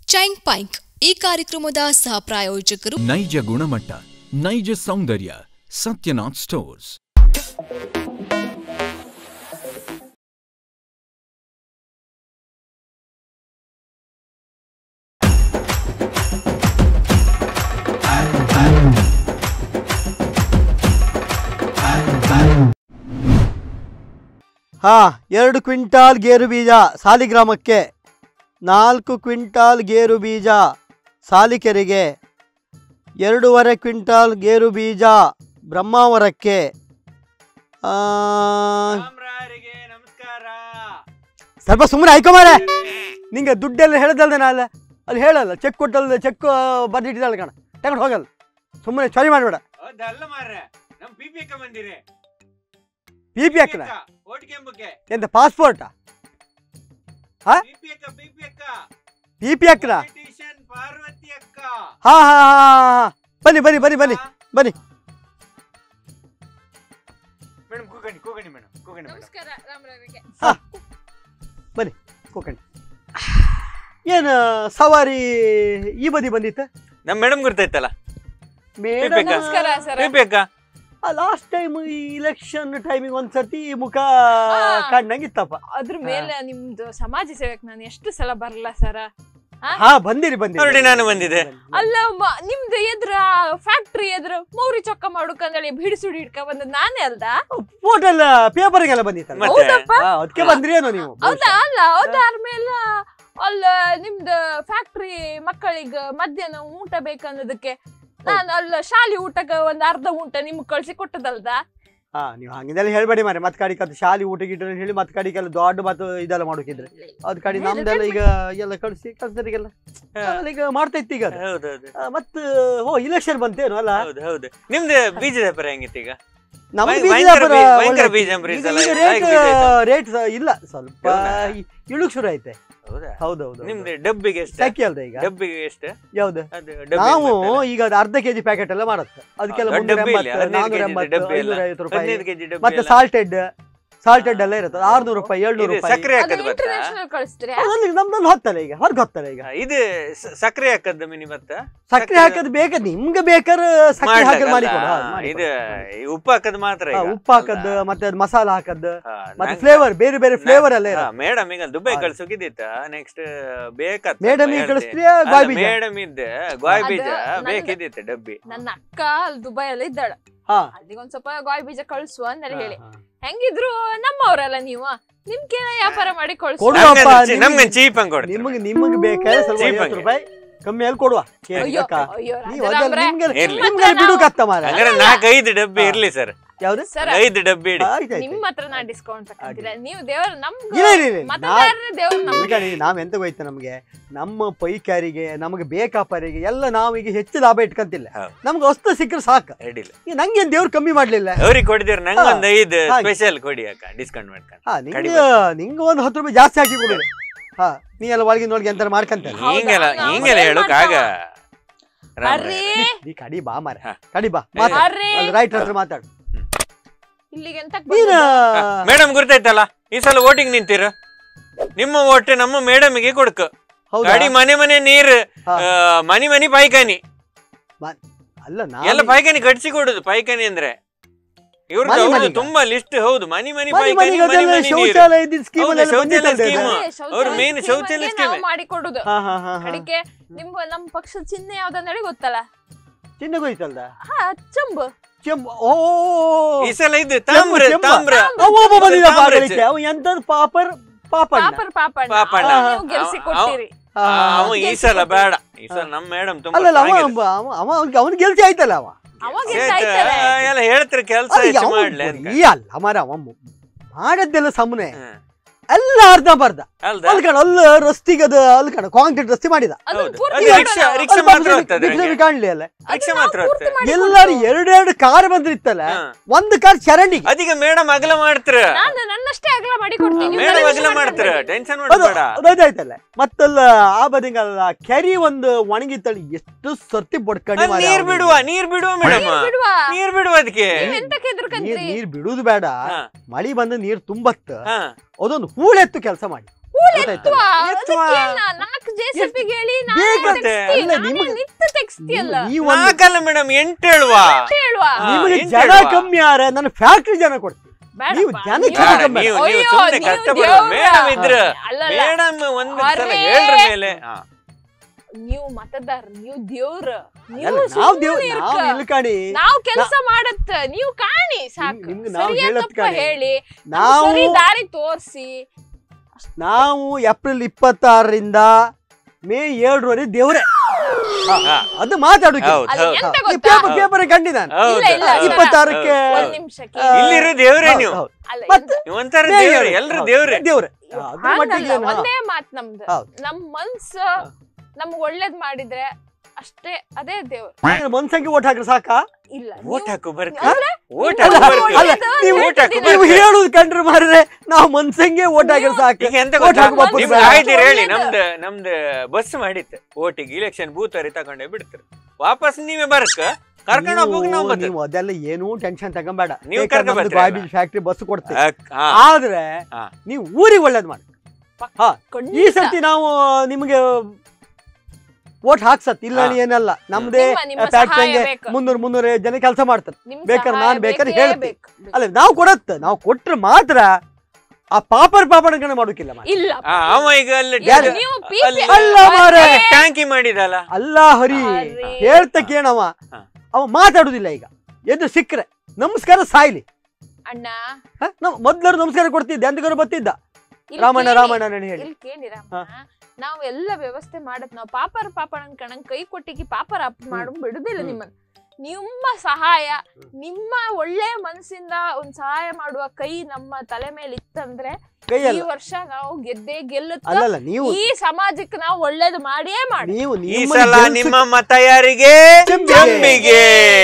Chain ಪೈಂಕ್ ಈ ಕಾರ್ಯಕ್ರಮದ ಸಹ ಪ್ರಾಯೋಜಕರು ನೈಜ ಗುಣಮಟ್ಟ ನೈಜ ಸೌಂದರ್ಯ ಸತ್ಯನಾಥ್ ಸ್ಟೋರ್ಸ್ ಹಾ ಎರಡು ಕ್ವಿಂಟಾಲ್ ಗೇರು ಬೀಜ ಸಾಲಿಗ್ರಾಮಕ್ಕೆ ನಾಲ್ಕು ಕ್ವಿಂಟಾಲ್ ಗೇರು ಬೀಜ ಸಾಲಿಕೆರೆಗೆ ಎರಡೂವರೆ ಕ್ವಿಂಟಾಲ್ ಗೇರು ಬೀಜ ಬ್ರಹ್ಮಾವರಕ್ಕೆ ಆ, ಸಾಮ್ರಾರಿಗೆ ನಮಸ್ಕಾರ ಸ್ವಲ್ಪ ಸುಮ್ಮನೆ ಆಯ್ಕೊಮಾರೆ ನಿಂಗೆ ದುಡ್ಡೆಲ್ಲ ಹೇಳ್ದಲ್ದೆ ನಾಳೆ ಅಲ್ಲಿ ಹೇಳಲ್ಲ ಚೆಕ್ ಕೊಟ್ಟಲ್ದೆ ಚೆಕ್ ಬರ್ದಿಟ್ಟಿದ್ದಲ್ಲ ಕಣ ತಗೊಂಡು ಹೋಗಲ್ಲ ಸುಮ್ಮನೆ ಚೊರಿ ಮಾಡಬೇಡ ಹೌದಲ್ಲ ಮಾರ್ರೆ ನಮ್ ಪಿ ಪಿ ಅಕ್ಕ ಬಂದಿರಿ ಪಿ ಪಿ ಹಾಕಲ ಓಟ್ ಕೆಂಬಕ್ಕೆ ಎಂತ ಪಾಸ್ಪೋರ್ಟಾ ಪಿ ಪಿ ಅಕ್ಕ ಪಿ ಪಿ ಅಕ್ಕ ಪಿ ಪಿ ಹಾಕಲ Politician ಪಾರ್ವತಿ ಅಕ್ಕ ಹಾ ಹಾ ಹಾ ಹಾ ಬನ್ನಿ ಬನ್ನಿ ಬನ್ನಿ ಬನ್ನಿ ಬನ್ನಿ ಮೇಡಮ್ ಕೂಗಣಿ ಕೂಗಣಿ ಮೇಡಮ್ ಕೂಗಣಿ ಮೇಡಮ್ ನಮಸ್ಕಾರ ರಾಮರಾವ್ರಿಗೆ ಬನ್ನಿ ಕೋಕಂಡಿ ಏನು ಸವಾರಿ ಈ ಬದಿ ಬಂದಿತ್ತ ನಮ್ ಮೇಡಮ್ ಗುರ್ತಾಯ್ತಲ್ಲ ಮೇಡಮ್ ಪಿಪಿಕ. ನಮಸ್ಕಾರ ಸರ್ ಪಿ ಪಿ ಅಕ್ಕ ಲಾಸ್ಟ್ ಟೈಮ್ ಈ ಇಲೆಕ್ಷನ್ ಟೈಮಿಗೆ ಒಂದ್ಸತಿ ಮುಖ ಹಾ. ಕಂಡಂಗಿತ್ತಪ್ಪ ಅದ್ರ ಮೇಲೆ ನಿಮ್ದು ಸಮಾಜ ಸೇವಕ್ ನಾನು ಎಷ್ಟು ಸಲ ಬರಲ್ಲ ಸರ್ ಹಾ ಬಂದಿರಿ ಬಂದಿರಿ ನೋಡಿ ನಾನು ಬಂದಿದ್ದೆ. ಅಲ್ಲ ಮ- ನಿಮ್ದು ಎದ್ರ ಫ್ಯಾಕ್ಟ್ರಿ ಎದ್ರ ಮೌರಿ ಚೊಕ್ಕ ಮಾಡುಕಂದೇಳಿ ಬಿಡಿ ಸುಡಿ ಹಿಡ್ಕ ಬಂದ ನಾನೇ ಅಲ್ದ ಫೋಟೋ ಎಲ್ಲ ಪೇಪರ್ಗೆಲ್ಲ ಬಂದಿತ್ತಲ್ಲ ಮತ್ತೆ? ಹೌದಪ್ಪ ಹಾ, ಅದಕ್ಕೆ ಬಂದ್ರಿ ಏನೋ ನೀವು ಹೌದಾ ಅಲ್ಲ ಅದಾದ್ಮೇಲೆ ಅಲ್ಲ ನಿಮ್ದು ಫ್ಯಾಕ್ಟ್ರಿ ಮಕ್ಕಳಿಗ ಮಧ್ಯಾಹ್ನ ಊಟ ಬೇಕನ್ನೋದಕ್ಕೆ ನಾನು ಅಲ್ಲ ಶಾಲೆ ಊಟಕ್ಕೆ ಒಂದ್ ಅರ್ಧ ಊಟ ನಿಮ್ಗೆ ಕಳ್ಸಿ ಕೊಟ್ಟದಲ್ದ ಹಾ ನೀವು ಹಂಗಿದೆಲ್ಲ ಹೇಳ್ಬೇಡಿ ಮಾರೆ ಮತ್ ಕಡಿಕೆ ಅದು ಶಾಲಿ ಊಟ ಗೀಟ ಹೇಳಿ ಮತ್ ಕಡಿಕೆಲ್ಲ ದೊಡ್ಡ ಮತ್ತು ಇದೆಲ್ಲ ಮಾಡೋಕಿದ್ರೆ ಅದ್ ಕಡೆ ಹೇಳು, ನಮ್ದೆಲ್ಲ ಹೇಳು. ಈಗ ಎಲ್ಲ ಕಳ್ಸಿ ಕಳ್ಸರಿಗೆಲ್ಲ ಈಗ ಮಾಡ್ತಾ ಇತ್ತು ಈಗ ಅದು. ಹೌದೌದು ಆ, ಮತ್ ಓ ಇಲೆಕ್ಷನ್ ಬಂತೇನು ಅಲ್ಲ ಹೌದು ಹೌದು ನಿಮ್ದು ಬೀಜ ವ್ಯಾಪಾರ ಹೆಂಗಿತ್ತು ಈಗ ನಮ್ಮ ಭಯ- ಬೀಜ ಭಯಂಕರ ವ್ಯಾಪಾರ ಬೀ- ಭಯಂಕರ ಒಳ್ಳೆ- ಬೀಜ ಅಂಬ್ರಿ ಈ ಈಗ ಸಲ. ಈಗ ಹೇಗೆ ಬೀಜ ಆಯ್ತಾ? ರೇಟ್ ರೇಟ್ ಇಲ್ಲ ಸ್ವಲ್ಪ ಹೌದಾ? ಇ- ಇಳುಕ್ ಶುರು ಐತೆ ಹೌದಾ ಹೌದೌದು ನಿಮ್ದು ಡಬ್ಬಿಗೆ ಎಷ್ಟು ಸಖಿ ಅಲ್ದ ಈಗ ಡಬ್ಬಿಗೆ ಎಷ್ಟು ಯಾವ್ದು ಅದು ಡಬ್ಬಿ ನಾವು ಮಾಡ್ತಾರೆ. ಈಗ ಅದು ಅರ್ಧ ಕೆಜಿ ಪ್ಯಾಕೆಟ್ ಎಲ್ಲ ಮಾಡುತ್ತೆ ಅದಕ್ಕೆಲ್ಲ ದೊಡ್ಡ ಮುನ್ನೂರ ಡಬ್ಬಿ ಇಲ್ಲ, ಎಂಬತ್ತು ಹದಿನೈದು ನಾನೂರ ಕೆಜಿ ಎಂಬತ್ತು ಡಬ್ಬಿ ಎಲ್ಲ. ಐನೂರ ಐವತ್ತು ರೂಪಾಯಿ ಹದಿನೈದು ಕೆಜಿ ಡಬ್ಬಿ ಮತ್ತೆ ಎಲ್ಲ. ಸಾಲ್ಟೆಡ್ ಸಾಲ್ಟೆಡ್ ಎಲ್ಲ ಇರುತ್ತೆ ಆರ್ನೂರು ರೂಪಾಯಿ ಏಳ್ನೂರು ಇದು ರೂಪಾಯಿ ಸಕ್ಕರೆ ಅದು ಹಾಕದ್ ಬತ್ತಾ ಇಂಟರ್ನ್ಯಾಷನಲ್ ಕಳಿಸ್ತೀರಾ ಅದ್ರಲ್ಲಿ ನಮ್ದೊಂದು ಹೊತ್ತಲ್ಲ ಈಗ ಹೊರಗೆ ಹೊತ್ತಲ್ಲ ಈಗ ಹಾ, ಇದು ಸ- ಸಕ್ಕರೆ ಹಾಕದ್ದು ಮಿನಿ ಭತ್ತ ಸಕ್ಕರೆ ಹಾಕೋದು ಬೇಕಾ ನಿಮ್ಗೆ ಬೇಕಾದ್ರೆ ಸಕ್ಕರೆ ಹಾಕೋದು ಮಾಡಿಕೊಡು ಹಾ, ಮಾಡ್ಲಾಕಲ್ಲ? ಮಾಡಿಕೊಡು. ಇದು ಈ ಉಪ್ಪು ಹಾಕದ್ ಮಾತ್ರ ಹಾ, ಈಗ. ಉಪ್ಪು ಹಾಕದ್ದು ಮತ್ತೆ ಅದು ಮಸಾಲ ಹಾಕದ್ದು ಹಾ, ಮತ್ತೆ ನಂಗ್- ಫ್ಲೇವರ್ ಬೇರೆ ಬೇರೆ ಫ್ಲೇವರ್ ಎಲ್ಲ ಇರುತ್ತೆ ಮೇಡಮ್ ಈಗ ದುಬೈ ಹಾ. ಕಳ್ಸೋಕಿದ್ದಿತ್ತ ನೆಕ್ಸ್ಟ್ ಬೇಕಾತ್ ಮೇಡಮ್ ಈಗ ಕಳಿಸ್ತೀಯಾ ಗಾಯ್ ಬೀಜ ಮೇಡಮ್ ಇದ್ದೆ ಗಾಯ್ ಅದು ಬೀಜ ನಂದು- ಬೇಕಿದ್ದಿತ್ತು ಡಬ್ಬಿ ನನ್ನ ಅಕ್ಕ ಅಲ್ಲಿ ದುಬೈಯಲ್ಲಿ ಇದ್ದಾಳ ಹಾ ಅಲ್ಲಿಗೆ ಒಂದ್ ಸ್ವಲ್ಪ ಗಾಯ್ ಬೀಜ ಕಳ್ಸು ಅಂದೇಳಿ ಹೇಳಿ ಹಾ, ಹಾ. ಹೆಂಗಿದ್ರು ನಮ್ಮವ್ರಲ್ಲ ನೀವು ನಿಮ್ಗೆ ವ್ಯಾಪಾರ ಮಾಡಿ ಕಳ್ಸು ಕೊಡು. ನಮ್ಗೆ ಅಪ್ಪ, ಚೀ- ನಮ್ಗೆ ನಿಮ್ಗೆ- ಚೀಪ್ ಹಂಗ್ ಕೊಡ್ತೀವಿ ನಿಮಗೆ ನಿಮಗೆ ಬೇಕಾದ್ರೆ ಸ್ವಲ್ಪ Cheap ಐವತ್ತು ಆಗಿ. ರೂಪಾಯಿ ಕಮ್ಮಿ ಅಲ್ಲಿ ಕೊಡುವ ಅಯ್ಯೋ ಬೇಕಾ? ಅಯ್ಯೋ ನೀವು ರಾಜರಾಮ್ರೆ, ಅದನ್ನ ನಿಮ್ಗೆ ಇರ್ಲಿ. ನಿಮ್ಗೆ ಬಿಡು ಕತ್ತ ಮಾರ ಹಂಗಾರೆ ನಾಲ್ಕೈದು ಡಬ್ಬಿ ಹಾ. ಇರ್ಲಿ ಸರ್ ಯಾವ್ದು ಸರ್ ಐದು ಡಬ್ಬಿ ಇಡಿ ಆಯ್ತು, ಆಯ್ತು. ನಿಮ್ ಹತ್ರ ನಾ ಡಿಸ್ಕೌಂಟ್ ತಗೊಂತೀರಾ ನೀವು ದೇವ್ರ ನಮ್ ಇಲ್ಲ, ಇಲ್ಲ, ಇಲ್ಲ. ಮತದಾರನೇ ದೇವ್ರ ನಮ್ಗೆ ಈಗ ನೀ- ನಾವ್ ಎಂತ ಹೋಯ್ತು ನಮ್ಗೆ ನಮ್ಮ ಪೈಕಾರಿಗೆ ನಮಗೆ ಬೇಕಾಪರಿಗೆ ಎಲ್ಲ ನಾವು ಈಗ ಹೆಚ್ಚು ಲಾಭ ಇಟ್ಕಂತಿಲ್ಲ ಹೌದು. ನಮ್ಗೆ ವಸ್ತು ಸಿಕ್ಕರೆ ಸಾಕು ಅಡ್ಡಿಲ್ಲ ಈಗ ನಂಗೇನ್ ದೇವ್ರು ಕಮ್ಮಿ ಮಾಡ್ಲಿಲ್ಲ ಅವ್ರಿಗೆ ಕೊಡ್ತೀರ ನಂಗೆ ಹಾ. ಒಂದ್ ಐದು ಹಾಗೆ. ಸ್ಪೆಷಲ್ ಕೊಡಿ ಅಕ್ಕ ಡಿಸ್ಕೌಂಟ್ ಮಾಡ್ಕೊಂಡು ಹಾ ನಿಂಗೆ ಕಡಿಮೆ. ನಿಂಗೆ ಒಂದು ಹತ್ತು ರೂಪಾಯಿ ಜಾಸ್ತಿ ಹಾಕಿ ಕೊಡು ಹಾ ನೀ ಎಲ್ಲ ಒಳಗಿನ ಒಳಗೆ ಎಂತ ಮಾಡ್ಕಂತ ಹೌದಾ? ಹಿಂಗೆಲ್ಲ ನಾವು ಹಿಂಗೆಲ್ಲ ಏನ್ ಹೇಳೋಕ್ ಆಗ ರಾಮ್ ಅರ್ರಿ ನೀ ಕಡಿ ಬಾ ಮಾರ ಹಾ. ಕಡಿ ಬಾ ಅರ್ರಿ ರೈಟ್ ಹತ್ರ ಮಾತಾಡು ಇಲ್ಲಿಗೆ ಎಂತ ನೀನ ಮೇಡಮ್ ಗುರ್ತಾಯ್ತಲ್ಲ ಈ ಸಲ ವೋಟಿಂಗ್ ನಿಂತೀರ ನಿಮ್ಮ ಓಟ್ ನಮ್ಮ ಮೇಡಮ್ಗೆ ಕೊಡ್ಕ ಹೌದಾ ಗಾಡಿ ಮನೆ ಮನೆ ನೀರ್ ಹಾ. ಆ, ಮನಿ ಮನಿ ಪಾಯ್ಕಾನಿ ಅಲ್ಲ ಎಲ್ಲ ನಾ ಪಾಯ್ಕಾನಿ ಕಟ್ಸಿ ಕೊಡುದು ಪಾಯ್ಕಾನಿ ಅಂದ್ರೆ ಇವ್ರದ್ದು ಮನೆ ಹೌದು, ಮನೆಗ? ತುಂಬಾ ಲಿಸ್ಟ್ ಹೌದು ಮನಿ ಮನಿ ಮನೆ ಪಾಯ್ಕಾನಿ ಮನೆಗೆ ಮನಿ ಅದೆಲ್ಲ ಮನಿ ನೀರು ಶೌಚಾಲಯದ ಸ್ಕೀಮ್ ಹೌದು, ಅಲ್ಲೆಲ್ಲ ಶೌಚಾಲಯ ಬಂದಿತ್ತಲ್ರಿ scheme. ಅದು? ಅವ್ರ main ಶೌಚಾಲಯ ನಾವು scheme. ಮಾಡಿ ಕೊಡುದು ಹಾ ಹಾ ಹಾ ಹಾ ಕಡಿಕೆ ನಿಮ್ ನಮ್ ಪಕ್ಷದ ಚಿಹ್ನೆ ಯಾವ್ದಂದೇಳಿ ಗೊತ್ತಲ್ಲ ಚಿನ್ನಗೋಯ್ತಲ್ದ ಹಾ ಚಂಬು ಚೆಂಬು ಓ ಈ ಸಲ ಇದು ತಾಮ್ರ ಚೆಂಬು. ತಾಮ್ರ ಅವ ಒಬ್ಬ ಬಂದಿದ್ದ ತಾಮ್ರ ಪಾಗಲಿಕ್ಕೆ ಅವ ಎಂತದ್ ಪಾಪರ್ ಪಾಪಣ್ಣ ಪಾಪರ್ ಪಾಪಣ್ಣ ಪಾಪಣ್ಣ. ಅವ್ರು ನೀವು ಗೆಲ್ಸಿ ಅವ- ಕೊಟ್ಟಿರಿ ಹಾ, ಆ, ಹಾ, ಹಾ. ಅವ ಈ ಸಲ ಬೇಡ ಈ ಸಲ ನಮ್ಮ ಮೇಡಮ್ ತುಂಬಾ ಅಲ್ಲಲ್ಲ ಅವ ಚೆನ್ನಾಗಿದೆ. ಅವ ಅವ ಅವ್ನ್ ಗೆಲ್ಸಿ ಆಯ್ತಲ್ಲ ಅವ ಅವಾಗ ಆಯ್ತಾ? ಆಯ್ತಾರೆ ಎಲ್ಲ ಹೇಳ್ತಾರೆ ಕೆಲಸ ಅದು ಹೆಚ್ಚು ಯಾವ ಮಾಡ್ಲಿ ಅಂತ ಈ ಅಲ್ಲ ಮರ ಅವ ಮು- ಮಾಡದ್ದೆಲ್ಲ ಸುಮ್ಮನೆ ಹ್ಮ್. ಎಲ್ಲ ಅರ್ಧ ಬರ್ಧ ಅಲ್ದಾ ಅಲ್ಲಿ ಕಣ ಅಲ್ಲ ರಸ್ತಿಗದ ಅಲ್ಲಿ ಕಣ ಕಾಂಕ್ರೀಟ್ ರಸ್ತೆ ಮಾಡಿದ ಅದನ್ನ ಹೌದು. ಪೂರ್ತಿ ಅದು ಮಾಡೋಣ. ರಿಕ್ಷಾ- ಅದನ್ನ ರಿಕ್ಷಾ ಅಲ್ಲಿ ಮಾತ್ರ ಪಕ್ಕದಲ್ಲಿ ಹೋಗ್ತದೆ ಬಿಸಿ ನಂಗೆ. ಕಾಣ್ಲಿ ಅಲ್ಲ ರಿಕ್ಷಾ ನಾವು ಮಾತ್ರ ಪೂರ್ತಿ ಹೋಗ್ತದೆ. ಮಾಡಿ ಎಲ್ಲಾರು ಎರಡೆರಡು ಕಾರ್ ಬಂದಿತ್ತಲ್ಲ ಹಾ. ಒಂದು ಕಾರ್ ಚರಂಡಿಗೆ ಅದೀಗ ಮೇಡಮ್ ಅಗಲ ಮಾಡ್ತಾರ ನಾನು ನನ್ನಷ್ಟೇ ಅಗಲ ಮಾಡಿ ಕೊಡ್ತೀನಿ ನೀವು ಮೇಡಮ್ ನನ್ನಷ್ಟು ಅಗಲ ಮಾಡ್ತಾರ ಮಾಡ್ಕೊಬೇಡಿ. ಟೆನ್ಷನ್ ಅದು ಮಾಡಬೇಡ ಅದಾಯ್ತಲ್ಲ ಮತ್ತಲ್ಲ ಆ ಬದಿಂಗಲ್ಲ ಕೆರಿ ಒಂದು ಒಣಗಿತ್ತಳಿ ಎಷ್ಟು ಸರ್ತಿ ಬಡ್ಕಂಡಿ ಮಾರ್ರೆ ನೀರ್ ಅವ್ನಿಗೆ. ಬಿಡುವ ನೀರ್ ಬಿಡುವ ಮೇಡಮ್ ನೀವ್ ಬಿಡುವ ನೀರ್ ಬಿಡುವ ಅದಕ್ಕೆ ನೀವ್ ಎಂತಕ್ಕೆ ನೀರ್ ಹೆದರ್ಕಂತ್ರಿ ನೀರ್ ಬಿಡುದು ಬೇಡ ಹಾ. ಮಳಿ ಬಂದು ನೀರ್ ತುಂಬತ್ತ ಹಾ. ಅದೊಂದು ಹೂಳೆತ್ತು ಕೆಲಸ ಮಾಡಿ ಹೂಳ್ ಗೊತ್ತಾಯ್ತಾ? ಎತ್ತುವ ಎತ್ತುವ. ನಾಲ್ಕು ಜೆಸಿಪಿಗೆ ಹೇಳಿ ಬೇಕಂತೆ. ಅಲ್ಲ, ನಿಮ್ಗೆ- ನಿತ್ತ ತೆಗ್ಸ್ತಿಯಲ್ಲ ನೀವು ಒಂದು- ನಾಲ್ಕಲ್ಲ ಮೇಡಮ್ ಎಂಟು ಹೇಳುವ ಹೇಳುವ ಹಾ, ನಿಮಗೆ ಎಂಟ್ ಜನ ಹೇಳುವ. ಕಮ್ಮಿ ಯಾರ ನನ್ನ ಫ್ಯಾಕ್ಟ್ರಿ ಜನ ಕೊಡ್ತೀನಿ ಬೇಡಪ್ಪ, ನೀವು ಜನಕ್ಕೆ ನೀವು- ಬೇಡ, ನೀವು ನೀವು ಅಯ್ಯೋ, ಸುಮ್ಮನೆ ನೀವು ಕಷ್ಟಪಡುವ ದೇವ್ರ. ಮೇಡಮ್ ಇದ್ರ ಅಲ್ಲಲ್ಲ. ಮೇಡಮ್ ಒಂದ್ ಸಲ ಅರೇ. ಹೇಳ್ರ ಮೇಲೆ ಹಾ. ನೀವು ಮತದಾರ ನೀವು ದೇವ್ರ ನೀವು ಅಲ್ಲ, ನಾವ್ ದೇವ್ ಸುಮ್ನೆ ಇರ್ಕ. ನಾವ್ ಇಲ್ಕಣಿ ನಾವ್ ಕೆಲಸ ಮಾಡತ್ತ ನೀವು ಕಾಣಿ ಸಾಕು ನಿಮ್ಗೆ ನಾವ್ ಸರಿಯಾ ಹೇಳತ್ ತಪ್ಪ ಕಾಣಿ. ಹೇಳಿ ನಾವು ಸರಿ ದಾರಿ ತೋರ್ಸಿ ನಾವು ಏಪ್ರಿಲ್ ಇಪ್ಪತ್ತಾರರಿಂದ ಮೇ ಏಳರವರೆಗೆ ದೇವ್ರೆ ಹಾ, ಹಾ. ಅದು ಮಾತಾಡೋಕೆ ಹೌದು ಅಲ್ಲಿ ಹೌದು ಎಂತ ಈ ಗೊತ್ತಾ ಪೇಪರ್ ಪೇಪರ್ ಕಂಡಿ ನಾನು ಹೌದು ಇಲ್ಲ, ಇಲ್ಲ, ಹೌದು. ಸರ. ಇಪ್ಪತ್ತಾರಕ್ಕೆ ಒಂದ್ ನಿಮಿಷಕ್ಕೆ ಆ, ಇಲ್ಲಿರೋ ದೇವ್ರೇ ಹೌದು, ನೀವು ಹೌದು. ಅಲ್ಲ ಮತ್ತೆ ಎಂತ- ನೀವು ಒಂಥರ ಮೇ ದೇವ್ರೆ ಏಳು. ಎಲ್ರು ಹೌದು, ದೇವ್ರೆ ದೇವ್ರೆ ಹಾ, ಅದ್ರ ಮಟ್ಟಿಗೆ ಹಂಗಲ್ಲ, ಏನು, ಹಾ. ಒಂದೇ ಮಾತ್ ನಮ್ದು ಹೌದು. ನಮ್ ಮನ್ಸ ನಮ್ಗ್ ಒಳ್ಳೇದ್ ಮಾಡಿದ್ರೆ ಅಷ್ಟೇ ಅದೇ ದೇವ್ರು ಹಾಗಾದ್ರೆ ಮನ್ಸಂಗೆ ಓಟ್ ಹಾಕ್ರೆ ಸಾಕಾ ಇಲ್ಲ ಓಟ್ ನೀವು- ಹಾಕು ಬರ್ಕ ಅಂದ್ರೆ ಓಟ್ ಅಲ್ಲ, ಹಾಕು ಬರ್ಕ ಅಲ್ಲ, ನೀವು ಓಟ್ ಹಾಕು ನೀವು ಬರ್ಕ ಹೇಳುದು ಕಂಡ್ರೆ ಮಾರ್ರೆ ನಾವು ಮನ್ಸಂಗೆ ಓಟ್ ಹಾಕಿದ್ರೆ ಸಾಕು ಈಗ ಎಂತ ಓಟ್ ಗೊತ್ತಾ ಹಾಕುವ ಒಂದ್ ನಿಮ್ ಬೇಡ. ಆಯ್ದಿರ ಹೇಳಿ ಒಳ್ಳೇದು. ನಮ್ದು ನಮ್ದು ಬಸ್ ಮಾಡಿತ್ತು ಓಟಿಗೆ ಇಲೆಕ್ಷನ್ ಬೂತ್ ಅರಿ ತಗೊಂಡೆ ಬಿಡ್ತಾರೆ ವಾಪಸ್ ನೀವೇ ಬರ್ಕ ಕರ್ಕೊಂಡು ಹೋಗ್ಬೇಕು ನಾವು ನೀವು- ಬರ್ತೀವಿ ನೀವು ಅದೆಲ್ಲ ಏನೂ ಟೆನ್ಷನ್ ತಗೊಂಬೇಡ ನೀವು ಬೇಕಾದ್ರೆ ಕರ್ಕೊಂಡ್ ನಮ್ದು ಬರ್ತೀರಲ್ಲ. ಗಾಬಿ ಫ್ಯಾಕ್ಟ್ರಿ ಬಸ್ ಕೊಡ್ತೀವಿ ಅಕ್- ಹಾ. ಆದ್ರೆ ಹಾ. ನೀವು ಊರಿಗೆ ಒಳ್ಳೇದ್ ಮಾಡಿ ಹಾ ಈ ಖಂಡಿತ. ಸರ್ತಿ ನಾವು ನಿಮಗೆ ಓಟ್ ಹಾಕ್ಸತ್ ಇಲ್ಲ ಹಾ. ಏನಲ್ಲ ನಮ್ದೇ ನಿಮ್ಮ- ನಿಮ್ಮ ಫ್ಯಾಕ್ಟ್ರಿ ಸಹಾಯ ಹಂಗೆ ಬೇಕು. ಮುನ್ನೂರ್ ಮುನ್ನೂರ್ ಜನ ಕೆಲಸ ಮಾಡ್ತಾರೆ ನಿಮ್ ಬೇಕಾದ್ರೆ ಸಹಾಯ ನಾನ್ ಬೇಕಾದ್ರೆ ಬೇಕೇ ಹೇಳ್ತೀನಿ. ಬೇಕು. ಅಲ್ಲ ನಾವು ಕೊಡತ್ತ ನಾವು ಕೊಟ್ರೆ ಮಾತ್ರ ಆ ಪಾಪರ್ ಪಾಪಣಗಳನ್ನ ಮಾಡೋಕಿಲ್ಲ ಮಾರ್ರೆ. ಇಲ್ಲ ಆ, ಅವ ಈಗ ಅಲ್ಲಿ ಯಾರು? ನೀವು ಅಲ್ಲಿ- PP ಅಲ್ಲ ಮಾರ್ರೆ. ಟ್ಯಾಂಕಿ ಮಾಡಿದಲ್ಲ ಅಲ್ಲ ಹರಿ ಅರೆ. ಹೇಳ್ತ ಕೇಳವ ಹಾ. ಅವ ಮಾತಾಡುದಿಲ್ಲ ಈಗ ಎದ್ದು ಸಿಕ್ಕ್ರೆ ನಮಸ್ಕಾರ ಸಾಯ್ಲಿ ಅಣ್ಣ ಹ? ನಾವ್ ಮೊದ್ಲರು ನಮಸ್ಕಾರ ಕೊಡ್ತಿದ್ದೆ ಎಂತಗಾರು ಬತ್ತಿದ್ದ ಇಲ್ಲಿ ರಾಮಣ್ಣ ಕೇಳಿ. ರಾಮಣ್ಣ ನಾನು ಹೇಳಿ ಇಲ್ಲಿ ಕೇಳಿ ರಾಮ ಹಾ. ನಾವ್ ಎಲ್ಲ ವ್ಯವಸ್ಥೆ ಮಾಡತ್ ನಾವ್ ಪಾಪರ್ ಪಾಪರ್ ಅನ್ಕಣಂಗ್ ಕೈ ಕೊಟ್ಟಿಗೆ ಪಾಪರ್ ಅಪ್ ಮಾಡು ಬಿಡುದಿಲ್ಲ ಹ್ಮ್. ನಿಮ್ಮನ್ನ ನಿಮ್ಮ ಸಹಾಯ ನಿಮ್ಮ ಒಳ್ಳೆ ಮನಸ್ಸಿಂದ ಒಂದ್ ಸಹಾಯ ಮಾಡುವ ಕೈ ನಮ್ಮ ತಲೆ ಮೇಲೆ ಇತ್ತಂದ್ರೆ ಈ ಕೈಯಲ್ಲ ವರ್ಷ ನಾವು ಗೆದ್ದೇ ಗೆಲ್ಲುತ್ತ ಅಲ್ಲಲ್ಲ ನೀವು ಈ ಸಮಾಜಕ್ಕೆ ನಾವು ಒಳ್ಳೇದು ಮಾಡಿಯೇ ಮಾಡಿ ನೀವು ಈ ನಿಮ್ಮನ್ನ ಸಲ ಗೆಲ್ಸಕ್- ನಿಮ್ಮ ಮತ ಯಾರಿಗೆ ಚೆಂಬಿಗೆ. ಚೆಂಬಿಗೆ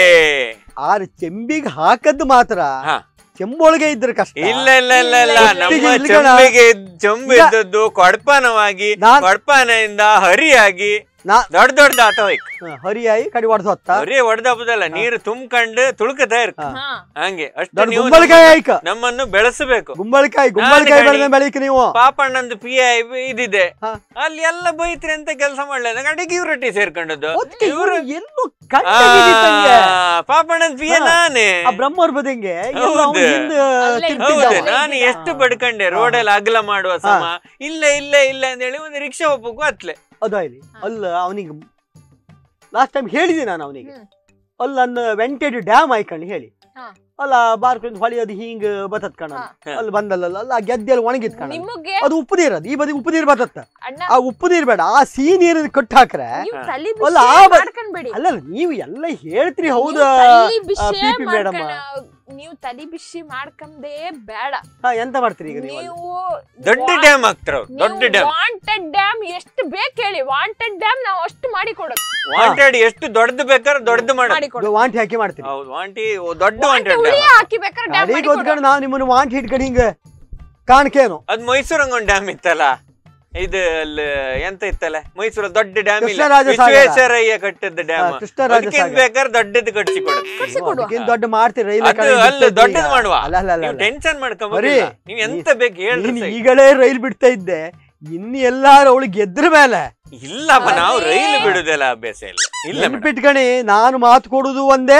ಆದ್ರೆ ಚೆಂಬಿಗೆ ಹಾಕದ್ ಮಾತ್ರ ಹಾ. ಚೆಂಬೊಳಗೆ ಇದ್ರೆ ಕಷ್ಟ ಇಲ್ಲ ಇಲ್ಲ ಇಲ್ಲ ಇಲ್ಲ ಇಲ್ಲ, ನಮ್ಮ ಇಲ್ಲ, ಇಲ್ಲ. ಚೆಂಬಿಗೆ ಚೆಂಬು ಈಗ- ಇದ್ದದ್ದು ಕೊಡ್ಪಾನವಾಗಿ ನಾನ್- ಕೊಡ್ಪಾನೆಯಿಂದ ಹರಿಯಾಗಿ ನಾ- ದೊಡ್ಡ ದೊಡ್ಡ ಆತೋಯ್ಕ್ ಹ, ಹರಿಯಾಯಿ ಕಡಿ ಹೊಡೆದು ಹೊತ್ತ ಹರಿ ಹೊಡೆದಪ್ಪದಲ್ಲ ನೀರು ತುಂಬ್ಕಂಡು ತುಳುಕತಾ ಇರ್ಕ ಹಾ. ಹಾ ಹಂಗೆ ಅಷ್ಟು ದೊಡ್ಡ ನೀವು ಗುಂಬಳಕಾಯಿ ಆಯ್ಕ ನಮ್ಮನ್ನು ಬೆಳೆಸಬೇಕು ಗುಂಬಳಕಾಯಿ ಗುಂಬಳಕಾಯಿ ನಾನು ಬೆಳೆದ ಬೆಳಿಕ ನೀವು ಪಾಪಣ್ಣಂದು ಪಿ ಐ ಇದಿದೆ ಹಾ. ಅಲ್ಲಿ ಎಲ್ಲ ಬೈತ್ರಿ ಅಂತ ಕೆಲಸ ಮಾಡ್ಲಿಲ್ಲ ಕಡೆಗೆ ಇವ್ರೊಟ್ಟಿ ಸೇರ್ಕೊಂಡದ್ದು ಒತ್ತಿಗೆ ಇವ್ರು ಇವ್ರು ಎಲ್ಲೂ ಆ, ಕಂಡಿದ್ದಂಗೆ ಪಾಪಣ್ಣನ್ ಪಿ ಎ ಹಾ. ನಾನೇ ಆ ಬ್ರಹ್ಮರ್ ಬದಂಗೆ ಎಲ್ಲ ಅವ್ನು ಹೌದು. ಹಿಂದೆ ಅಲ್ಲೇ ತಿರ್ತಿದ್ದ ಹೌದು ಅವ. ನಾನು ಎಷ್ಟು ಹಾ. ಬಡ್ಕಂಡೆ ರೋಡಲ್ಲಿ ಅಗಲ ಮಾಡುವ ಸಮ ಇಲ್ಲ ಇಲ್ಲ ಇಲ್ಲ ಅಂತ ಹೇಳಿ ಒಂದು ರಿಕ್ಷಾ ಒಪ್ಪಕ್ಕೂ ಅತ್ಲೆ ಅದಾಯ್ಲಿ ಹಾ. ಅಲ್ಲ ಅವನಿಗೆ ಲಾಸ್ಟ್ ಟೈಮ್ ಹೇಳಿದೆ ನಾನು ಅವನಿಗೆ ಹ್ಮ್. ಅಲ್ಲ ಅನ್ನ ವೆಂಟೆಡ್ ಡ್ಯಾಮ್ ಆಯ್ಕೊಂಡು ಹೇಳಿ ಹಾ. ಅಲ್ಲ ಬಾರ್ಕೊಂಡು ಹೊಳೆಯೋದು ಹಿಂಗ್ ಬತ್ತತ್ ಕಣ ಹಾ. ಅಲ್ಲಿ ಬಂದಲ್ಲ ಅಲ್ಲ ಆ ಗೆದ್ದೆಲ್ಲ ಒಣಗಿತ್ ಕಣ ನಿಮಗೆ ಅದು ಉಪ್ಪು ನೀರು ಅದು ಈ ಬದಿ ಉಪ್ಪು ನೀರು ಬತ್ತತ್ತ ಅಣ್ಣ ಆ ಉಪ್ಪು ನೀರು ಬೇಡ ಆ ಸಿಹಿ ನೀರು ಕಟ್ ಹಾಕ್ರೆ ನೀವು ಹಾ. ತಲಿ ಅಲ್ಲ, ಬಿಸಿ ಆ ಬ- ಮಾಡ್ಕೊಂಡ್ಬೇಡಿ ಅಲ್ಲಲ್ಲ ನೀವು ಎಲ್ಲ ಹೇಳ್ತೀರಿ ಹೌದಾ ನೀವು ತಲಿ ಬಿಸಿ ಪಿ ಪಿ ಮೇಡಮ್ ಮಾಡ್ಕೊಂಡ್- ನೀವು ತಲಿ ಬಿಸಿ ಮಾಡ್ಕಂದೇ ಬೇಡ ಹಾ ಎಂತ ಮಾಡ್ತೀರಿ ಈಗ ನೀವು ಅಲ್ಲಿ? ನೀವು ದೊಡ್ಡ ಡ್ಯಾಮ್ ಆಗ್ತಾರ ಅವ್ರು, ದೊಡ್ಡ ಡ್ಯಾಮ್ ವಾಂಟೆಡ್ ಡ್ಯಾಮ್ ಎಷ್ಟು ಬೇಕು ಹೇಳಿ ವಾಂಟೆಡ್ ಡ್ಯಾಮ್ ನಾವು ಅಷ್ಟು ಮಾಡಿ ಕೊಡೋದು ವಾಂಟೆಡ್ ಎಷ್ಟು ದೊಡ್ಡದು ಬೇಕಾದ್ರೆ ದೊಡ್ಡದು ಮಾಡ ಮಾಡಿ ಇದು ಕೊಡೋದು ವಾಂಟಿ ಹಾಕಿ ಮಾಡ್ತೀರಿ ಹೌದು ವಾಂಟಿ ಓ, ದೊಡ್ಡ ವಾಂಟೆ ವಾಂಟೆಡ್ ಹುಳಿ ಡ್ಯಾಮ್ ಹಾಕಿ ಬೇಕಾದ್ರೆ ಡ್ಯಾಮ್ ಅಡಿಗೆ ಮಾಡಿ ಕೊಡೋದು. ಹೊತ್ಕೊಂಡು ನಾವು ನಿಮ್ಮನ್ನು ವಾಂಟಿ ಹಿಡ್ಕೊಂಡು ಹಿಂಗ ಕಾಣ್ಕೇನು ಅದ್ ಮೈಸೂರಂಗ ಒಂದು ಡ್ಯಾಮ್ ಇತ್ತಲ್ಲ ಇದು ಅಲ್ಲಿ ಎಂತ ಇತ್ತಲ್ಲ ಮೈಸೂರಲ್ಲಿ ದೊಡ್ಡ ಡ್ಯಾಮ್ ಇಲ್ಲ ಕೃಷ್ಣರಾಜ ಸಾಗರ. ವಿಶ್ವೇಶ್ವರಯ್ಯ ಕಟ್ಟಿದ್ದ ಡ್ಯಾಮ್ ಹಾ, ಕೃಷ್ಣರಾಜ ಅದಕ್ಕಿಂತ ಸಾಗರ. ಬೇಕಾದ್ರೆ ದೊಡ್ಡದು ಕಟ್ಸಿ ಕೊಡುದು ಕಟ್ಸಿ ಕೊಡುವ. ಅದಕ್ಕಿಂತ ದೊಡ್ಡ ಮಾಡ್ತೀರಿ ರೈಲ್ ಅದು ಅಲ್ಲ ದೊಡ್ಡದು ಮಾಡುವ ಅಲ್ಲ ಅಲ್ಲ ಅಲ್ಲ ನೀವು ಅಲ್ಲ. ಟೆನ್ಷನ್ ಬರೀ ಮಾಡ್ಕೊಂಬರಿಲ್ಲ ನೀವು ಎಂತ ಬೇಕು ಹೇಳ್ರಿ ನೀನು ಸೈ. ಈಗಲೇ ರೈಲ್ ಬಿಡ್ತಾ ಇದ್ದೆ ಇನ್ನು ಎಲ್ಲಾರು ಅವಳು ಗೆದ್ರ ಮೇಲೆ ಇಲ್ಲಪ್ಪ ನಾವು ಅದೇ. ರೈಲು ಬಿಡುದೆಲ್ಲ ಅಭ್ಯಾಸ ಇಲ್ಲ ಇಲ್ಲ ಮೇಡಮ್ ನೆನ್ಪಿಟ್ಕಣಿ ನಾನು ಮಾತು ಕೊಡುದು ಒಂದೇ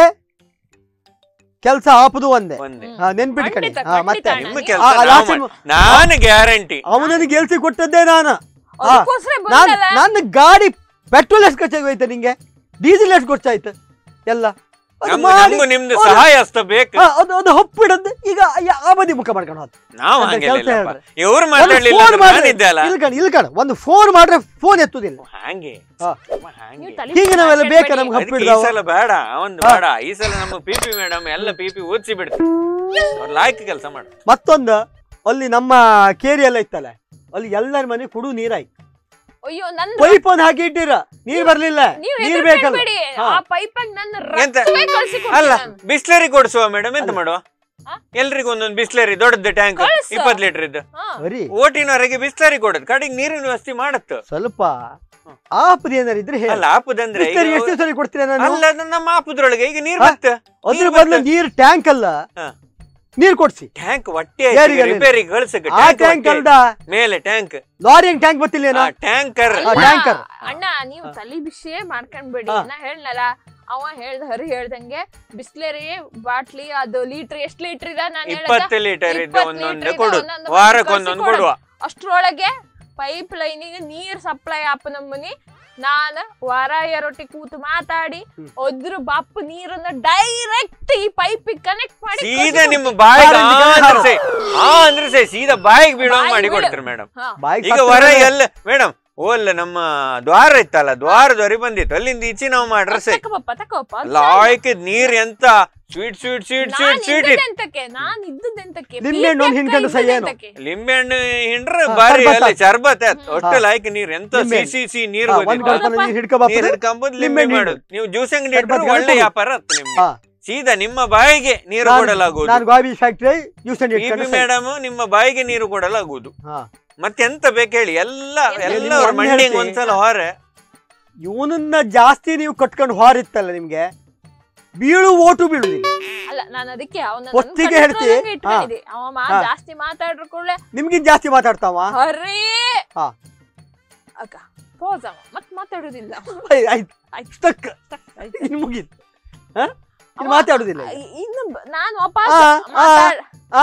ಕೆಲ್ಸ ಹಾಪುದು ಒಂದೇ ಒಂದೇ ಹಾ, ನೆನ್ಪಿಟ್ಕಣಿ ಖಂಡಿತ, ಹಾ, ಮತ್ತೆ ಖಂಡಿತ. ನಿಮ್ಮ ನಾನು- ಕೆಲಸ ಆ, last time- ನಾನು ಗ್ಯಾರಂಟಿ ಅವನನ್ನು ಗೆಲ್ಸಿ ಕೊಟ್ಟದ್ದೇ ನಾನು ಹಾ. ಅದಕ್ಕೋಸ್ಕರ ನಾನ್ ಬಂದಲ್ಲ ನನ್ನ ಗಾಡಿ ಪೆಟ್ರೋಲ್ ಎಷ್ಟು ಖರ್ಚಾಗೋಯ್ತು ನಿಂಗೆ ಡೀಸೆಲ್ ಎಷ್ಟು ಖರ್ಚಾಯ್ತು ಎಲ್ಲ ಅದು ಮಾಡಿ ನಮ್ಗೂ ನಿಮ್ದು ಅವ್ನು- ಸಹಾಯ ಅಷ್ಟ ಬೇಕು ಹಾ, ಅದು ಅದು ಹೊಪ್ಪಿಡದ್ದು ಈಗ ಯ- ಆ ಬದಿ ಮುಖ ಮಾಡ್ಕೊಂಡು ಹೋದ ನಾವು ಅದೇ ಹಂಗೆಲ್ಲ ಕೆಲ್ಸ ಇಲ್ಲಪ್ಪ. ಹೇಳ್ರಿ. ಇವ್ರು ಮಾತಾಡ್ಲಿಲ್ಲ ಫೋನ್ ಅಂದ್ರೆ ಮಾಡ್ರೆ ನಾನಿದ್ದೆ ಅಲ್ಲ ಇಲ್ಕಣ ಇಲ್ಕಣ ಒಂದು ಫೋನ್ ಮಾಡ್ರೆ ಫೋನ್ ಎತ್ತುದಿಲ್ಲ ಹಂಗೆ ಹಾ. ಅಮ್ಮ, ಹಂಗೆ. ನೀವು ತಲೆ ಹೀಗೆ ಬಿಸಿ ನಾವೆಲ್ಲ ಬೇಕಾ ಮಾಡ್ಬೇಡಿ. ನಮ್ಗೆ ಅದಕ್ಕೆ ಈ ಹಪ್ಪಿಡ್ದಾವ ಸಲ ಬೇಡ ಅವನ್ ಹಾ. ಬೇಡ ಈ ಸಲ ನಮ್ಮ ಪಿ ಪಿ ಮೇಡಮ್ ಎಲ್ಲ ಪಿ ಪಿ ಓದಿಸಿ ಬಿಡ್ತಾರೆ ಅವ್ರ ಲಾಯ್ಕ್ ಕೆಲಸ ಮಾಡ ಮತ್ತೊಂದು ಅಲ್ಲಿ ನಮ್ಮ ಕೇರಿ ಎಲ್ಲ ಇತ್ತಲ್ಲ ಅಲ್ಲಿ ಎಲ್ಲರ ಮನೆ ಕುಡು ನೀರಾಯ್ತು ಅಯ್ಯೋ ನನ್ನ ಪೈಪ್ ಒಂದು ಹಾಕಿ ಇಟ್ಟಿರ ನೀರ್ ಬರ್ಲಿಲ್ಲ ನೀವು ನೀರ್ ಬೇಕಲ್ಲ ಹೆದರ್ಬೇಡಿ ಹಾ. ಆ ಪೈಪಾಗ ನನ್ನ ಎಂತ? ರಕ್ತವೇ ಕಳ್ಸಿ ಅಲ್ಲ ಕೊಡ್ತೀನಿ ನಾನು. ಬಿಸ್ಲರಿ ಕೊಡ್ಸುವ ಮೇಡಮ್ ಎಂತ ಅಲ್ಲ. ಮಾಡುವ ಹಾ? ಎಲ್ರಿಗೂ ಒಂದೊಂದು ಬಿಸ್ಲರಿ ದೊಡ್ಡದು ಟ್ಯಾಂಕ್ ಕಳ್ಸು. ಇಪ್ಪತ್ತು ಲೀಟರ್ ಇದ್ದು ಹಾ. ಸರಿ ಓಟಿನವರೆಗೆ ಬಿಸ್ಲರಿ ಕೊಡೋದು ಕಡೆಗೆ ನೀರಿನ ವ್ಯವಸ್ಥೆ ಮಾಡತ್ತು ಸ್ವಲ್ಪ ಆಪದ ಏನಾರ ಇದ್ರೆ ಹೇಳಿ ಅಲ್ಲ ಆಪುದಂದ್ರೆ ಈಗ ಬಿಸ್ಲರಿ ಎಷ್ಟು ಸರಿ ಕೊಡ್ತೀರಾ ನಾನು ಅಲ್ಲ ಅದು ನಮ್ಮ ಆಪುದ್ರೊಳಗೆ ಈಗ ನೀರ್ ಹಾ? ಬತ್ತ ಅದ್ರ ನೀರ್ ಬದಲು ಬತ್ತ. ನೀರ್ ಟ್ಯಾಂಕ್ ಅಲ್ಲ ಹಾ. ನೀರ್ ಕೊಡ್ಸಿ ಟ್ಯಾಂಕ್ ಹೊಟ್ಟೆ ಯಾರಿಗೆ ಅಲ್ಲಿ? ರಿಪೇರಿ ಕಳ್ಸಕ್ಕೆ ಆ ಟ್ಯಾಂಕ್ ಅಲ್ದ ಮೇಲೆ ಟ್ಯಾಂಕ್ ಲಾರಿ ಹೆಂಗ್ ಟ್ಯಾಂಕ್ ಗೊತ್ತಿಲ್ಲ ಏನೋ ಟ್ಯಾಂಕರ್ ಆ, ಅಲ್ಲ, ಟ್ಯಾಂಕರ್. ಅಣ್ಣ ನೀವು ತಲಿ ಬಿಸಿಯೇ ಮಾಡ್ಕೊಂಡ್ಬೇಡಿ ಹಾ. ನಾ ಹೇಳ್ನಲ್ಲ ಅವ ಹೇಳ್ದ ಹರಿ ಹೇಳ್ದಂಗೆ ಬಿಸ್ಲೇರಿ ಬಾಟ್ಲಿ ಅದು ಲೀಟರ್ ಎಷ್ಟ್ ಲೀಟರ್ ಇದೆ ನಾನು ಹೇಳ್ದ ಇಪ್ಪತ್ತು ಲೀಟರ್ ಇದ್ದ ಇಪ್ಪತ್ತು ಒಂದೊಂದು ಲೀಟರ್ ಕೊಡು ಇದೆ, ಒಂದೊಂದು ವಾರಕ್ಕೆ ಕಳ್ಸಿ ಒಂದೊಂದು ಕೊಡು. ಕೊಡುವ ಅಷ್ಟ್ರೊಳಗೆ ಪೈಪ್ ಲೈನಿಗೆ ನೀರ್ ಸಪ್ಲೈ ಆಪ ನಮ್ಮನಿ ನಾನ್ ವಾರಾಯ ರೊಟ್ಟಿ ಕೂತು ಮಾತಾಡಿ ಹ್ಮ್. ಅದ್ರ ಬಾಪ್ ನೀರನ್ನ ಡೈರೆಕ್ಟ್ ಈ ಪೈಪ್ ಕನೆಕ್ಟ್ ಮಾಡಿ ಸೀದಾ ಕಳ್ಸಿ ನಿಮ್ಮ ಬಾಯಿಗೆ ಹಾರಿಂದ ಆ ಕೆಳಗೆ ಅಂದ್ರೆ ಸೇ ಆ ಅಂದ್ರೆ ಸೇ ಸೀದಾ ಬಾಯಿಗೆ ಬೀಳೋ ಬಾಯಿಗೆ ಮಾಡಿ ಬೀಳು. ಕೊಡ್ತಾರೆ ಮೇಡಮ್ ಹಾ. ಬಾಯಿಗೆ ಈಗ ಸತ್ತು ಹೊರ ಮೇಲೆ- ಎಲ್ಲ ಮೇಡಮ್ ಓಲ್ಲ ನಮ್ಮ ದ್ವಾರ ಇತ್ತಲ್ಲ ದ್ವಾರದವರಿ ಬಂದಿತ್ತು ಅಲ್ಲಿಂದ ಈಚೆ ನಾವು ಮಾಡ್ರೆ ಸೇ ತಕೋಪ್ಪ ತಕೋಪ್ಪ ಅದು ಲಾಯ್ಕಿದ್ ನೀರ್ ಎಂತ ಸ್ವೀಟ್ ಸ್ವೀಟ್ ಸ್ವೀಟ್ ಸ್ವೀಟ್ ನಾನ್ ಸ್ವೀಟ್ ಇದ್ದದ್ದೆಂತಕ್ಕೆ ನಾನ್ ಇದ್ದದ್ದೆಂತಕ್ಕೆ ನಿಂಬೆಹಣ್ಣು ಒಂದ್ ಹಿಂಡ್ಕೊಂಡು ಸೈ ಏನು? ಲಿಂಬೆ ಹಣ್ಣು ಹಿಂಡ್ರ ಹಾ, ಬಾರಿ ಶರ್ಬತ್ ಅಲ್ಲಿ ಶರ್ಬತ್ ಆತ್. ಹ್ಮ್. ಒಟ್ಟು ಹಾ. ಲಾಯ್ಕ್ ನೀರ್ ಎಂತ ಲಿಂಬೆ ಸಿ ಸಿ ಸಿ ನೀರ್ ಹಾ, ಒಂದ್ ಗೊತ್ತಿತ್ತು ಗಂಟೆ ನೀರ್ ಹಿಡ್ಕೊ ನೀರ್ ಬಾಪುದು. ಹಿಡ್ಕೊಂಬುದು ಲಿಂಬೆ ಲಿಂಬೆ ಹಣ್ಣು ಮಾಡುದು ನೀವು ಜ್ಯೂಸ್ ಅಂಗಡಿ ಶರ್ಬತ್ ಇಟ್ರು ಒಳ್ಳೆ ಗಾಳಿ ವ್ಯಾಪಾರ ಆತ್ತು ನಿಮ್ಗೆ ಹಾ. ಸೀದಾ ನಿಮ್ಮ ಬಾಯಿಗೆ ನೀರು ನಾನ್- ಕೊಡಲಾಗುವುದು ನಾನು gobi factory use and P ಇಟ್ಕೊಂಡು ಸೈ. ಮೇಡಮ್ ನಿಮ್ಮ ಬಾಯಿಗೆ ನೀರು ಕೊಡಲಾಗುವುದು ಹಾ. ಮತ್ತೆಂತ ಬೇಕು ಹೇಳಿ ಎಲ್ಲ ಎಂತ ಎಲ್ಲ ನೀವು ಅವ್ರ ಒಂದ್ ಮಂಡಿಗೆ ಹೇಳ್ತಿ? ಒಂದ್ಸಲ ಹೊರೆ ಇವನನ್ನ ಜಾಸ್ತಿ ನೀವು ಕಟ್ಕೊಂಡು ಹಾರಿತ್ತಲ್ಲ ನಿಮ್ಗೆ ಬೀಳು ಓಟು ಬೀಳುದಿಲ್ಲ ಅಲ್ಲ ನಾನು ಅದಕ್ಕೆ ಅವನ ಒತ್ತಿಗೆ ಹೇಳ್ತಿ? ಇಟ್ಕೊಂಡಿದ್ದೆ ಅವ ಮಾ- ಹಾ. ಜಾಸ್ತಿ ಮಾತಾಡ್ರ ಕೂಡಲೇ ನಿಮ್ಗಿಂತ ಜಾಸ್ತಿ ಮಾತಾಡ್ತಾವ ಹರೇ ಹಾ. ಅಕ್ಕ ಪೋಸ್ ಅವ ಮತ್ ಮಾತಾಡುದಿಲ್ಲ ಆಯ್- ಆಯ್ತು ಆಯ್ತು. ಸ್ಟಕ್ ಆಯ್ತು. ಇನ್ನು ಮುಗೀತು ಹಾ ಇನ್ನು ಅವ- ಮಾತಾಡುದಿಲ್ಲ ಈಗ. ಇ- ಇನ್ನು ಬ- ನಾನ್ ವಾಪಸ್ ಆ, ಆ. ಮಾತಾಡ್- ಆ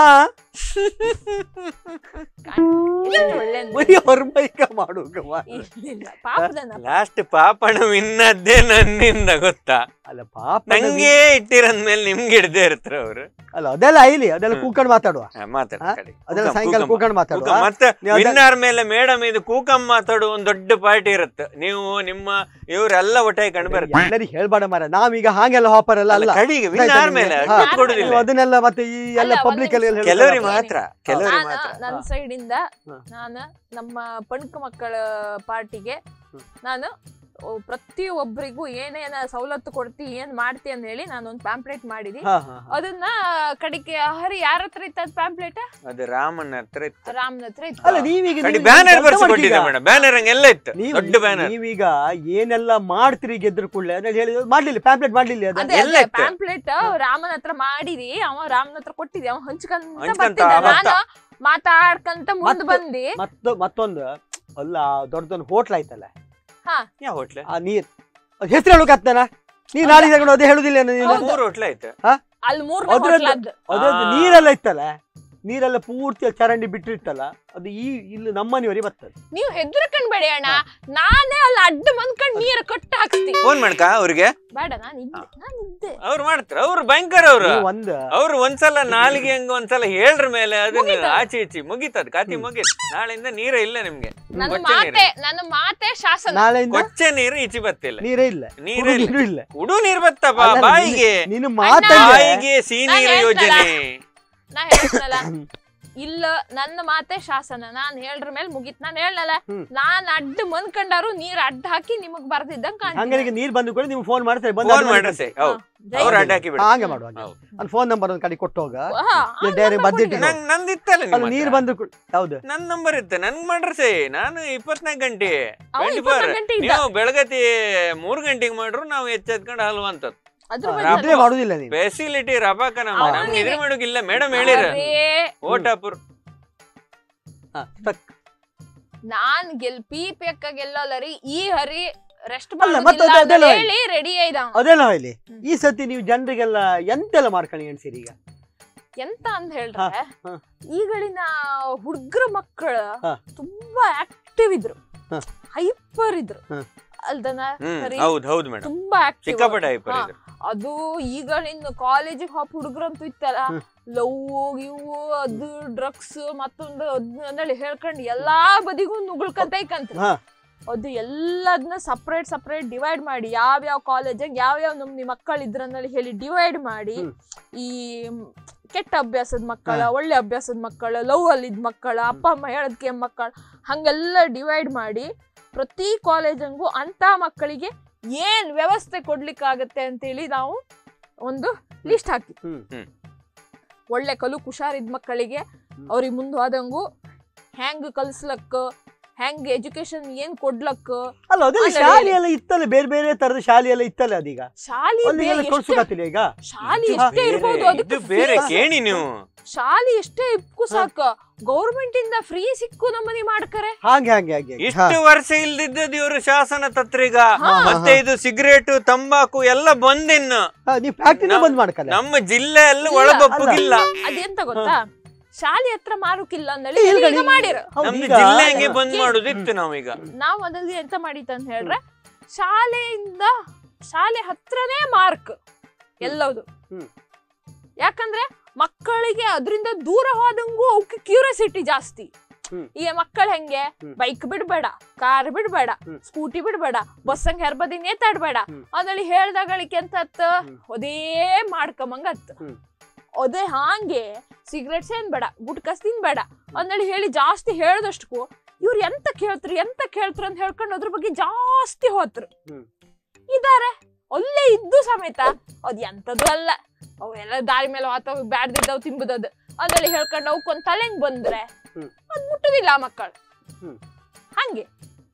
ಎಷ್ಟು ಒಳ್ಳೆ ಅನ್ಸುತ್ತೆ. ಬರೀ ಹೊರಬೈಕ ಮಾಡುವ ಇಲ್ಲ, ಪಾಪದನ ಲಾಸ್ಟ್ ಪಾಪಣ ವಿನ್ನದ್ದೇ ನನ್ನಿಂದ ಗೊತ್ತಾ ಅಲ್ಲ ಪಾಪ ನಂಗೆ ಇಟ್ಟಿರಂದ್ಮೇಲೆ ನಿಮ್ಗೆ ಹಿಡ್ದೇ ಇರ್ತಾರ ಅವ್ರು ಅಲ್ಲ ಅದೆಲ್ಲ ಐಲಿ ಅದೆಲ್ಲ ಕೂಕೊಂಡು ಮಾತಾಡುವ ಹಾ, ಮಾತಾಡು ಹಾ? ಕಡೆ. ಅದೆಲ್ಲ ಕೂಕಂ, ಸಾಯಂಕಾಲ ಕೂಕಂ. ಕೂಕೊಂಡು ಮಾತಾಡುವ ಕೂಕಂ. ಮತ್ತೆ ನೀವು ಅದನ್ನ- ವಿನ್ನರ್ ಮೇಲೆ ಮೇಡಮ್ ಇದು ಕೂಕಂ ಮಾತಾಡುವ ಒಂದು ದೊಡ್ಡ ಪಾರ್ಟಿ ಇರುತ್ತೆ ನೀವು ನಿಮ್ಮ ಇವರೆಲ್ಲ ಒಟ್ಟಾಗಿ ಕಂಡು ಬರ್ತಾರೆ ಎಲ್ಲರಿಗೆ ಹೇಳ್ಬೇಡ ಮರ ನಾವೀಗ ಹಾಗೆಲ್ಲ ಹಾಪರ್ ಎಲ್ಲ ಅಲ್ಲ ಕಡಿಗೆ ಗೊತ್ತಾಯ್ತಾ ವಿನ್ನರ್ ನಿಮ್ಗೆ? ಮೇಲೆ ಹಾ. ಅಡ್ಡ ಕೊಡುದಿಲ್ಲ ನೀವು ಅದನ್ನೆಲ್ಲ ಮತ್ತೆ ಈ ಎಲ್ಲ ಅಲ್ಲ, ಒಂದ್ ಪಬ್ಲಿಕ್ ಅಲ್ಲಿ ಎಲ್ಲ ನಿಮಿಷ. ಹೇಳ್ತಾರೆ. ಕೆಲವರಿಗೆ ಮಾತ್ರ ಕೆಲವರಿಗೆ ನಾನ ಮಾತ್ರ ನನ್ನ ಹಾ. ಸೈಡ್ ಇಂದ ಹಾ. ನಾನು ನಮ್ಮ ಪಣಕ ಮಕ್ಕಳ ಪಾರ್ಟಿಗೆ ಹ್ಮ್. ನಾನು ಓ, ಪ್ರತಿಯೊಬ್ಬರಿಗೂ ಏನೇನ ಸವಲತ್ತು ಕೊಡ್ತಿ ಏನ್ ಮಾಡ್ತಿ ಅಂತ ಹೇಳಿ ನಾನು ಒಂದು ಪ್ಯಾಂಪ್ಲೆಟ್ ಮಾಡಿದಿ ಹಾ, ಹಾ, ಹಾ. ಅದನ್ನ ಕಡೆಗೆ ಹರಿ ಯಾರ ಹತ್ರ ಇತ್ತ ಪ್ಯಾಂಪ್ಲೆಟ್ ಅದು ರಾಮನ ಹತ್ರ ಇತ್ತು ರಾಮ್ನ ಹತ್ರ ಇತ್ತು ಅಲ್ಲ ನೀವೀಗ ಕಡಿ ನೀವು ಬ್ಯಾನರ್ ಅರ್ಥ ಬರ್ಸಿ ಮಾಡ್ಕೀಗ. ಕೊಟ್ಟಿದ್ದೆ ಮೇಡಮ್ ಬ್ಯಾನರ್ ಹಂಗೆಲ್ಲ ಇತ್ತು ನೀವು ದೊಡ್ಡ ಬ್ಯಾನರ್ ನೀವೀಗ ಏನೆಲ್ಲ ಮಾಡ್ತೀರಿ ಗೆದ್ರ ಕೂಡಲೇ ಅದ್ರಲ್ಲಿ ಹೇಳಿದ್ರು ಮಾಡ್ಲಿಲ್ಲ ಪ್ಯಾಂಪ್ಲೆಟ್ ಮಾಡ್ಲಿಲ್ಲ ಅದು ಅದೇ ಎಲ್ಲ ಇತ್ತು. ಪ್ಯಾಂಪ್ಲೆಟ್ ರಾಮನ ಹತ್ರ ಮಾಡಿದಿ ಅವ ರಾಮನ ಹತ್ರ ಕೊಟ್ಟಿದ್ದೆ ಅವ ಹಂಚ್ಕೊಂತ ಹಂಚ್ಕೊಂತ ಬರ್ತಿದ್ದ ಬರ್ತಾ. ನಾನು ಮಾತಾಡ್ಕಂತ ಮುಂದ್ ಮತ್ತು- ಬಂದಿ ಮತ್ತು ಮತ್ತೊಂದು ಅಲ್ಲ ದೊಡ್ಡದೊಂದು ಹೋಟ್ಲ್ ಆಯ್ತಲ್ಲ ಯಾವ ಹೋಟ್ಲೆ ಆ ನೀರ್ ಹೆಸರು ಹೇಳೋಕತ್ತನ ನೀನ್ ನಾಳೆ ತಗೊಂಡು ಅದೇ ಹೇಳುದಿಲ್ಲ ನೀನು ಹೌದು. ಮೂರು ಹೋಟ್ಲೆ ಆಯ್ತು ಅಲ್ಲಿ ಮೂರ್ ಅದ್ರದ್ದು- ಹೋಟ್ಲದ್ದು ಅದ್ರದ್ದು ಆ. ನೀರೆಲ್ಲ ಇತ್ತಲ್ಲ ನೀರೆಲ್ಲ ಪೂರ್ತಿ ಚರಂಡಿ ಬಿಟ್ಟಿರ್ತಲ್ಲ ಅದು ಈ ಇಲ್ಲಿ ನಮ್ಮನೆಯವರಿಗೆ ಬರ್ತದೆ ನೀವ್ ಹೆದರ್ಕೊಂಡ್ಬೇಡಿ ಅಣ್ಣ ನಾನೇ ಅಲ್ಲಿ ಅಡ್ಡ ಮಂದ್ಕೊಂಡ್ ನೀರ್ ಕಟ್ಟು ಹಾಕ್ಸ್ತಿ ಫೋನ್ ಮಾಡ್ಕ ಅವ್ರಿಗೆ ಬೇಡ ನಾನು ಇದ್ದೆ ನಾನು ಇದ್ದೆ ಅವ್ರು ಮಾಡ್ತಾರ ಅವ್ರು ಭಯಂಕರ ಅವ್ರು ನೀವು ಒಂದು ಅವ್ರು ಒಂದ್ಸಲ ನಾಲಿಗೆ ಹಂಗ ಒಂದ್ಸಲ ಹೇಳ್ರ ಮೇಲೆ ಅದನ್ನ ಮುಗೀತು. ಆಚೆ ಈಚೆ ಮುಗೀತದ ಕಾತಿ ಮುಗೀತ್ ನಾಳೆಯಿಂದ ನೀರೇ ಇಲ್ಲ ನಿಮ್ಗೆ ನನ್ನ ಕೊಚ್ಚೆ ಮಾತೆ ನೀರು ನನ್ನ ಮಾತೆ ಶಾಸನ ನಾಳೆಯಿಂದ ಕೊಚ್ಚೆ ನೀರು ಈಚೆ ಬತ್ತಿಲ್ಲ ನೀರೇ ಇಲ್ಲ ನೀರೇ ಕುಡಿದು ಇಲ್ಲ ನೀರು ಇಲ್ಲ ಉಡು ನೀರ್ ಬತ್ತಪ್ಪ ಅಲ್ಲ, ಬಾಯಿಗೆ ನೀನು ಮಾತಂಗೆ ಬಾಯಿಗೆ ಸಿಹಿ ನಾನ್ ನೀರು ಹೇಳ್ದ್ನಲ್ಲ. ಯೋಜನೆ ನಾ ಹೇಳ್ತನಲ್ಲ ಇಲ್ಲ ನನ್ನ ಮಾತೆ ಶಾಸನ ನಾನ್ ಹೇಳ್ರ ಮೇಲೆ ಮುಗಿತ್ ನಾನ್ ಹೇಳಲ್ಲ ಹ್ಮ್. ನಾನ್ ಅಡ್ಡ ಮಂದ್ಕೊಂಡಾರು ನೀರ್ ಅಡ್ಡ ಹಾಕಿ ನಿಮಗ್ ಬರ್ದಿದ್ದಂಗ ಹಂಗನಿಗೆ ನೀರ್ ಬಂದು ಕೂಡ ನೀವು ಫೋನ್ ಮಾಡ್ತಾರೆ ಬಂದು ಫೋನ್ ಅಡ್ಡ ಮಾಡಿ ಮಾಡ್ರಿ ಹೌದು ಅವ್ರು ಅಡ್ಡ ಹಾಕಿ ಬಿಡ ಹಾಗೆ ಮಾಡುವ ಹೌದು. ನನ್ನ ಫೋನ್ ನಂಬರ್ ಒಂದು ಕಡೆ ಕೊಟ್ಟೋಗ ಡೈರೆಕ್ಟ್ ಬದ್ದಿಟ್ಟು ನಂಗ್ ನಂದಿತ್ತಲ್ಲ ಅಲ್ಲಿ ನಿಮ್ಮ ನೀರ್ ಹತ್ರ. ಬಂದು ಕೂ- ಯಾವ್ದು ನನ್ ನಂಬರ್ ಇತ್ತು ನನ್ಗ್ ಮಾಡ್ರಿ ಸೇ ನಾನು ಇಪ್ಪತ್ನಾಲ್ಕು ಗಂಟೆ ಅವ 24 ಇಪ್ಪತ್ನಾಲ್ಕು ಗಂಟೆ ಇದ್ದ ನೀವು ಬೆಳಗತಿ ಮೂರ್ ಗಂಟೆಗೆ ಮಾಡ್ರು ನಾವು ಎಚ್ಚೆತ್ಕೊಂಡು ಹಲ್ವಂತದ್ ಅದ್ರ ಹಾ, ಬದ್ಲು ಇದ್ರೆ ಮಾಡುದಿಲ್ಲ ನೀನು ಫೆಸಿಲಿಟಿ ರಪಾಕ ನಮ್ಮ ಅವ್ನು ನಮ್ಗೆ ನಿನಗೆ- ಇದ್ರ ಮಾಡೋಕಿಲ್ಲ ಮೇಡಮ್ ಹೇಳಿರ ಅರೇ, ಓಟಾಪುರ್ ಹಾ, stuck. ನಾನ್ ಗೆಲ್ ಪಿ ಪೆಕ್ಕ ಗೆಲ್ಲಲ್ಲ ರೀ ಈ ಹರಿ ರೆಸ್ಟ್ ಅಲ್ಲ, ಮತ್ತೆ ಅದು ಅದೆಲ್ಲ ಹೇಳಿ ರೆಡಿ ಆಯ್ದ ಅವ. ಅದೆಲ್ಲ ಹೇಳಿ ಹ್ಮ್. ಈ ಸತಿ ನೀವು ಜನರಿಗೆಲ್ಲ ಎಂತೆಲ್ಲ ಮಾಡ್ಕೊಳ್ಳಿ ಅನ್ಸಿರಿ ಈಗ ಎಂತ ಅಂತ ಹೇಳ್ರೆ ಹಾ. ಈಗಳಿನ ಹುಡುಗರ ಮಕ್ಕಳ ಹಾ. ತುಂಬಾ ಆಕ್ಟಿವ್ ಇದ್ರು ಹಾ. ಹೈಪರ್ ಇದ್ರು ಹಾ. ಅಲ್ದನ ಹ್ಮ್ ಸರಿ. ಹೌದ್ ಹೌದ್ ಮೇಡಮ್ ತುಂಬಾ ಆಕ್ಟಿವ್ ಸಿಕ್ಕಾಪಟ್ಟೆ hyper ಹಾ. ಇದ್ರು. ಅದು ಈಗಳಿನ ಕಾಲೇಜಿಗೆ ಹಾಪ್ ಹುಡುಗರಂತೂ ಇತ್ತಲ್ಲ ಹ್ಮ್. ಲವ್ ಇವು ಅದು ಡ್ರಗ್ಸ್ ಮತ್ತೊಂದು ಅದ್ನ ಅಂದೇಳಿ ಹೇಳ್ಕೊಂಡು ಎಲ್ಲಾ ಬದಿಗೂ ನುಗ್ಳ್ಕಂತ ಇಕ್ಕಂತ್ರಿ ಹಾ. ಅದು ಎಲ್ಲದನ್ನ ಸಪ್ರೇಟ್ ಸಪ್ರೇಟ್ ಡಿವೈಡ್ ಮಾಡಿ ಯಾವ್ಯಾವ ಕಾಲೇಜಾಗ ಯಾವ್ಯಾವ ನಮ್ನಿ ಮಕ್ಕಳು ಇದ್ರನ್ನಲ್ಲಿ ಹೇಳಿ ಡಿವೈಡ್ ಮಾಡಿ ಹ್ಮ್. ಈ ಮ್, ಕೆಟ್ಟ ಅಭ್ಯಾಸದ ಮಕ್ಕಳ ಹಾ. ಒಳ್ಳೆ ಅಭ್ಯಾಸದ ಮಕ್ಕಳ ಲವ್ ಅಲ್ಲಿದ್ ಮಕ್ಕಳ ಅಪ್ಪ ಅಮ್ಮ ಹೇಳದ್ಕೆ ಮಕ್ಕಳ ಹಂಗೆಲ್ಲ ಡಿವೈಡ್ ಮಾಡಿ ಪ್ರತಿ ಕಾಲೇಜಂಗೂ ಅಂತ ಮಕ್ಕಳಿಗೆ ಏನ್ ವ್ಯವಸ್ಥೆ ಕೊಡ್ಲಿಕ್ಕಾಗತ್ತೆ ಅಂತೇಳಿ ನಾವು ಒಂದು ಲಿಸ್ಟ್ ಹಾಕಿ ಹ್ಮ್. ಹ್ಮ್. ಒಳ್ಳೆ ಕಲು ಹುಷಾರಿದ್ ಮಕ್ಕಳಿಗೆ ಹ್ಮ್. ಅವ್ರಿಗೆ ಮುಂದೆ ಹೋದಂಗು ಹೆಂಗ್ ಕಲ್ಸ್ಲಕ್ಕ ಹೆಂಗ್ ಎಜುಕೇಶನ್ ಏನ್ ಕೊಡ್ಲಕ್ಕ ಅಲ್ಲ ಅದೆಲ್ಲ ಅಲ್ಲ, ಶಾಲೆ ಹೇಳಿ. ಎಲ್ಲ ಇತ್ತಲ್ಲ ಬೇರೆ ಬೇರೆ ತರದ ಶಾಲೆ ಎಲ್ಲ ಇತ್ತಲ್ಲ ಅದೀಗ ಶಾಲಿ ಅಲ್ಲಿಗೆಲ್ಲ ಎಷ್ಟೇ- ಕಳ್ಸುಕತ್ತಿಲ್ಲ ಈಗ ಶಾಲಿ ಇದು ಎಷ್ಟೇ ಬೇರೆ- ಇರ್ಬೋದು ಇದು ಅದಕ್ಕೆ ಬೇರೆ fees- ಕೇಳಿ ನೀವು ಶಾಲೆ ಎಷ್ಟೇ ಇಪ್ಕು ಸಾಕು ಗೌರ್ಮೆಂಟ್ ಇಂದ ಫ್ರೀ ಸಿಕ್ಕು ನಮ್ಮನಿ ಮಾಡ್ಕರೆ ಹಾಗೆ ಹಾಗೆ ಹಾಗೆ ಹಾಗೆ. ಹಾ. ಇಷ್ಟು ವರ್ಷ ಇಲ್ದಿದ್ದದ್ದು ಇವರು ಶಾಸನ ತತ್ರಿಗ ಹಾ. ಮತ್ತೆ ಇದು ಸಿಗರೇಟ್ ತಂಬಾಕು ಎಲ್ಲ ಬಂದಿನ್ನು ಹಾ, ನೀವು ಫ್ಯಾಕ್ಟ್ರಿನ ನಾವು- ಬಂದ್ ಮಾಡ್ಕಲ್ಲ ನಮ್ಮ ಜಿಲ್ಲೆಯಲ್ಲಿ ಇಲ್ಲ, ಒಳಗೊಪ್ಪಗಿಲ್ಲ ಅದೆಂತ ಗೊತ್ತಾ ಶಾಲೆ ಹತ್ರ ಮಾರುಕಿಲ್ಲ ಅಂದೇಳಿ ಇಲ್ಲ ಈಗ ಕಣೆ. ಮಾಡಿರು ಹೌದು, ನಮ್ದು ಈಗ- ಜಿಲ್ಲೆ ಹಂಗೆ ಬಂದ್ ಹ್ಮ್. ಮಾಡುದಿತ್ತು ನಾವೀಗ ನಾವ್ ಅದ್ರಲ್ಲಿ ಎಂತ ಮಾಡಿತ್ತು ಅಂತ ಹೇಳ್ರೆ ಶಾಲೆಯಿಂದ ಶಾಲೆ ಹತ್ರನೇ ಮಾರ್ಕ್ ಎಲ್ಲವುದು ಹ್ಮ್. ಯಾಕಂದ್ರೆ ಮಕ್ಕಳಿಗೆ ಅದರಿಂದ ದೂರ ಹೋದಂಗೂ ಅವಕ್ಕೆ ಕ್ಯೂರಿಯಾಸಿಟಿ ಜಾಸ್ತಿ ಹ್ಮ್. ಈಗ ಮಕ್ಕಳು ಹೆಂಗೆ ಹ್ಮ್. ಬೈಕ್ ಬಿಡ್ಬೇಡ ಕಾರ್ ಬಿಡ್ಬೇಡ ಹ್ಮ್. ಸ್ಕೂಟಿ ಬಿಡ್ಬೇಡ ಬಸ್ ಹಂಗ ಹೆರ್ಬದಿ ನೇತಾಡ್ಬೇಡ ಹ್ಮ್. ಅದ್ರಲ್ಲಿ ಹೇಳ್ದಾಗಳಿಗೆ ಎಂತ ಅತ್ತ ಹ್ಮ್. ಅದೇ ಮಾಡ್ಕೊಂಬಂಗ ಅತ್ತ ಹ್ಮ್. ಅದೇ ಹಾಂಗೆ ಸಿಗರೇಟ್ಸ್ ಏನ್ ಬೇಡ ಗುಟ್ಕಸ್ ತಿನ್ಬೇಡ ಅಂದೇಳಿ ಹೇಳಿ ಜಾಸ್ತಿ ಹೇಳ್ದಷ್ಟಕ್ಕೂ ಇವ್ರು ಎಂತ ಕೇಳ್ತ್ರಿ ಎಂತ ಕೇಳ್ತ್ರಿ ಅಂತ ಹೇಳ್ಕೊಂಡು ಅದ್ರ ಬಗ್ಗೆ ಜಾಸ್ತಿ ಹೋತ್ರು ಹ್ಮ್. ಇದಾರೆ ಅಲ್ಲೇ ಇದ್ದು ಸಮೇತ ಅದ್ ಎಂತದ್ದು ಅಲ್ಲ ಅವೆಲ್ಲ ದಾರಿ ಮೇಲೆ ಹೋತವ್ ಬ್ಯಾಡ್ದಿದ್ದವ್ ತಿಂಬುದದು ಅದ್ರಲ್ಲಿ ಹೇಳ್ಕೊಂಡು ಅವಕ್ಕೊಂದ್ ತಲೆಂಗ್ ಬಂದ್ರೆ ಹ್ಮ್. ಅದ್ ಮುಟ್ಟುದಿಲ್ಲ ಆ ಮಕ್ಕಳು ಹ್ಮ್. ಹಂಗೆ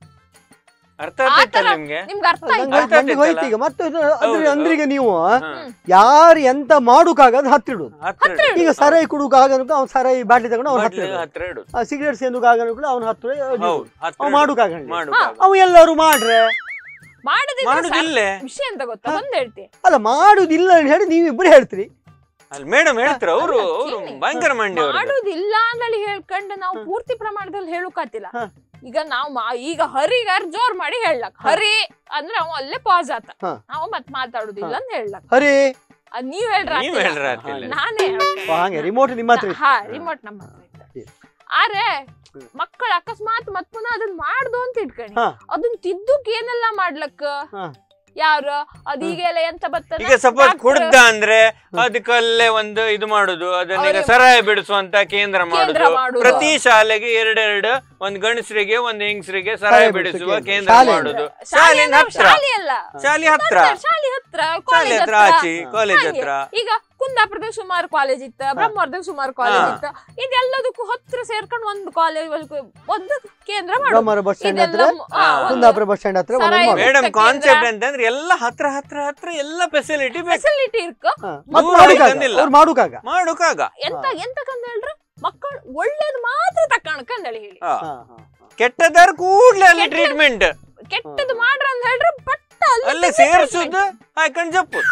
ಅರ್ಥ ಆ ಆಗ್ತೈತಲ್ಲ ತರ- ನಿಮ್ಗೆ ನಿಮ್ಗೆ ಅರ್ಥ ನಂಗೆ ಆಯ್ತಾ ಅರ್ಥ ನಂಗೆ ಹೋಯ್ತು ಆಗ್ತೈತಲ್ಲ? ಈಗ ಮತ್ತೆ ಇದು ಅಂದ್ರೆ ಹೌದು, ಅಂದ್ರೆ ಈಗ ನೀವು ಹಾ. ಯಾರು ಎಂತ ಮಾಡುಕಾಗದ್ ಹತ್ತಿಡುದು ಹತ್ರ ಹತ್ರ ಇಡು. ಈಗ ಸರಾಯಿ ಕುಡುಕ ಆಗನಕು ಅವ್ನು ಸರಾಯಿ ಬಾಟ್ಲಿ ತಗೊಂಡು ಅವ್ನು ಬಾಟ್ಲಿ ಹತ್ತಿರ ಹತ್ರ ಇಡು ಸಿಗರೇಟ್ ಸೇಂದುಕ ಆಗನಕು ಅವ್ನು ಹತ್ತಿರ ಹೌದು ಹತ್ರ ಅವ್ ಮಾಡುಕಾಗಂడి ಮಾಡು ಅವು ಎಲ್ಲರೂ ಮಾಡ್ರೆ ಮಾಡುದಿಲ್ಲ ಮಾಡುದಿಲ್ಲ ವಿಷಯ ಎಂತ ಗೊತ್ತಾ ಒಂದ್ ಹೇಳ್ತಿ ಅಲ್ಲ ಮಾಡುದಿಲ್ಲ ಅಂತ ಹೇಳಿ ನೀವಿಬ್ರು ಹೇಳ್ತೀರಿ ಅಲ್ಲಿ ಮೇಡಮ್ ಹೇಳ್ತಾರೆ ಅವರು ಅಲ್ಲ, ಅವರು ಕೇಳಿ. ಭಯಂಕರ ಮಂಡಿ ಅವರು ಮಾಡುದಿಲ್ಲ ಅಂದಲ್ಲಿ ಹೇಳ್ಕೊಂಡು ನಾವು ಪೂರ್ತಿ ಪ್ರಮಾಣದಲ್ಲಿ ಹೇಳುಕಾತಿಲ್ಲ ಹ. ಈಗ ನಾವು ಮಾ- ಈಗ ಹರಿಗಾರ್ ಜೋರ್ ಮಾಡಿ ಹೇಳಕ್ ಹರಿ ಅಂದ್ರೆ ಅವ ಅಲ್ಲೇ ಪಾಸ್ ಆತ ಹ. ನಾವು ಮತ್ ಮಾತಾಡುದಿಲ್ಲ ಅಂತ ಹೇಳಕ್ ಹರಿ ಅದ್ ನೀವ್ ಹೇಳ್ರ ನೀವ್ ಆತಿಲ್ಲ. ಹೇಳ್ರ ಆತಿಲ್ಲ. ನಾನೇ ಹೇಳ್ತೆ. ಓ, ಹಾಗೆ ರಿಮೋಟ್ ನಿಮ್ಮ ಹತ್ರ ಇತ್ತು. ಹಾ ರಿಮೋಟ್ ನಮ್ಮ ಹತ್ರ ಇತ್ತು. ಆದ್ರೆ ಹ್ಮ್. ಮಕ್ಕಳು ಅಕಸ್ಮಾತ್ ಮತ್ ಪುನಃ ಅದನ್ನ ಮಾಡ್ದು ಅಂತ ಇಟ್ಕಣಿ ಹಾ. ಅದನ್ನ ತಿದ್ದುಕ್ ಏನೆಲ್ಲ ಮಾಡ್ಲಕ್ಕ ಹಾ. ಯಾರು ಅದ್ ಈಗೆಲ್ಲ ಎಂತ ಬರ್ತದ ಈಗ ಸಪೋಸ್ Doctor- ಕುಡ್ದ ಅಂದ್ರೆ ಅದಕ್ಕಲ್ಲೇ ಒಂದು ಇದು ಮಾಡುದು ಅದನ್ನ ಈಗ ಅವ್ರಿಗೆ ಸರಾಯ ಬಿಡಿಸುವಂತ ಕೇಂದ್ರ ಮಾಡುದು ಮಾಡುದು. ಪ್ರತಿ ಶಾಲೆಗೆ ಎರಡೆರಡು ಒಂದ್ ಗಂಡಸರಿಗೆ ಒಂದ್ ಹೆಂಗಸರಿಗೆ ಸರಾಯ ಸರಾಯ ಬಿಡಿಸುವ ಬಿಡಿಸುವ ಕೇಂದ್ರ ಶಾಲೆ. ಮಾಡುದು ಶಾಲೆ ಶಾಲೆಯಿಂದ ಅಂದ್ರೆ ಹತ್ರ ಶಾಲೆ ಅಲ್ಲ ಶಾಲೆ ಹತ್ರ ಶಾಲೆ ಹತ್ರ ಶಾಲೆ ಕಾಲೇಜ್ ಹತ್ರ ಹತ್ರ ಆಚಿ ಕಾಲೇಜ್ ಹಂಗೆ. ಹತ್ರ ಈಗ ಕುಂದಾಪುರದಾಗ ಸುಮಾರು ಕಾಲೇಜ್ ಇತ್ತ ಬ್ರಹ್ಮವರದಾಗ ಸುಮಾರು ಕಾಲೇಜ್ ಹಾ. ಇತ್ತ ಇದೆಲ್ಲದಕ್ಕೂ ಹತ್ರ ಸೇರ್ಕೊಂಡು ಒಂದು ಕಾಲೇಜ್ ಒಂದು ಕೇಂದ್ರ ಮಾಡೋದು ಬ್ರಹ್ಮರ ಬಸ್ ಸ್ಟ್ಯಾಂಡ್ ಹತ್ರ ಇದೆಲ್ಲ ಆ, ಹಾ. ಒಂದು ಕುಂದಾಪುರ ಬಸ್ ಸ್ಟ್ಯಾಂಡ್ ಹತ್ರ ಒಂದೊಂದು ಸರಾಯಿ ಮಾಡು. ಮೇಡಮ್ ಕೇಂದ್ರ. ಕಾನ್ಸೆಪ್ಟ್ ಅಂತಂದ್ರೆ ಎಲ್ಲ ಹತ್ರ ಹತ್ರ ಹತ್ರ ಎಲ್ಲ ಫೆಸಿಲಿಟಿ ಬೇಕು ಫೆಸಿಲಿಟಿ ಇರ್ಕ ಹಾ. ಮತ್ತ್ ದೂರ ಮಾಡುಕಾಗ ಬಂದಿಲ್ಲ. ಅವ್ರು ಮಾಡುಕಾಗ ಮಾಡುಕಾಗ ಎಂತ ಎಂತಕಂದ ಹೇಳ್ರಿ ಮಕ್ಕಳು ಒಳ್ಳೇದ್ ಮಾತ್ರ ತಕ್ಕಣಕಂದೇಳಿ ಹೇಳಿ ಹಾ. ಹಾ, ಹಾ, ಹಾ. ಕೆಟ್ಟದಾರ್ ಕೂಡ್ಲೆ ಅಲ್ಲಿ ಕೆಟ್ಟ- ಟ್ರೀಟ್ಮೆಂಟ್ ಕೆಟ್ಟದ್ ಮಾಡ್ರ ಅಂತ ಹೇಳ್ರಿ ಪಟ್ಟ ಅಲ್ಲಿ ಅಲ್ಲೇ ಸೇರ್ಸುದು ಹಾಕೊಂಡ್ ಜಪ್ಪು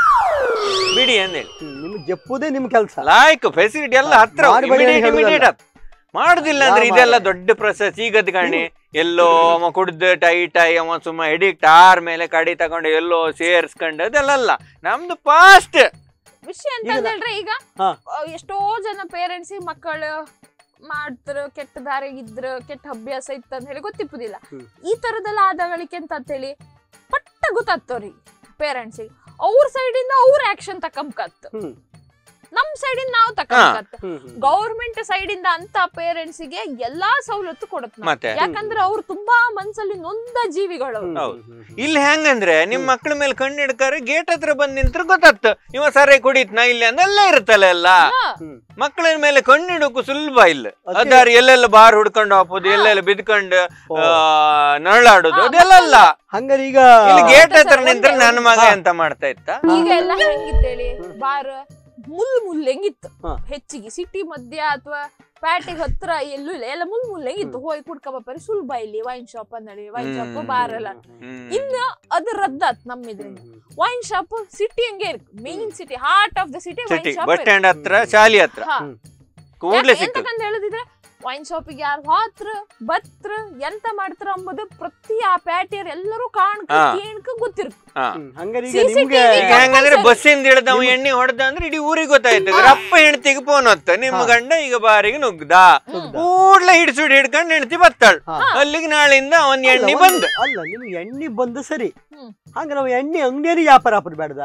ಬಿಡಿ ಅಂದೇಳಿ ಹ್ಮ್, ನಿಮ್ಗೆ ಜಪ್ಪುದೇ ನಿಮ್ ಕೆಲಸ ಲಾಯ್ಕ್ ಫೆಸಿಲಿಟಿ ಎಲ್ಲ ಹತ್ರ ಮಾಡಿ ಬಡಿ ಇಮಿಡಿಯೇಟ್ ಹೇಳುದಲ್ಲ. ಇಮಿಡಿಯೇಟ್ ಮಾಡುದಿಲ್ಲ ಅಂದ್ರೆ ಯಾ ಇದೆಲ್ಲ ಮಾರ್ರೆ. ದೊಡ್ಡ ಪ್ರೊಸೆಸ್ ಈಗದ್ ಕಾಣಿ ಎಲ್ಲೋ ಅವ ಕುಡ್ದು ಟೈಟ್ ಆಗಿ ಅವ ಸುಮ್ಮ ಎಡಿಕ್ಟ್ ಆರ್ ಮೇಲೆ ಕಡಿ ತಗೊಂಡು ಎಲ್ಲೋ ಸೇರ್ಸ್ಕೊಂಡು ಅದೆಲ್ಲ ಅಲ್ಲ ನಮ್ದು ಫಾಸ್ಟ್ ವಿಷಯ ಅಂತ ಈಗ ನಾ- ಹೇಳ್ರಿ ಈಗ ಹಾ. ಆ, ಎಷ್ಟೋ ಜನ ಪೇರೆಂಟ್ಸ್ ಮಕ್ಕಳು ಮಾಡ್ತಾರ ಕೆಟ್ಟ ದಾರಿಗಿದ್ರ ಕೆಟ್ಟ ಅಭ್ಯಾಸ ಇತ್ತ ಅಂತ ಹೇಳಿ ಗೊತ್ತಿಪ್ಪುದಿಲ್ಲ ಹ್ಮ್. ಈ ತರದೆಲ್ಲ ಆದಗಳಿಕೆ ಅಂತ ಹೇಳಿ ಪಟ್ಟ ಗೊತ್ತಾಗ್ತವ್ರಿಗೆ ಪೇರೆಂಟ್ಸಿಗೆ ಅವ್ರ ಸೈಡಿಂದ ಅವ್ರ ಆಕ್ಷನ್ ತಕ್ಕಂಕತ್ ಹ್ಮ್. ನಮ್ ಸೈಡಿಂದ ನಾವು ತಕ್ಕಂಕತ್ ಹ್ಮ್, ಹ್ಮ್. ಗೌರ್ಮೆಂಟ್ ಸೈಡಿಂದ ಅಂತ ಪೇರೆಂಟ್ಸಿಗೆ ಎಲ್ಲಾ ಸವಲತ್ತು ಕೊಡುತ್ತೆ ಮತ್ತೆ ಯಾಕಂದ್ರೆ ಅವ್ರು ತುಂಬಾ ಮನ್ಸಲ್ಲಿ ನೊಂದ ಜೀವಿಗಳು ಅವ್ರು. ಹ್ಮ್, ಹೌದು. ಹ್ಮ್, ಹ್ಮ್. ಇಲ್ಲಿ ಹೆಂಗಂದ್ರೆ ನಿಮ್ ಮಕ್ಳ ಮೇಲೆ ಕಣ್ಣು ಹಿಡ್ಕಾರೆ ಗೇಟ್ ಹತ್ರ ಬಂದ್ ನಿಂತ್ರ ಗೊತ್ತಾಗ್ತ ಇವ ಸರಿ ಕುಡಿತ್ನಾ ಇಲ್ಲಿ ಅಂದೆಲ್ಲ ಇರುತ್ತಲ್ಲ ಎಲ್ಲ ಹಾ. ಹ್ಮ್. ಮಕ್ಕಳ ಮೇಲೆ ಕಣ್ಣು ಹಿಡೋಕು ಸುಲಭ ಇಲ್ಲ ಅದಕ್ಕೆ- ಅದಾರಿ ಎಲ್ಲೆಲ್ಲ ಬಾರ್ ಹುಡ್ಕೊಂಡು ಹಾಕೋದು ಎಲ್ಲೆಲ್ಲ ಬಿದ್ಕೊಂಡು ಓ. ಆ, ನರಳಾಡೋದು ಹಾ, ಅದೆಲ್ಲ ಅಲ್ಲ ಹಂಗಾರೆ ಈಗ ಇಲ್ಲಿ ಗೇಟ್ ಮತ್ತೆ ಹತ್ರ ಸರ್ ನಿಂತ್ರ ಒಂದೇ ನನ್ನ ಮಗ ಹಾ. ಎಂತ ಮಾಡ್ತಾ ಇತ್ತ ಈಗ ಎಲ್ಲ ಹೆಂಗಿತ್ತೇಳಿ ಬಾರ್ ಮುಲ್ ಮುಲ್ ಹೆಂಗಿತ್ತು ಹಾ. ಹೆಚ್ಚಿಗೆ ಸಿಟಿ ಮಧ್ಯ ಅಥವಾ ಪ್ಯಾಟಿಗೆ ಹತ್ರ ಎಲ್ಲೂ ಇಲ್ಲ ಎಲ್ಲ ಮುಲ್ ಮುಲ್ ಹೆಂಗಿತ್ತು ಹೋಗಿ ಕುಡ್ಕಬರಿ ಸುಲಭ ಇಲ್ಲಿ ವೈನ್ ಶಾಪ್ ಅಂದಳಿ ವೈನ್ ಶಾಪ್ ಹ್ಮ್. ಬಾರ್ ಎಲ್ಲ ಇನ್ನು ಅದು ರದ್ದಾತ್ ನಮ್ಮ ಇದ್ರಿಂದ ವೈನ್ ಶಾಪ್ ಸಿಟಿ ಹಂಗೆ ಇருக்கு main city heart of the city wine city shop bus stand ಹತ್ರ ಶಾಲಿ ಹತ್ರ ಹ್ಮ್. ಕೂಡ್ಲೆ ಸಿಕ್ಕ ಎಂತಕಂತ ಹೇಳಿದ್ರೆ ವೈನ್ ಶಾಪಿಗೆ ಯಾರು ಹೋತ್ರ ಬತ್ರ ಎಂತ ಮಾಡ್ತಾರ ಅಂಬುದು ಪ್ರತಿ ಆ ಪ್ಯಾಟಿಯರ್ ಎಲ್ಲರೂ ಕಾಣ್ಕ ಹಾ. ಕೇಳ್ಕ ಗೊತ್ತಿರ್ಕು ಹಾ. ಹ್ಮ್. ಹಂಗಾರೆ ಈಗ CCTV ನಿಮ್ಗೆ ಈಗ ಹೆಂಗಂದ್ರೆ compulsory. ಬಸ್ಸಿಂದ ಹಿಡ್ದ ಅವ ಎಣ್ಣೆ ಹೊಡೆದ ಅಂದ್ರೆ ಇಡೀ ಊರಿಗೆ ಗೊತ್ತಾಯ್ತದ ಹಾ. ಅಪ್ಪ ಹೆಂಡತಿಗೆ ಫೋನ್ ಹೊತ್ತ ನಿಮ್ಮ ಹಾ. ಗಂಡ ಈಗ ಬಾರಿಗೆ ನುಗ್ದ ಹ್ಮ್. ಕೂಡ್ಲೆ ಹಿಡ್ಸುಡ್ ಹಿಡ್ಕೊಂಡು ಹೆಂಡತಿ ಬತ್ತಾಳ್ ಹಾ. ಅಲ್ಲಿಗೆ ನಾಳಿಂದ ಅವನ್ ಅಲ್ಲ, ಎಣ್ಣೆ ಒಂದು- ಬಂದ್ ಅಲ್ಲ ನಿಮ್ಗೆ ಎಣ್ಣೆ ಬಂದು ಸರಿ ಹ್ಮ್. ಹಂಗ ನಾವು ಎಣ್ಣೆ ಅಂಗಡಿಯಲ್ಲಿ ವ್ಯಾಪಾರ ಹಾಕೋದು ಬೇಡದ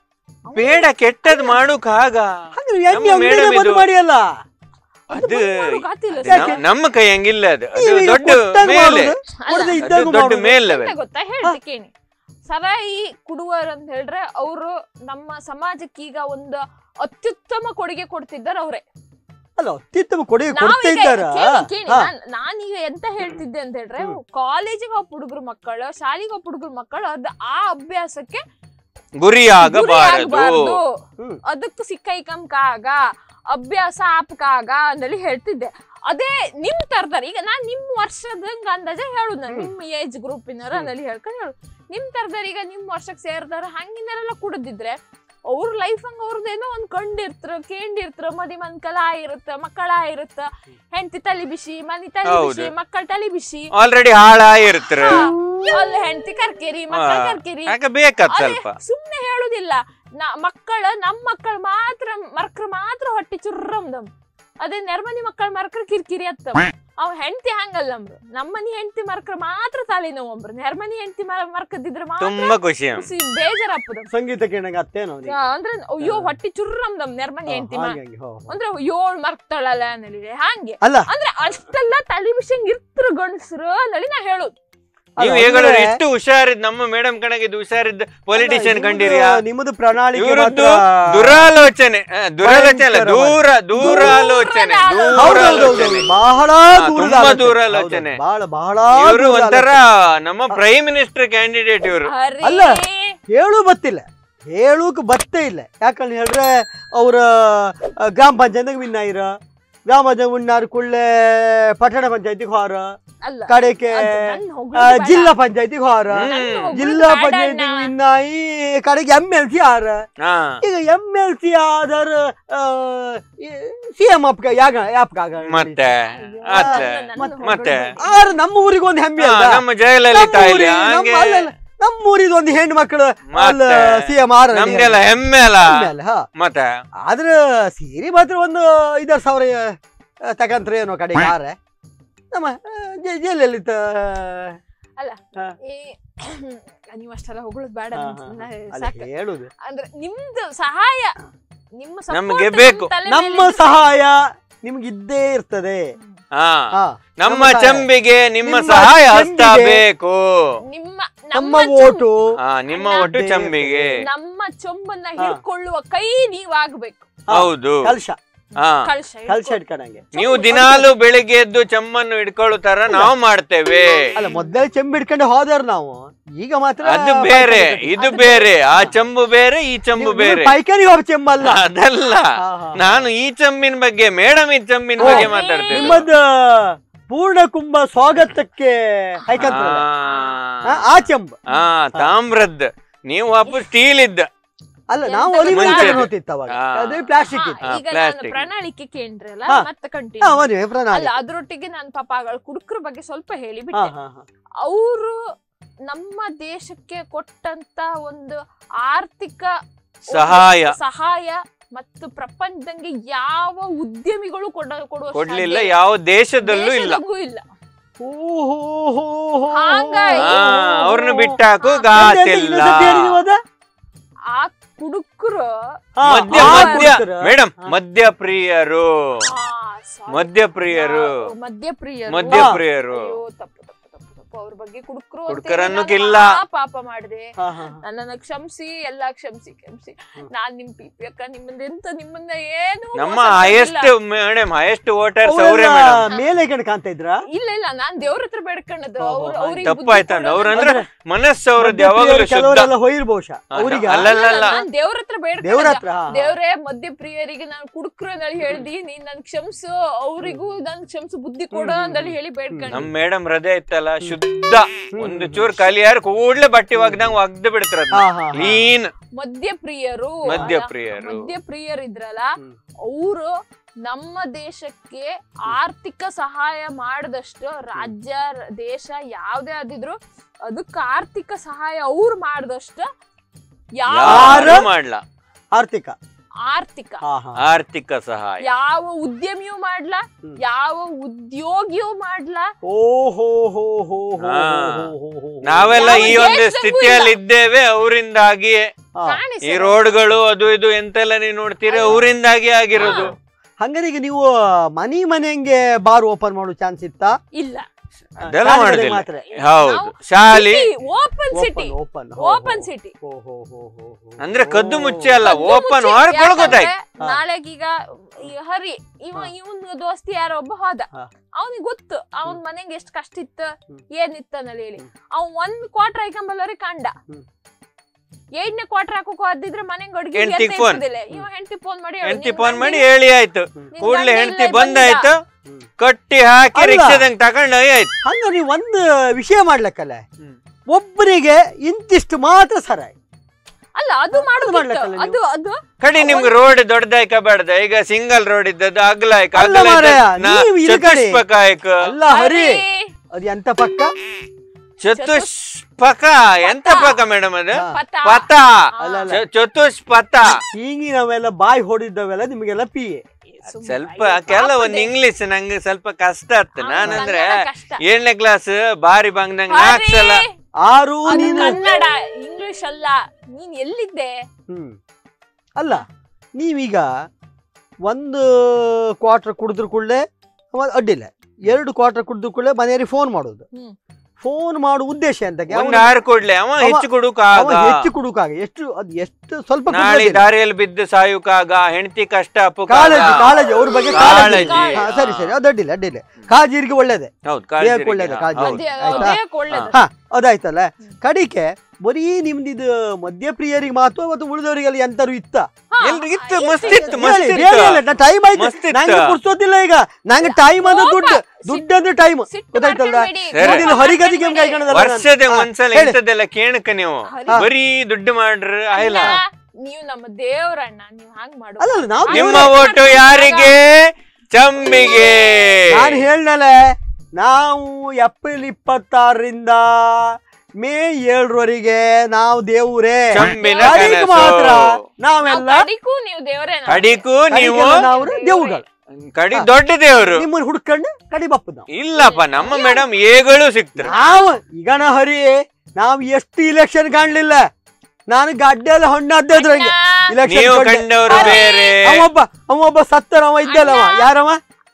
ಬೇಡ ಕೆಟ್ಟದ್ ಮಾಡೋಕ್ ಆಗ ಹಂಗಾರೆ ಎಣ್ಣೆ ನಮ್ಮ ಅಂಗಡಿಯಲ್ಲೇ madam ಬಂದು ಇದು- ಮಾಡಿ ಅಲ್ಲ ಅದು ಗೊತ್ತಿಲ್ಲ ಅದು ಯಾಕೆ? ನಮ್- ನಮ್ಮ ಕೈ ಹಂಗಿಲ್ಲ ಅದು ಅದು ನೀವು ಈಗ ದೊಡ್ಡ ಕೊಟ್ಟಾಗ ಮೇಲೆ ಮಾಡೋದು, ಅಲ್ಲ, ಕೊಡದೆ ಅದು ಇದ್ದಾಗ ದೊಡ್ಡ ಮಾಡೋದು. ಮೇಲ್ ಲೆವೆಲ್ ಎಂತ ಗೊತ್ತಾ ಹೇಳ್ತಿ ಕೇಳಿ ಸರಾಯಿ ಕುಡುವರ್ ಅಂತ ಹೇಳ್ರೆ ಅವರು ನಮ್ಮ ಸಮಾಜಕ್ಕೆ ಈಗ ಒಂದು ಅತ್ಯುತ್ತಮ ಕೊಡುಗೆ ಕೊಡ್ತಿದ್ದಾರೆ ಅವ್ರೆ ಅಲ್ಲ ಅತ್ಯುತ್ತಮ ಕೊಡುಗೆ ಕೊಡ್ತಾ ನಾವೀಗ ಇದ್ದಾರ ಕೇಳಿ ಕೇಳಿ ಹಾ. ನಾನ್- ನಾನೀಗ ಎಂತ ಹೇಳ್ತಿದ್ದೆ ಅಂತ ಹೇಳ್ರೆ ಹ್ಮ್. ಕಾಲೇಜಿಗೆ ಹೋಗ್ ಹುಡುಗರು ಮಕ್ಕಳು ಶಾಲೆಗೆ ಹೋಗ್ ಹುಡುಗರು ಮಕ್ಕಳು ಅದ್ ಆ ಅಭ್ಯಾಸಕ್ಕೆ ಗುರಿಯಾಗಬಾರದು ಗುರಿಯಾಗ್ಬಾರ್ದು. ಹ್ಮ್. ಅದಕ್ಕೆ ಸಿಕ್ಕೈಕಂಕಾಗ ಅಭ್ಯಾಸ ಆಪಕಾಗ ಅಂದೇಳಿ ಹೇಳ್ತಿದ್ದೆ ಅದೇ ನಿಮ್ ತರದಾರ ಈಗ ನಾನ್ ನಿಮ್ ವರ್ಷದಂಗ ಅಂದಾಜ ಹೇಳುದು ನಾನು ನಿಮ್ ಏಜ್ ಗ್ರೂಪಿನವ್ರು ಅಂದೇಳಿ ಹೇಳ್ಕೊಂಡು ಹೇಳುದು ನಿಮ್ ತರದಾರ ಈಗ ನಿಮ್ ವರ್ಷಕ್ಕೆ ಸೇರ್ದಾರ ಹಂಗಿನೆಲ್ಲ ಕುಡಿದಿದ್ರೆ ಅವ್ರ ಲೈಫ್ ಹಂಗ ಅವ್ರದ್ದೇನೋ ಒಂದ್ ಕಂಡಿರ್ತಾರ ಕೇಂಡಿರ್ತಾರ ಮದಿ ಮನ್ಕಲ ಆಗಿರುತ್ತ ಮಕ್ಕಳ ಆಗಿರುತ್ತ ಹೆಂಡತಿ ತಲಿ ಬಿಸಿ ಮನಿ ತಲಿ ಹೌದು. ಬಿಸಿ ಮಕ್ಕಳ ತಲಿ ಬಿಸಿ ಆಲ್ರೆಡಿ ಹಾಳಾಗಿರ್ತಾರ ಅಲ್ಲಿ ಹೆಂಡತಿ ಕರ್ಕೇರಿ ಮಕ್ಕಳ ಹಾ. ಕರ್ಕೇರಿ ಯಾಕೆ ಬೇಕತ್ ಅದೇ ಸ್ವಲ್ಪ ಸುಮ್ನೆ ಹೇಳುದಿಲ್ಲ ನಾ ಮಕ್ಕಳ ನಮ್ ಮಕ್ಕಳು ಮಾತ್ರ ಮರ್ಕ್ರ ಮಾತ್ರ ಹೊಟ್ಟಿ ಚುರ್ರಮ್ದಮ್ ಅದೇ ನೆರ್ಮನಿ ಮಕ್ಕಳ ಮರ್ಕ್ರ ಕಿರಿಕಿರಿ ಅತ್ತ ಅವ್ ಹೆಂಡತಿ ಹಂಗಲ್ಲ ಅಂಬ್ರು ನಮ್ಮನಿ ಹೆಂಡತಿ ಮರ್ಕ್ರ ಮಾತ್ರ ತಲೆ ನೋವು ಅಂಬ್ರು ನೆರ್ಮನಿ ಹೆಂಡತಿ ಮರ್ಕದಿದ್ರೆ ಮಾತ್ರ ತುಂಬಾ ಖುಷಿ ಖುಷಿ ಬೇಜಾರಪ್ಪದ ಸಂಗೀತ ಕೇಳಂಗ ಅತ್ತೇನೋ ನೀ ಅಂದ್ರೆ ಅಯ್ಯೋ ಹೊಟ್ಟಿ ಚುರ್ರಮ್ದಮ್ ನೆರ್ಮನಿ ಹೆಂಡತಿ ಹಾಗೆ ಹಂಗೆ, ಹೋ, ಹೋ. ಅಂದ್ರೆ ಏಳ್ ಮರ್ಕ್ತಾಳಲ್ಲ ಅನ್ನಲಿ ಹಂಗೆ ಅಲ್ಲ ಅಂದ್ರೆ ಅಷ್ಟೆಲ್ಲ ತಲೆ ಬಿಸಿಂಗ್ ಇರ್ತರು ಗಂಡಸ್ರು ಅನ್ನಲಿ ನಾ ಹೇಳುದು ನೀವು ಅಲ್ಲ, ಹೇಳೋರು ಅಂದ್ರೆ- ಎಷ್ಟು ಹುಷಾರಿದ್ ನಮ್ಮ ಮೇಡಮ್ ಕಣಗಿದ್ದು ಹುಷಾರಿದ್ದ ಪೊಲಿಟಿಷಿಯನ್ ನಿಮ್ಮದು- ಕಂಡಿರಿಯಾ ನಿಮ್ಮದು ಪ್ರಣಾಳಿಕೆ ಇವ್ರದ್ದು ಮಾತ್ರ- ದುರಾಲೋಚನೆ ಆ, ದುರಾಲೋಚನೆ ಅಲ್ಲ ಭಯಂಕರ ದೂರ ದೂರಾಲೋಚನೆ ದೂರ ಹೌದು, ಹೌದು, ಹೌದು, ದೂರಾಲೋಚನೆ ಹೌದು. ಬಹಳ ಹಾ, ದೂರದ ತುಂಬಾ ಆಲೋಚನೆ. ದೂರ ಹೌದು, ಆಲೋಚನೆ. ಬಹಳ ಬಹಳ ಇವರು ದೂರದ ಒಂಥರ ಆಲೋಚನೆ. ನಮ್ಮ ಪ್ರೈಮ್ ಮಿನಿಸ್ಟರ್ ಕ್ಯಾಂಡಿಡೇಟ್ ಇವರು ಅರೇ ಅಲ್ಲ. ಹೇಳು ಬತ್ತಿಲ್ಲ ಹೇಳುಕ್ ಬತ್ತೇ ಇಲ್ಲ ಯಾಕಂತ ಹೇಳಿದ್ರೆ ಅವರ ಗ್ರಾಮ ಪಂಚಾಯತ್ಗೆ ವಿನ್ ಆಯ್ರ ಗ್ರಾಮ ಪಂಚಾಯತ್ ವಿನ್ ಆರ್ ಕುಳ್ಳೆ ಪಟ್ಟಣ ಪಂಚಾಯತಿಗೆ ಹೋರ ಅಲ್ಲ ಕಡೆಗೆ ಅದು ನನ್ ಆ, ಹೊಗ್ಳುದು ಬೇಡ. ಜಿಲ್ಲಾ ಪಂಚಾಯತಿಗೆ ಹೋರ ಹ್ಮ್. ನನ್ ಹೊಗ್ಳುದು ಜಿಲ್ಲಾ ಬೇಡ ಪಂಚಾಯತಿಗೆ ಅಣ್ಣ. ವಿನ್ ಆಗಿ ಕಡೆಗೆ ಎಮ್ ಎಲ್ ಸಿ ಆರ ಹಾ ಈಗ ಎಮ್ ಎಲ್ ಸಿ ಆದರ ಸಿ ಎಂ ಅಪ್ಕ ಯಾಗ ಯಾಪ್ಕಾಗ ಮತ್ತೆ ಅಯ್ಯೋ, ಅತ್ತೆ. ನನ್ನ ಮತ್ತೆ- ಮತ್ತೆ? ಹೊಗ್ಳುದು. ಆರ ನಮ್ಮ ಊರಿಗೆ ಒಂದು ಹೆಮ್ಮೆ ಹಾ, ಅಲ್ವಾ? ನಮ್ಮ ಜಯಲಲಿತಾ ನಮ್ಮ ಇಲ್ಲಿ ಊರಿಗೆ- ನಮ್ಮ- ಹಂಗೆ ಅಲ್ಲಲ್ಲ, ನಮ್ಮ ಊರಿದ ಒಂದು ಹೆಣ್ಣು ಮಕ್ಕಳು ಅಲ್ಲ ಮತ್ತೆ ಸಿ ಎಂ ಆರ ನಮ್ಗೆಲ್ಲ ಹೆಮ್ಮೆ ಅಲ್ಲ ಹಾ ಮತ್ತೆ ಆದ್ರ ಸೀರೆ ಮಾತ್ರ ಒಂದು ಐದಾರು ಸಾವಿರ ಆ, ತಗಂತ್ರೆ ಏನೋ ಕಡೆಗೆ ಆರೆ ನಮ್ಮ ಆ, ಜೆ- ಜೈಲಲ್ಲಿತ್ತ ಏ, ನೀವು ಅಷ್ಟೆಲ್ಲ ಹೊಗಳದ್ ಬೇಡ ಹಾ, ನನ್- ಹಾ, ನಾ- ಅಲ್ಲ ಸಾಕು ಹೇಳುದು ಅಂದ್ರೆ ನಿಮ್ದು ಸಹಾಯ ನಿಮ್ಮ support ನಮ್ಗೆ ನಮ್ ಬೇಕು. ತಲೆ ನಮ್ಮ ಮೇಲೆ ಸಹಾಯ ನಿಮ್ಗೆ ಇದ್ದೇ ಇರ್ತದೆ ಹಾ ಹಾ ನಮ್ಮ ನಮ್ಮ ಸಹಾಯ. ಚಂಬಿಗೆ ನಿಮ್ಮ ನಿಮ್ಮ ಸಹಾಯ ಹಸ್ತ ಚಂಬಿಗೆ ಬೇಕು ನಿಮ್ಮ ನಮ್ಮ ಚೊಂಬು- ಓಟು ಹಾ ನಿಮ್ಮ ಅಣ್ಣ, ಒಟ್ಟು ಚಂಬಿಗೆ ನಮ್ಮ ಚೊಂಬನ್ನ ಹಾ. ಹಿಡ್ಕೊಳ್ಳುವ ಕೈ ನೀವಾಗ್ಬೇಕು ಹಾ, ಹೌದು ಕಲ್ಶ ಹಾ ಕಳ್ಶ ಕಲ್ಶ ಹಿಡ್ಕೊ- ಇಟ್ಕೊಂಡಂಗೆ ನೀವು ದಿನಾಲು ಬೆಳಿಗ್ಗೆ ಎದ್ದು ಚಮ್ಮನ್ನು ಇಟ್ಕೊಳ್ಳೋ ತರ ನಾವು ಮಾಡ್ತೇವೆ ಅಲ್ಲ ಮೊದಲೇ ಚೆಂಬು ಹಿಡ್ಕೊಂಡು ಹೋದವ್ರು ನಾವು ಈಗ ಮಾತ್ರ ಅದು ಬೇರೆ ಪೈಖಾನೆ ಇದು ಅದು ಬೇರೆ ಆ ಚಂಬು ಬೇರೆ ಈ ಚಂಬು ನೀವು- ಬೇರೆ ನೀವು ಪೈಖಾನಿಗೆ ಹೋಗೋ ಚೆಂಬಲ್ಲ ಅದಲ್ಲ ಹಾ, ಹಾ. ನಾನು ಈ ಚಂಬಿನ ಬಗ್ಗೆ ಮೇಡಮ್ ಈ ಚಂಬಿನ ಓ, ಬಗ್ಗೆ ಮಾತಾಡ್ತೇನೆ ನಿಮ್ಮದ ಪೂರ್ಣ ಕುಂಭ ಸ್ವಾಗತಕ್ಕೆ ಹೈಕಂತ ಆ ಚೆಂಬು ಹಾ ತಾಮ್ರದ್ ನೀವು ವಾಪಸ್ ಸ್ಟೀಲ್ ಇದ್ದ ಅಲ್ಲ ಎಂತ ನಾವು ಗೊತ್ತಾ? ಒಲಿಮೆಂಟ್ ಹೋಗ್ತಿತ್ತು ಅವಾಗ ಹಾ. ಅದು ಪ್ಲಾಸ್ಟಿಕ್ ಹಾ, ಇತ್ತು ಹಾ, ಈಗ ನಾನು plastic. ಪ್ರಣಾಳಿಕೆ ಕೇಂದ್ರಲ್ಲ ಹಾ. ಮತ್ತೆ ಹಾ, ಕಂಟಿನ್ಯೂ ಮದುವೆ ಪ್ರಣಾಳಿ ಅಲ್ಲ ಅದ್ರೊಟ್ಟಿಗೆ ನಾನು ಪಾಪಗಳ ಕುಡುಕ್ರ ಬಗ್ಗೆ ಸ್ವಲ್ಪ ಹಾ ಹೇಳಿಬಿಟ್ಟೆ ಹಾ ಹಾ ಅವರು ನಮ್ಮ ದೇಶಕ್ಕೆ ಕೊಟ್ಟಂತ ಒಂದು ಆರ್ಥಿಕ ಒಂದು ಸಹಾಯ ಸಹಾಯ ಮತ್ತು ಪ್ರಪಂಚದಂಗೆ ಯಾವ ಉದ್ಯಮಿಗಳು ಕೊಡ ಕೊಡುವ ಕೊಡ್ಲಿಲ್ಲ ಯಾವ ದೇಶದಲ್ಲೂ ಇಲ್ಲ ಇಲ್ಲ ಓ, ಹೋ, ಹೋ, ಹೋ, ಹಾಂಗಾಗಿ- ಹೋ, ಹಾ ಹೋ, ಹೋ. ಅವ್ರನ್ನ ಬಿಟ್ಟಾಕು ಹಾ. ಎಂತ ಎಂತ ಗಾತಿಲ್ಲ ಇನ್ನೊಂದ್ಸತಿ ಹೇಳಿ ನೀವು ಅದ? ಆ ಕುಡುಕ್ರು ಹಾ, ಮದ್ಯ ಆ ಮದ್ಯ ಕುಡುಕರು. ಮೇಡಮ್ ಹಾ. ಮದ್ಯ ಪ್ರಿಯರು ಆ, sorry. ಮದ್ಯಪ್ರಿಯರು ನಾವು ಮದ್ಯಪ್ರಿಯರು ಮದ್ಯಪ್ರಿಯರು ಅಯ್ಯೋ, ತಪ್ಪು ತಪ್ಪು ತಪ್ಪು ತಪ್ಪು ಅವ್ರ ಬಗ್ಗೆ ಕುಡುಕ್ರು ಅಂತ ಕುಡುಕರನ್ನು ಹೇಳಿ ನಾನು ಕಿಲ್ಲ. ಮಹಾ ಪಾಪ ಮಾಡಿದೆ ಹಾ, ಹಾ, ಹಾ. ನನ್ನನ್ನ ಕ್ಷಮಿಸಿ ಎಲ್ಲಾ ಕ್ಷಮಿಸಿ ಕ್ಷಮಿಸಿ ಹ್ಮ್. ನಾನ್ ನಿಮ್ ಪಿಪಿ ಅಕ್ಕ ನಿಮ್ಮನ್ನ ಎಂತ ನಿಮ್ಮನ್ನ ಏನು ನಮ್ಮ ಮೋಸ ಹೈಯೆಸ್ಟ್ ಮಾಡಿಲ್ಲ. ಮೇಡಮ್ ಹೈಯೆಸ್ಟ್ ವೋಟರ್ಸ್ ಅವರೆಲ್ಲ ಅವರೇ ಮೇಡಮ್ ಮೇಲೆ ಕಣ್ ಕಾಣ್ತಾ ಇದ್ರ ಇಲ್ಲ ಇಲ್ಲ ನಾನ್ ದೇವ್ರ ಹತ್ರ ಬೇಡ್ಕೊಂಡದ್ದು ಓಹೋ, ಅವ್ರು ಹಾಗೆ. ಅವ್ರಿಗೆ ತಪ್ಪಾಯ್ತಂದ ಅವ್ರಂದ್ರೆ ಮನಸ್ಸು ಅವ್ರದ್ದು ಯಾವಾಗಲೂ ಶುದ್ಧ ಕೆಲವರೆಲ್ಲ ಹೋಗಿರ್ಬಹುಶ ಹಾ, ಅವ್ರಿಗೆ ಅಲ್ಲಲ್ಲ ನಾನ್ ದೇವ್ರ ಹತ್ರ ದೇವ್ರ ಬೇಡ್ಕೊಂಡ ಹತ್ರ ಹಾ, ಹಾ. ದೇವ್ರೇ ಮದ್ಯಪ್ರಿಯರಿಗೆ ನಾನು ಕುಡುಕ್ರು ಅಂದೇಳಿ ಹೇಳ್ದಿ ನೀನ್ ನನ್ ಕ್ಷಮಿಸು ಅವರಿಗೂ ನನ್ ಕ್ಷಮಿಸು ಬುದ್ಧಿ ಕೊಡು ಹ್ಮ್, ಹ್ಮ್, ಅಂದೇಳಿ ಹೇಳಿ ನಮ್ ಬೇಡ್ಕೊಂಡ ಮೇಡಮ್ ಹೃದಯ ಇತ್ತಲ್ಲ ಶುದ್ಧ ಹ್ಮ್, ಒಂದು ಹ್ಮ್, ಚೂರ್ ಖಾಲಿಯಾರು ಕೂಡ್ಲೆ ಬಟ್ಟೆ ಒಗ್ದಂಗ್ ಒಗ್ದು ಬಿಡ್ತಾರ ಹಾ, ಹಾ, ಹಾ. ಕ್ಲೀನ್ ಮದ್ಯಪ್ರಿಯರು ಮದ್ಯಪ್ರಿಯರು. ಮದ್ಯಪ್ರಿಯರು ಇದ್ರಲ್ಲ ಹ್ಮ್. ಅವರು ನಮ್ಮ ದೇಶಕ್ಕೆ ಆರ್ಥಿಕ ಸಹಾಯ ಮಾಡದಷ್ಟು ರಾಜ್ಯ ರ- ದೇಶ ಯಾವ್ದೇ ಆದಿದ್ರು ಅದಕ್ಕೆ ಆರ್ಥಿಕ ಸಹಾಯ ಅವ್ರು ಮಾಡದಷ್ಟು ಯಾವ ಯಾರು ಮಾಡ್ಲಾ ಆರ್ಥಿಕ ಆರ್ಥಿಕ ಹಾ, ಹಾ. ಆರ್ಥಿಕ ಸಹಾಯ ಯಾವ ಉದ್ಯಮಿಯೂ ಮಾಡ್ಲಾ ಹ್ಮ್. ಯಾವ ಉದ್ಯೋಗಿಯೂ ಮಾಡ್ಲಾ ಓ ಹೋ ಹೋ ಹೋ ಹೋ ಹಾ. ಹೋ, ಹೋ, ಹೋ, ಹೋ. ನಾವೆಲ್ಲ ಯಾವ ಈ ಒಂದು ದೇಶದಲ್ಲೂ ಸ್ಥಿತಿಯಲ್ಲಿ ಇದ್ದೇವೆ ಅವರಿಂದಾಗಿಯೇ ಹಾ. ಕಾಣಿಸ ಈ ರೋಡ್ಗಳು ಅದು ಇದು ಎಂತೆಲ್ಲ ನೀವು ನೋಡ್ತೀರಿ ಅಯ್ಯೋ. ಅವರಿಂದಾಗಿ ಆಗಿರೋದು ಹಂಗಾರೆ ಈಗ ನೀವು ಮನಿ ಮನೆಗೆ ಬಾರ್ ಓಪನ್ ಮಾಡೋ ಚಾನ್ಸ್ ಇತ್ತಾ ಇಲ್ಲ ಅದೆಲ್ಲ ಶಾಲೆಗಳಿಗೆ ಮಾಡುದಿಲ್ಲ. ಮಾತ್ರ ಹೌದು ಶಾಲಿ open city open open city ಅಂದ್ರೆ ಕದ್ದು ಮುಚ್ಚಿ ಅಲ್ಲ ಕದ್ದು ಓಪನ್ ಮುಚ್ಚಿ ಹೊರಗೆ ಯಾಕಂದ್ರೆ ಗೊತ್ತಾಯ್ತು ಹಾ. ನಾಳೆಗೀಗ ಈ ಹರಿ ಇವ ಹಾ. ಇವನ್ ದೋಸ್ತಿ ಯಾರೋ ಒಬ್ಬ ಹೋದ ಹಾ. ಅವನಿಗೆ ಗೊತ್ತು ಅವನ್ ಮನೆಗೆ ಎಷ್ಟ್ ಕಷ್ಟ ಇತ್ತು ಹ್ಮ್. ಏನಿತ್ತು ಅನ್ನಲ್ಲಿ ಹೇಳಿ ಹ್ಮ್. ಅವ್ ಒಂದ್ ಕ್ವಾರ್ಟರ್ ಐಕಂಬಲ್ಲವ್ರಿಗೆ ಕಂಡ ಹ್ಮ್. ಎರಡನೇ ಕ್ವಾರ್ಟರ್ ಹಾಕೋಕೋ ಅದಿದ್ರೆ ಮನೆಗೆ ಅಡ್ಗೆ ಹೆಂಡ್ತಿಗ್ ಎತ್ತ phone. ಇರ್ತಿದ್ದಿಲ್ಲ. ಇವ ಹೆಂಡತಿ ಫೋನ್ ಮಾಡಿ ಹೇಳು, ಹೆಂಡತಿ ನಿನ್ ಫೋನ್ ಮಾಡಿ ಗಂಡ ಹೇಳಿ ಆಯ್ತು ನಿನ್ ಕೂಡ್ಲೆ ಗಂಡ ಹೆಂಡತಿ ಇಲ್ಲೇ ಬಂದಾಯ್ತು ಹ್ಮ್. ಕಟ್ಟಿ ಹಾಕಿ ಅಲ್ಲ. ರಿಕ್ಷಾದಂಗ್ ತಗೊಂಡು ಆಯ್ತು ಹಂಗ ನೀವು ಒಂದು ವಿಷಯ ಮಾಡ್ಲಕ್ಕಲ್ಲ ಹ್ಮ್. ಒಬ್ಬರಿಗೆ ಇಂತಿಷ್ಟು ಮಾತ್ರ ಸರಾಯ್ ಅಲ್ಲ ಅದು ಮಾಡುದಿತ್ತು ಮಾಡ್ಲಿಕ್ಕಲ್ಲ ನೀವು? ಅದು ಅದು ಕಡಿ ನಿಮ್ಗೆ ರೋಡ್ ದೊಡ್ಡದಾಯ್ಕ ಬೇಡದ ಈಗ ಸಿಂಗಲ್ ರೋಡ್ ಇದ್ದದ್ದು ಅಗ್ಲಾಯ್ಕ ಅಲ್ಲ ಮಾರಾಯ, ನೀವು ಇಲ್ಲಿ ಕಡೆ. ಚತುಷ್ಪಕಾಯ್ಕ ಅಲ್ಲ ಹರಿ ಅದು ಎಂತ ಪಕ್ಕ ಚತುಷ್ಪಕ ಎಂತ ಪಕ ಮೇಡಮ್ ಅದು ಹಾ. ಪತ ಪತ ಅಲ್ಲ, ಅಲ್ಲ. ಚ- ಚತುಷ್ಪಥ ಹೀಗೆ ನಾವೆಲ್ಲ ಬಾಯಿ ಹೊಡಿದ್ದವೆಲ್ಲ ನಿಮಗೆಲ್ಲ ಪಿ ಎ ಸುಮ್ನೆ ಸ್ವಲ್ಪ ಅಯ್ಯೋ, ಕೆಲವೊಂದು ಪಾಪದೆ. ಇಂಗ್ಲಿಷ್ ನಂಗೆ ಸ್ವಲ್ಪ ಕಷ್ಟ ಆಗ್ತದೆ ಅವ್ನ್ ನಾನಂದ್ರೆ ಕನ್ನಡ ಕಷ್ಟ. ಏಳನೇ ಕ್ಲಾಸ್ ಬಾರಿ ಬಂದಂಗ್ ನಾಲ್ಕು ಹರಿ, ಸಲ ಆರು ಅದು ನೀನು ಕನ್ನಡ ಇಂಗ್ಲಿಷ್ ಅಲ್ಲ ನೀನ್ ಎಲ್ಲಿದ್ದೆ ಹ್ಮ್ ಅಲ್ಲ ನೀವೀಗ ಒಂದು ಕ್ವಾರ್ಟರ್ ಕುಡಿದ್ರು ಕೂಡಲೇ ಅಡ್ಡಿಲ್ಲ ಎರಡು ಕ್ವಾರ್ಟರ್ ಕುಡಿದ್ರು ಕೂಡಲೇ ಮನೆಯವರಿಗೆ ಫೋನ್ ಮಾಡೋದು ಹ್ಮ್. ಫೋನ್ ಮಾಡೋ ಉದ್ದೇಶ ಅಂತ ಒಂದ್ ಆರು ಕೊಡ್ಲೆ ಅವ ಹೆಚ್ಚು ಕೊಡುಕ ಆಗ ಹೆಚ್ಚು ಕುಡುಕಾಗ ಎಷ್ಟು ಅದು ಎಷ್ಟು ಸ್ವಲ್ಪ ನಾಳೆ ಕುಡ್ಯೋದಿಲ್ಲ. ದಾರಿಯಲ್ಲಿ ಬಿದ್ದು ಸಾಯುಕಾಗ ಹೆಂಡತಿ ಕಷ್ಟ ಅಪ್ಪುಕಾಗ. ಕಾಳಜಿ ಕಾಳಜಿ ಅವ್ರ ಬಗ್ಗೆ ಕಾಳಜಿ ಕಾಳಜಿ. ಹಾ, ಸರಿ ಸರಿ ಅದು ಅಡ್ಡಿಲ್ಲ ಅಡ್ಡಿಲ್ಲ ಕಾಳಜಿಗೆ ಒಳ್ಳೇದೆ ಹೌದು ದೇಹಕ್ಕೆ ಕಾಳಜಿ ಒಳ್ಳೇದು, ಕಾಳಜಿ. ಹೌದು. ಅದೇ ಆಯ್ತಾ? ದೇಹಕ್ಕೆ ಒಳ್ಳೇದು ಹಾ ಅದಾಯ್ತಲ್ಲ ಕಡಿಕೆ ಬರೀ ನಿಮ್ದಿದು ಮಧ್ಯಪ್ರಿಯರಿಗೆ ಮಾತು ಮತ್ತು ಉಳಿದವರಿಗೆಲ್ಲ ಎಂತಾರು ಇತ್ತ ಹಾ, ಎಲ್ರು ಇತ್ತು, ಇತ್ತು, ಮಸ್ತ್ ಇತ್ತು. ಇತ್ತು, ಮಸ್ತ್ ಹೇಳಿ, ಇತ್ತು. ಹೇಳಿ, ನಾ ಟೈಮ್ ಆಯ್ತು ಮಸ್ತ್ ಇತ್ತು. ನಂಗೆ ಪುರ್ಸೋತಿಲ್ಲ ಈಗ ನಂಗೆ ಟೈಮ್ ಅಂದ್ರೆ ಕೋಪ, ದುಡ್ಡು ದುಡ್ಡು ಅಂದ್ರೆ ಟೈಮ್ ಸಿಟ್ಟು ಗೊತ್ತಾಯ್ತಲ್ಲ ಮಾಡ್ಕೊಂಬೇಡಿ, ಸರಿ. ಕೋಪ ನೋಡಿಲ್ಲ ಹೊರಿಗದಿಗೆ ಮಾಡ್ಕೊಂಬೇಡಿ. ಕೈಗೊಂಡದಲ್ಲ ನಾನು. ವರ್ಷದ ಹಾ, ಒಂದ್ಸಲ ಹೇಳಿ. ಇಂಥದ್ದೆಲ್ಲ ಕೇಣಕ ನೀವು ಹರಿ. ಬರೀ ದುಡ್ಡು ಮಾಡ್ರ ಆಯ್ಲ ಅಣ್ಣ, ನೀವು ನಮ್ಮ ದೇವ್ರಣ್ಣ ನೀವು ಹಂಗ್ ಮಾಡು ಅಲ್ಲ ಅಲ್ಲ, ನಾವು ನಿಮ್ಮ ದೇವ್ರೇ. ಓಟು ಯಾರಿಗೆ ಚಂಬಿಗೆ ನಾನು ಹೇಳ್ನಲ್ಲ ನಾವು ಏಪ್ರಿಲ್ ಇಪ್ಪತ್ತಾರರಿಂದ ಮೇ ಏಳರವರೆಗೆ ನಾವು ದೇವ್ರೇ ಚಂಬಿನ ಕಡಿಗೆ ಕನಸು. ಮಾತ್ರ ನಾವು ನಾವೆಲ್ಲ ಕಡಿಗೂ ನೀವು ದೇವ್ರೇ ನಮ್ಗೆ. ಕಡಿಗೂ ನೀವು ಕಡಿಗೆಲ್ಲ ನಾವು ದೇವ್ರುಗಳು ಕಡಿ ದೊಡ್ಡ ದೇವ್ರು ನಿಮ್ಮನ್ನ ಹುಡ್ಕೊಂಡು ಕಡಿ ಬಪ್ಪು ನಾವು ಇಲ್ಲಪ್ಪ ನಮ್ಮ ಮೇಡಮ್ ಏಗಳು ಸಿಕ್ತಾರೆ ನಾವು ಈಗಣ ಹರಿ ನಾವು ಎಷ್ಟು ಇಲೆಕ್ಷನ್ ಕಾಣ್ಲಿಲ್ಲ ನಾನು ಗಡ್ಡೆ ಎಲ್ಲ ಹೊಣ್ಣಾದ್ದಂಗೆ ಅಣ್ಣ, ಇಲೆಕ್ಷನ್ ನೀವು ಕಂಡವರು ಅರೆ. ಬೇರೆ ಅವೊಬ್ಬ ಅವೊಬ್ಬ ಸತ್ತರ ಅವ ಇದ್ದಲ್ಲವ ಅಣ್ಣ. ಯಾರವ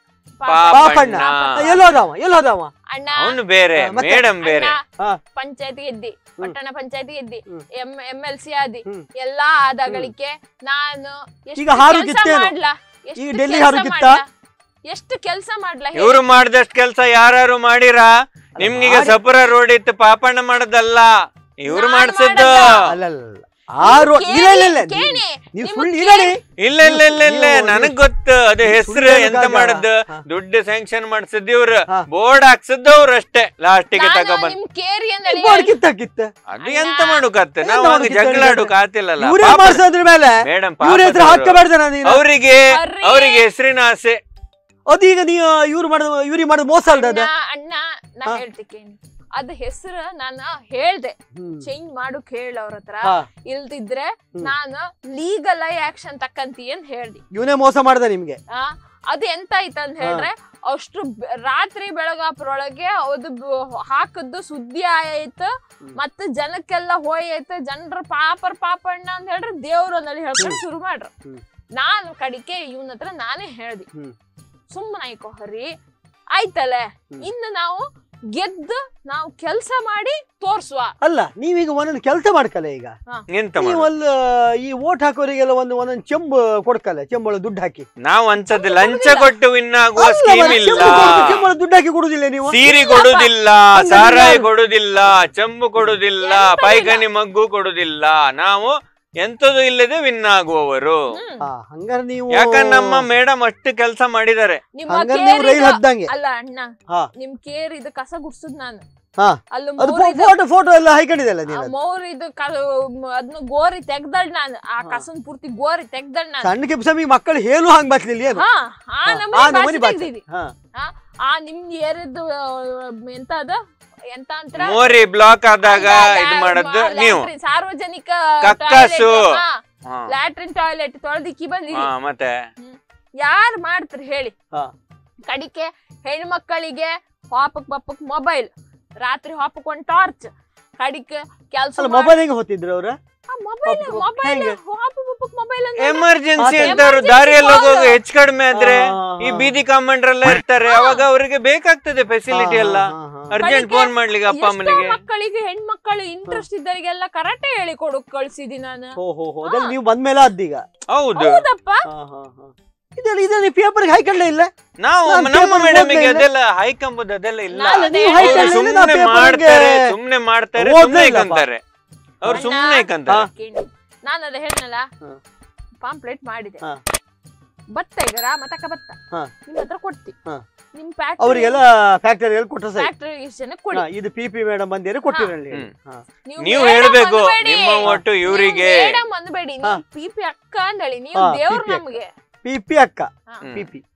ಪಾಪ. ಪಾಪಣ್ಣ ಪಾಪಣ್ಣ. ಎಲ್ಲೋದವ ಎಲ್ಲೋದವ ಅಣ್ಣ ಅವನು ಬೇರೆ ಹಾ, ಮತ್ತೆ? ಮೇಡಮ್ ಬೇರೆ ಹಾ. ಪಂಚಾಯತ್ ಗೆದ್ದಿ ಪಟ್ಟಣ ಪಂಚಾಯತ್ ಗೆದ್ದಿ ಹ್ಮ್. ಎಂ ಎಂ ಎಲ್ ಸಿ ಆದಿ ಹ್ಮ್. ಎಲ್ಲಾ ಆದಗಳಿಗೆ ನಾನು ಎಷ್ಟು ಈಗ ಹಾರು ಕೆಲ್ಸ ಕಿತ್ತೇನು? ಮಾಡ್ಲಾ? ಎಷ್ಟು ಈಗ ಡೆಲ್ಲಿ ಕೆಲ್ಸ ಹಾರು ಕಿತ್ತ? ಮಾಡ್ಲಾ? ಎಷ್ಟು ಕೆಲಸ ಮಾಡ್ಲಾ ಹೇಳಿ? ಇವ್ರು ಮಾಡ್ದಷ್ಟು ಕೆಲ್ಸ ಯಾರು ಮಾಡಿರ ನಿಮ್ಗೀಗ ಮಾಡಿ- ಸಪುರ ರೋಡ್ ಇತ್ತು ಪಾಪಣ್ಣ ಮಾಡದಲ್ಲ ಇವ್ರು ನಾನ್ ಮಾಡ್ಸದ್ದು ಮಾಡಲ್ಲ. ಅಲ್ಲ ಅಲ್ಲ, ಅಲ್ಲ. ಆರು ಕೇಳಿ, ಇಲ್ಲ ಇಲ್ಲ ಇಲ್ಲ ಕೇಳಿ. ನೀವು ನಿಮ್ಗ್ ಸುಳ್ಳು ಕೇಳಿ. ಇಲ್ಲಡಿ ಇಲ್ಲ ಇಲ್ಲ ಇಲ್ಲ ಇಲ್ಲ ನೀವು- ನನಗ್ ಗೊತ್ತು ಅದು ಹೆಸರು ಸುಳ್ಳು ಎಂತ ಹೇಳೋಕಾಗಲ್ಲ. ಮಾಡದ್ದು ಹಾ. ದುಡ್ಡು ಸ್ಯಾಂಕ್ಷನ್ ಮಾಡ್ಸದ್ ಇವ್ರು ಹಾ. ಬೋರ್ಡ್ ಹಾಕ್ಸದ್ದು ಅವ್ರು ಅಷ್ಟೇ ಲಾಸ್ಟಿಗೆ ನಾನು ತಗೊಬಂದ್ ನಿಮ್ ಕೇರಿ ಅಂದೇಳಿ ಬೋರ್ಡ್ ಕಿತ್ತ ಕಿತ್ತ ಅದು ಎಂತ ಮಾಡುಕತ್ತ ಎಂತ ನಾವು ಹಂಗ ಮಾಡುಕಿತ್ತ ಜಗಳಾಡುಕ್ ಆತಿಲ್ಲಲ್ಲ ಇವರೇ ಮಾಡ್ಸೋದ್ರ ಮೇಲೆ ಮೇಡಮ್ ಇವ್ರ ಹೆಸರು ಹಾಕಬೇಡ್ದ ನೀನು ಅವರಿಗೆ ಬರ್ರಿ. ಅವರಿಗೆ ಹೆಸರಿನ ಆಸೆ ಅದೀಗ ನೀವು ಇವ್ರು ಮಾಡೋದು ಇವ್ರಿಗೆ ಮಾಡೋದು ಮೋಸ ಅಲ್ದ ಅದು ಅಣ್ಣ, ಅಣ್ಣ ನಾ ಹಾ. ಹೇಳ್ತಿಕೇನಿ ಅದ್ ಹೆಸರು ನಾನು ಹೇಳ್ದೆ ಹ್ಮ್. ಚೇಂಜ್ ಮಾಡೋಕ್ ಹೇಳ ಅವ್ರ ಹತ್ರ ಹಾ. ಇಲ್ದಿದ್ರೆ ಹ್ಮ್. ನಾನು ಲೀಗಲ್ ಆಗಿ ಆಕ್ಷನ್ ತಕ್ಕಂತಿ ಅಂತ ಹೇಳ್ದಿ ಇವನೇ ಮೋಸ ಮಾಡ್ದ ನಿಮ್ಗೆ ಆ ಅದು ಎಂತ ಆಯ್ತಂತ ಹೇಳ್ರೆ ಅಷ್ಟು ಬೆ- ರಾತ್ರಿ ಬೆಳಗಾಪ್ರೊಳಗೆ ಅದು ಬ- ಹಾಕದ್ದು ಸುದ್ದಿ ಆಯ್ತು ಮತ್ತೆ ಜನಕ್ಕೆಲ್ಲ ಹೋಯ್ತು ಜನರ ಪಾಪರ್ ಪಾಪಣ್ಣ ಅಂತ ಹೇಳ್ರೆ ದೇವ್ರು ಅಂದೇಳಿ ಹೇಳ್ಕೊಂಡು ಶುರು ಮಾಡ್ರು ಹ್ಮ್. ನಾನು ಕಡಿಕೆ ಇವನ ಹತ್ರ ನಾನೇ ಹೇಳ್ದಿ ಹ್ಮ್. ಸುಮ್ಮನೆ ಆಯ್ಕೋ ಹರಿ ಆಯ್ತಲ್ಲ ಹ್ಮ್. ಇನ್ನು ನಾವು ಗೆದ್ದು ನಾವು ಕೆಲಸ ಮಾಡಿ ತೋರ್ಸುವ ಅಲ್ಲ ನೀವೀಗ ಒಂದೊಂದು ಕೆಲಸ ಮಾಡ್ಕಲ್ಲ ಈಗ ಎಂತ ನೀವು ಮಾಡುದು ಅಲ್ಲಿ ಈ ಓಟ್ ಹಾಕೋರಿಗೆಲ್ಲ ಒಂದು ಒಂದೊಂದು ಚೆಂಬು ಕೊಡ್ಕಲ್ಲ ಚೆಂಬಳ ದುಡ್ಡು ಹಾಕಿ ನಾವು ಅಂತದ್ದು ಲಂಚ ಕೊಟ್ಟು ವಿನ್ ಆಗುವ ಅಲ್ಲ, ಸ್ಕೀಮ್ ಮತ್ತೆ ಇಲ್ಲ ಚೆಂಬು ಕೊಡ್ದು ಚೆಂಬಳ ದುಡ್ಡು ಹಾಕಿ ಕೊಡುದಿಲ್ಲ ನೀವು ಸೀರೆ ಇಲ್ಲಪ್ಪ. ಕೊಡುದಿಲ್ಲ ಹಂಗಂದ್ರೆ ಸಾರಾಯಿ ಯಾರು? ಕೊಡುದಿಲ್ಲ ಚೆಂಬು ಕೊಡುದಿಲ್ಲ ಎಂತದು ಪೈಖಾನಿ ಮಗ್ಗು ಕೊಡುದಿಲ್ಲ ನಾವು ಎಂತದು ಇಲ್ಲದೆ ವಿನ್ ಆಗುವವರು ಹ್ಮ್. ಹಾ, ಹಂಗಾರೆ ನೀವು ಯಾಕಂದ್ರೆ ನಮ್ಮ ಮೇಡಮ್ ಅಷ್ಟು ಕೆಲಸ ಮಾಡಿದ್ದಾರೆ ನಿಮ್ಮ ಹಂಗಾರೆ ನೀವು ರೈಲ್ ಕೇರಿದು- ಹದ್ದಂಗೆ ಅಲ್ಲ ಅಣ್ಣ ಹಾ. ನಿಮ್ ಕೇರ್ ಇದು ಕಸ ಗುಡ್ಸುದ್ ನಾನು ಹಾ. ಅಲ್ಲಿ ಅದು ಮೌರಿದು- ಫೋಟೋ ಫೋಟೋ ಎಲ್ಲ ಹಾಕೊಂಡಿದೆಲ್ಲ ಆ ನೀನು ಅದು. ಮೌರಿದು ಅದನ್ನ ಗೋರಿ ತೆಗ್ದಳ್ ನಾನು ಆ ಕಸನ್ ಪೂರ್ತಿ ಗೋರಿ ತೆಗ್ದಳ್ ನಾನು ಸಣ್ಣ ಕೆಪ್ಸಮಿ ಮಕ್ಕಳು ಹೇಳು ಹಂಗ್ ಬಸ್ಲಿಲ್ಲ ಏನು ಹಾ ಆ ಹಾ, ನಮೂನಿ ಆ ಬಾಚಿ ನಮೂನಿ ಬಾಚಿ. ತೆಗ್ದಿದಿ. ಹಾ. ಆ ನಿಮ್ ಏರಿದ್ದು ಎಂತ ಅದ ಎಂತ ಅಂತರ ಮೋರಿ ಬ್ಲಾಕ್ ಆದಾಗ ಇದು ಮಾಡದ್ದು ನೀವು ಸಾರ್ವಜನಿಕ ಕಕ್ಕಸು. ಹಾ. ಲ್ಯಾಟ್ರಿನ್ ಟಾಯ್ಲೆಟ್ ತೊಳೆದಿಕ್ಕಿ ಬಂದಿದಿ ಹಾ, ಮತ್ತೆ ಯಾರ್ ಮಾಡ್ತಾರೆ ಹೇಳಿ ಹಾ. ಕಡಿಕೆ ಹೆಣ್ಮಕ್ಕಳಿಗೆ ಹಾಪಕ್ ಬಪ್ಪಕ್ ಮೊಬೈಲ್ ರಾತ್ರಿ ಹಾಪಕ್ ಒಂದ್ ಟಾರ್ಚ್ ಕಡಿಕೆ ಕೆಲ್ಸ ಅಲ್ಲ ಮೊಬೈಲ್ ಹೆಂಗ್ ಹೊತ್ತಿದ್ರು ಅವ್ರ ಮೊಬೈಲ್ ಪಾಪ, ಮೊಬೈಲ್ ಹೆಂಗೆ? ಹಾಪಕ್ ಬಪ್ಪಕ್ ಮೊಬೈಲ್ ಎಮರ್ಜೆನ್ಸಿ ಆ, ಅಂತಾರು emergency ದಾರಿಯಲ್ಲಿ call. ಹೋಗುವಾಗ ಹೆಚ್ಚು ಕಡಿಮೆ ಆದ್ರೆ ಹಾ, ಹಾ, ಈ ಹಾ. ಬೀದಿ ಕಾಮಂಡ್ರೆಲ್ಲ ಇರ್ತಾರೆ ಅವಾಗ ಅವರಿಗೆ ಬೇಕಾಗ್ತದೆ ಫೆಸಿಲಿಟಿ ಎಲ್ಲ ಅರ್ಜೆಂಟ್ ಕಡಿಕೆ ಫೋನ್ ಮಾಡ್ಲಿಕ್ಕೆ ಅಪ್ಪ ಅಮ್ಮನಿಗೆ ಮಕ್ಕಳಿಗೆ ಹೆಣ್ಮಕ್ಕಳು ಇಂಟ್ರೆಸ್ಟ್ ಇದ್ದವರಿಗೆಲ್ಲ ಕರಾಟೆ ಹೇಳಿ ಕೊಡು ಕಳ್ಸಿದಿ ನಾನು ಓ ಹೋ ಹೋ ಅದ್ರಲ್ಲಿ ನೀವು ಬಂದ್ಮೇಲೆ ಅದ್ದೀಗ ಹೌದು ಹೌದಪ್ಪ ಹಾ ಹಾ ಹಾ ಇದೆಲ್ಲ ಇದನ್ನ ಪೇಪರ್ಗೆ ಹಾಕೊಂಡೇ ಇಲ್ಲ ನಾವು ನಾನ್ ನಮ್ಮ paper ಮೇಡಮ್ ಓದ್ಲೇ ಇಲ್ಲ. ಅದೆಲ್ಲ ಹೈಕಂಬುದು ಅದೆಲ್ಲ ಇಲ್ಲ ನಾನು ನೀವು ಅದೇ ಹಾಯ್ಕೊಂಡು ಅವ್ರು ಇಲ್ಲ, ಸುಮ್ನೆ ನಾ paper ಗೆ ಮಾಡ್ತಾರೆ ಸುಮ್ನೆ ಮಾಡ್ತಾರೆ ಓದ್ಲೇ ಸುಮ್ನೆ ಇಲ್ಲಪ್ಪ. ಇಕ್ಕಂತಾರೆ ಅವ್ರು ಅಣ್ಣ, ಸುಮ್ಮನೆ ಕಂತಾರೆ ಕೇಳಿ. ನಾನು ಅದ ಹೇಳ್ನಲ್ಲ ಹಾ. ಪಾಂಪ್ಲೆಟ್ ಮಾಡಿದೆ ಹಾ. ಭತ್ತ ಈಗ ರಾಮ ತಕ ಭತ್ತ ಹಾ. ನಿಮ್ ಹತ್ರ ಕೊಡ್ತಿ ಹಾ. ನಿಮ್ ಫ್ಯಾಕ್ಟ್ರಿ ಅವರಿಗೆಲ್ಲ ಫ್ಯಾಕ್ಟರಿಯಲ್ಲಿ ಕೊಟ್ಟರೆ ಸರಿ ಫ್ಯಾಕ್ಟ್ರಿ ಜನ ಕೊಡಿ ಹಾ, ಇದು ಪಿ ಪಿ ಮೇಡಮ್ ಬಂದಿರೋ ಕೊಟ್ಟಿರಲಿ ಹ್ಮ್. ಹಾ. ನೀವು ಮೇಡಮ್ ಹೇಳ್ಬೇಕು ಅನ್ಬೇಡಿ. ನಿಮ್ಮ ಒಟ್ಟು ಇವರಿಗೆ ನೀವು ಮೇಡಮ್ ಅಂದ್ಬೇಡಿ ಹಾ. ನೀವು ಪಿ ಪಿ ಅಕ್ಕ ಅಂದಳಿ ನೀವು ಹಾ, ದೇವ್ರು PP ಅಕ್ಕ. ನಮ್ಗೆ ಪಿ ಪಿ ಅಕ್ಕ ಹಾ. ಹ್ಮ್. P P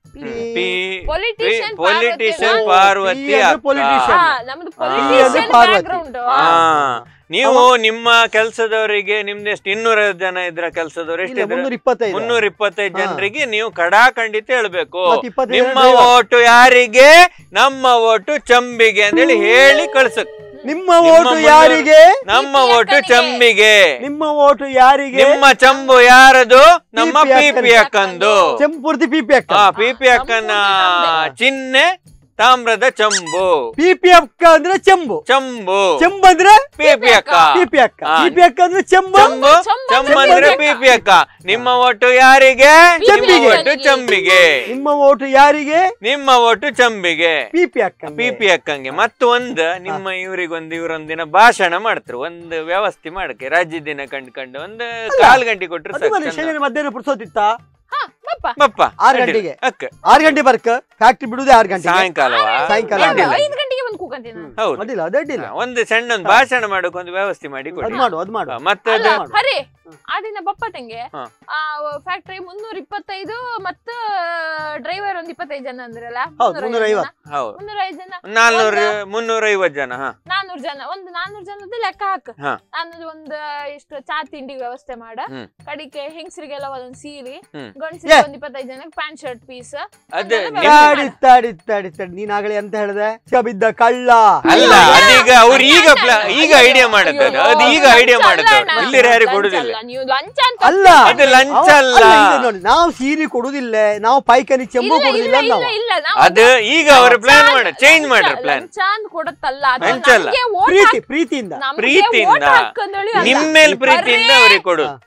Politician politician Parvati Parvati ಈ ಅಂದ್ರೆ ಅಕ್ಕ. politician. ಹಾ, ನಮ್ದು ಹಾ. ಪೊಲಿಟಿಷಿಯನ್ ಪಾರ್ವತಿ. ಬ್ಯಾಕ್ಗ್ರೌಂಡ್ ಹಾ ನೀವು ನಿಮ್ಮ ಕೆಲಸದವರಿಗೆ ನಿಮ್ದು ಎಷ್ಟು ಇನ್ನೂರ ಜನ ಇದ್ರ ಕೆಲಸದವ್ರು ಇಲ್ಲ, ಎಷ್ಟಿದ್ರ ಮುನ್ನೂರ ಇಪ್ಪತ್ತೈದು ಮುನ್ನೂರ ಇಪ್ಪತ್ತೈದು ಹಾ. ಜನರಿಗೆ ನೀವು ಕಡಾ ಖಂಡಿತ ಹೇಳ್ಬೇಕು ಮತ್ತೆ ಇಪ್ಪತ್ತೈದು ನಿಮ್ಮ ಜನ driver. ಓಟು ಯಾರಿಗೆ ನಮ್ಮ ಓಟು ಚಂಬಿಗೆ ಅಂತೇಳಿ ಹೇಳಿ ಕಳ್ಸಕ್ ನಿಮ್ಮ ನಿಮ್ಮ ಓಟು ಮುನ್ನೂರ- ಯಾರಿಗೆ ನಮ್ಮ PP ಓಟು ಅಕ್ಕನಿಗೆ. ಚಂಬಿಗೆ ನಿಮ್ಮ ಓಟು ಯಾರಿಗೆ ನಿಮ್ಮ ಚಂಬು ಯಾರದು ನಮ್ಮ PP ಪಿ ಪಿ ಅಕ್ಕಂದು. ಅಕ್ಕಂದು ಚೆಂಪೂರ್ತಿ ಪಿ ಪಿ ಅಕ್ಕ ಆ ಪಿ ಪಿ ಅಕ್ಕನ ನಮ್ದು. ಚಿಹ್ನೆ ತಾಮ್ರದ ಚಂಬು ಪಿ ಪಿ ಅಕ್ಕ ಅಂದ್ರೆ ಚೆಂಬು ಚಂಬು ಚೆಂಬು ಅಂದ್ರೆ ಪಿ ಪಿ ಅಕ್ಕ ಪಿ ಪಿ ಅಕ್ಕ ಹಾ. ಪಿ ಪಿ ಅಕ್ಕ ಅಂದ್ರೆ ಚೆಂಬು ಚಂಬು ಚಂಬು ಚಂಬು ಅಂದ್ರೆ ಅಂದ್ರೆ ಪಿ ಪಿ ಪಿ ಪಿ ಅಕ್ಕ ನಿಮ್ಮ ಒಟ್ಟು ಯಾರಿಗೆ ನಿಮ್ಮ ಚಂಬಿಗೆ. ಒಟ್ಟು ಚಂಬಿಗೆ ನಿಮ್ಮ ಓಟು ಯಾರಿಗೆ ನಿಮ್ಮ ಒಟ್ಟು ಚಂಬಿಗೆ ಪಿ ಪಿ ಅಕ್ಕ ಪಿ ಪಿ ಅಕ್ಕಂಗೆ ಮತ್ತು ಒಂದ್ ನಿಮ್ಮ ಇವ್ರಿಗೊಂದು ಇವ್ರೊಂದಿನ ಭಾಷಣ ಮಾಡ್ತಾರೆ ಒಂದು ವ್ಯವಸ್ಥೆ ಮಾಡಕ್ಕೆ ರಾಜ್ಯ ದಿನ ಕಂಡ್ಕೊಂಡು ಒಂದು ಕಾಲ್ ಗಂಟೆ ಕೊಟ್ರು ಅದು ಮನೆ ಸಾಕು ಶನಿವಾರ ಮಧ್ಯಾಹ್ನ ಪುಡ್ಸೋದಿತ್ತ ಹಾ ಬಪ್ಪ ಬಪ್ಪ ಆರು ಅಡ್ಡಿಲ್ಲ. ಗಂಟೆಗೆ. ಅಕ್ಕ ಆರು ಗಂಟೆ ಬರ್ಕ ಫ್ಯಾಕ್ಟ್ರಿ ಬಿಡುದೇ ಆರು ಗಂಟೆಗೆ ಸಾಯಂಕಾಲವಾ ಸಾಯಂಕಾಲ ನಾನು ಅಡ್ಡಿಲ್ಲ. ಐದು ಗಂಟೆಗೆ ಬಂದು ಕೂಕಂತೀನಿ ನಾನು. ಹೌದು ಅಡ್ಡಿಲ್ಲ ಅದು ಅಡ್ಡಿಲ್ಲ ಹಾ, ಒಂದು ಸಣ್ಣ ಒಂದು ಭಾಷಣ ಮಾಡಕ್ ಒಂದು ವ್ಯವಸ್ಥೆ ಮಾಡಿ ಅದ್ ಕೊಡಿ ಮಾಡು ಅದ್ ಮಾಡು ಹಾ, ಮತ್ತೆ ಅಲ್ಲ ಅದು ಮಾಡು. ಹರಿ ಹ್ಮ್. ಆ ದಿನ ಬಪ್ಪತ್ತಂಗೆ ಹಾ. ಆ ಫ್ಯಾಕ್ಟ್ರಿ ಮುನ್ನೂರ ಇಪ್ಪತ್ತೈದು ಮತ್ತ ಡ್ರೈವರ್ ಒಂದ್ ಇಪ್ಪತ್ತೈದು ಜನ ಅಂದ್ರಲ್ಲ ಹೌದು, ಮುನ್ನೂರ ಐವತ್ತು. ಹೌದು ಮುನ್ನೂರ ಐದು ಜನ ನಾಲ್ನೂರ ಮುನ್ನೂರ ಐವತ್ ಜನ ಹಾ ನಾನೂರ್ ಜನ ಒಂದು ನಾನೂರ್ ಜನದ ಲೆಕ್ಕ ಹಾಕ ಹಾ. ನಾನು ಒಂದ್ ಎಷ್ಟು ಚಾ ತಿಂಡಿ ವ್ಯವಸ್ಥೆ ಮಾಡ ಹ್ಮ್. ಕಡಿಕೆ ಹೆಂಗಸರಿಗೆಲ್ಲ ಒಂದೊಂದ್ ಸೀರೆ ಹ್ಮ್. ಗಂಡಸರಿಗೆ ಏ. ಒಂದ್ ಇಪ್ಪತ್ತೈದು ಜನಕ್ಕೆ ಪ್ಯಾಂಟ್ ಶರ್ಟ್ ಪೀಸ್ ಅದೇ ಅದೆಲ್ಲ ನಿಮ್- ತಾಡಿ ತಾಡಿ ತಾಡಿ ತಾಡಿ ನೀನ್ ಆಗಲೇ ಅಂತ ಹೇಳ್ದೆ ಇಸ್ಕ ಬಿದ್ದ ಕಳ್ಳ ಅಲ್ಲ ಅಯ್ಯೋ, ಅದೀಗ ಅವ್ರು ಈಗ ಅಣ್ಣ, ಪ್ಲಾ- ಈಗ ಅಯ್ಯೋ, ಐಡಿಯಾ ಮಾಡುತ್ತೆ ಅಯ್ಯೋ, ಅದು ಈಗ ಲಂಚ ಐಡಿಯಾ ಅಲ್ಲ ಮಾಡುತ್ತೆ ಅಣ್ಣ, ಇಲ್ಲಿ ಯಾರು ಲಂಚ ಕೊಡುದಿಲ್ಲ ಅಲ್ಲ, ನೀವು ಲಂಚ ಅಂತ ಅಲ್ಲ ಅದು ಲಂಚ ಅವ- ಅಲ್ಲ ಅಲ್ಲ, ಇದು ನೋಡಿ ನಾವು ಸೀರೆ ಕೊಡುದಿಲ್ಲ ನಾವು ಪೈಕನಿ ಚೆಂಬು ಇಲ್ಲ, ಕೊಡುದಿಲ್ಲ ಇಲ್ಲ, ನಾವು ಇಲ್ಲ, ನಾವು ಅದು ಈಗ ಅವ್ರ ಪ್ಲಾನ್ ಮಾಡ ಚೇಂಜ್ ಮಾಡ್ರಿ ಲಂಚ- ಪ್ಲಾನ್ ಲಂಚ ಅಂತ ಕೊಡತ್ತಲ್ಲ ಅದು ಲಂಚ ಅಲ್ಲ. ನಮ್ಗೆ vote ಪ್ರೀತಿ ಹಾಕ್- ಪ್ರೀತಿಯಿಂದ ನಮ್ಗೆ ಪ್ರೀತಿಯಿಂದ. vote ಹಾಕ್ಕಂದಳಿ ಅಲ್ಲ. ನಿಮ್ ಮೇಲ್ ಪ್ರೀತಿಯಿಂದ ಬರ್ರಿ. ಅವ್ರಿಗೆ ಕೊಡು ಹಾ.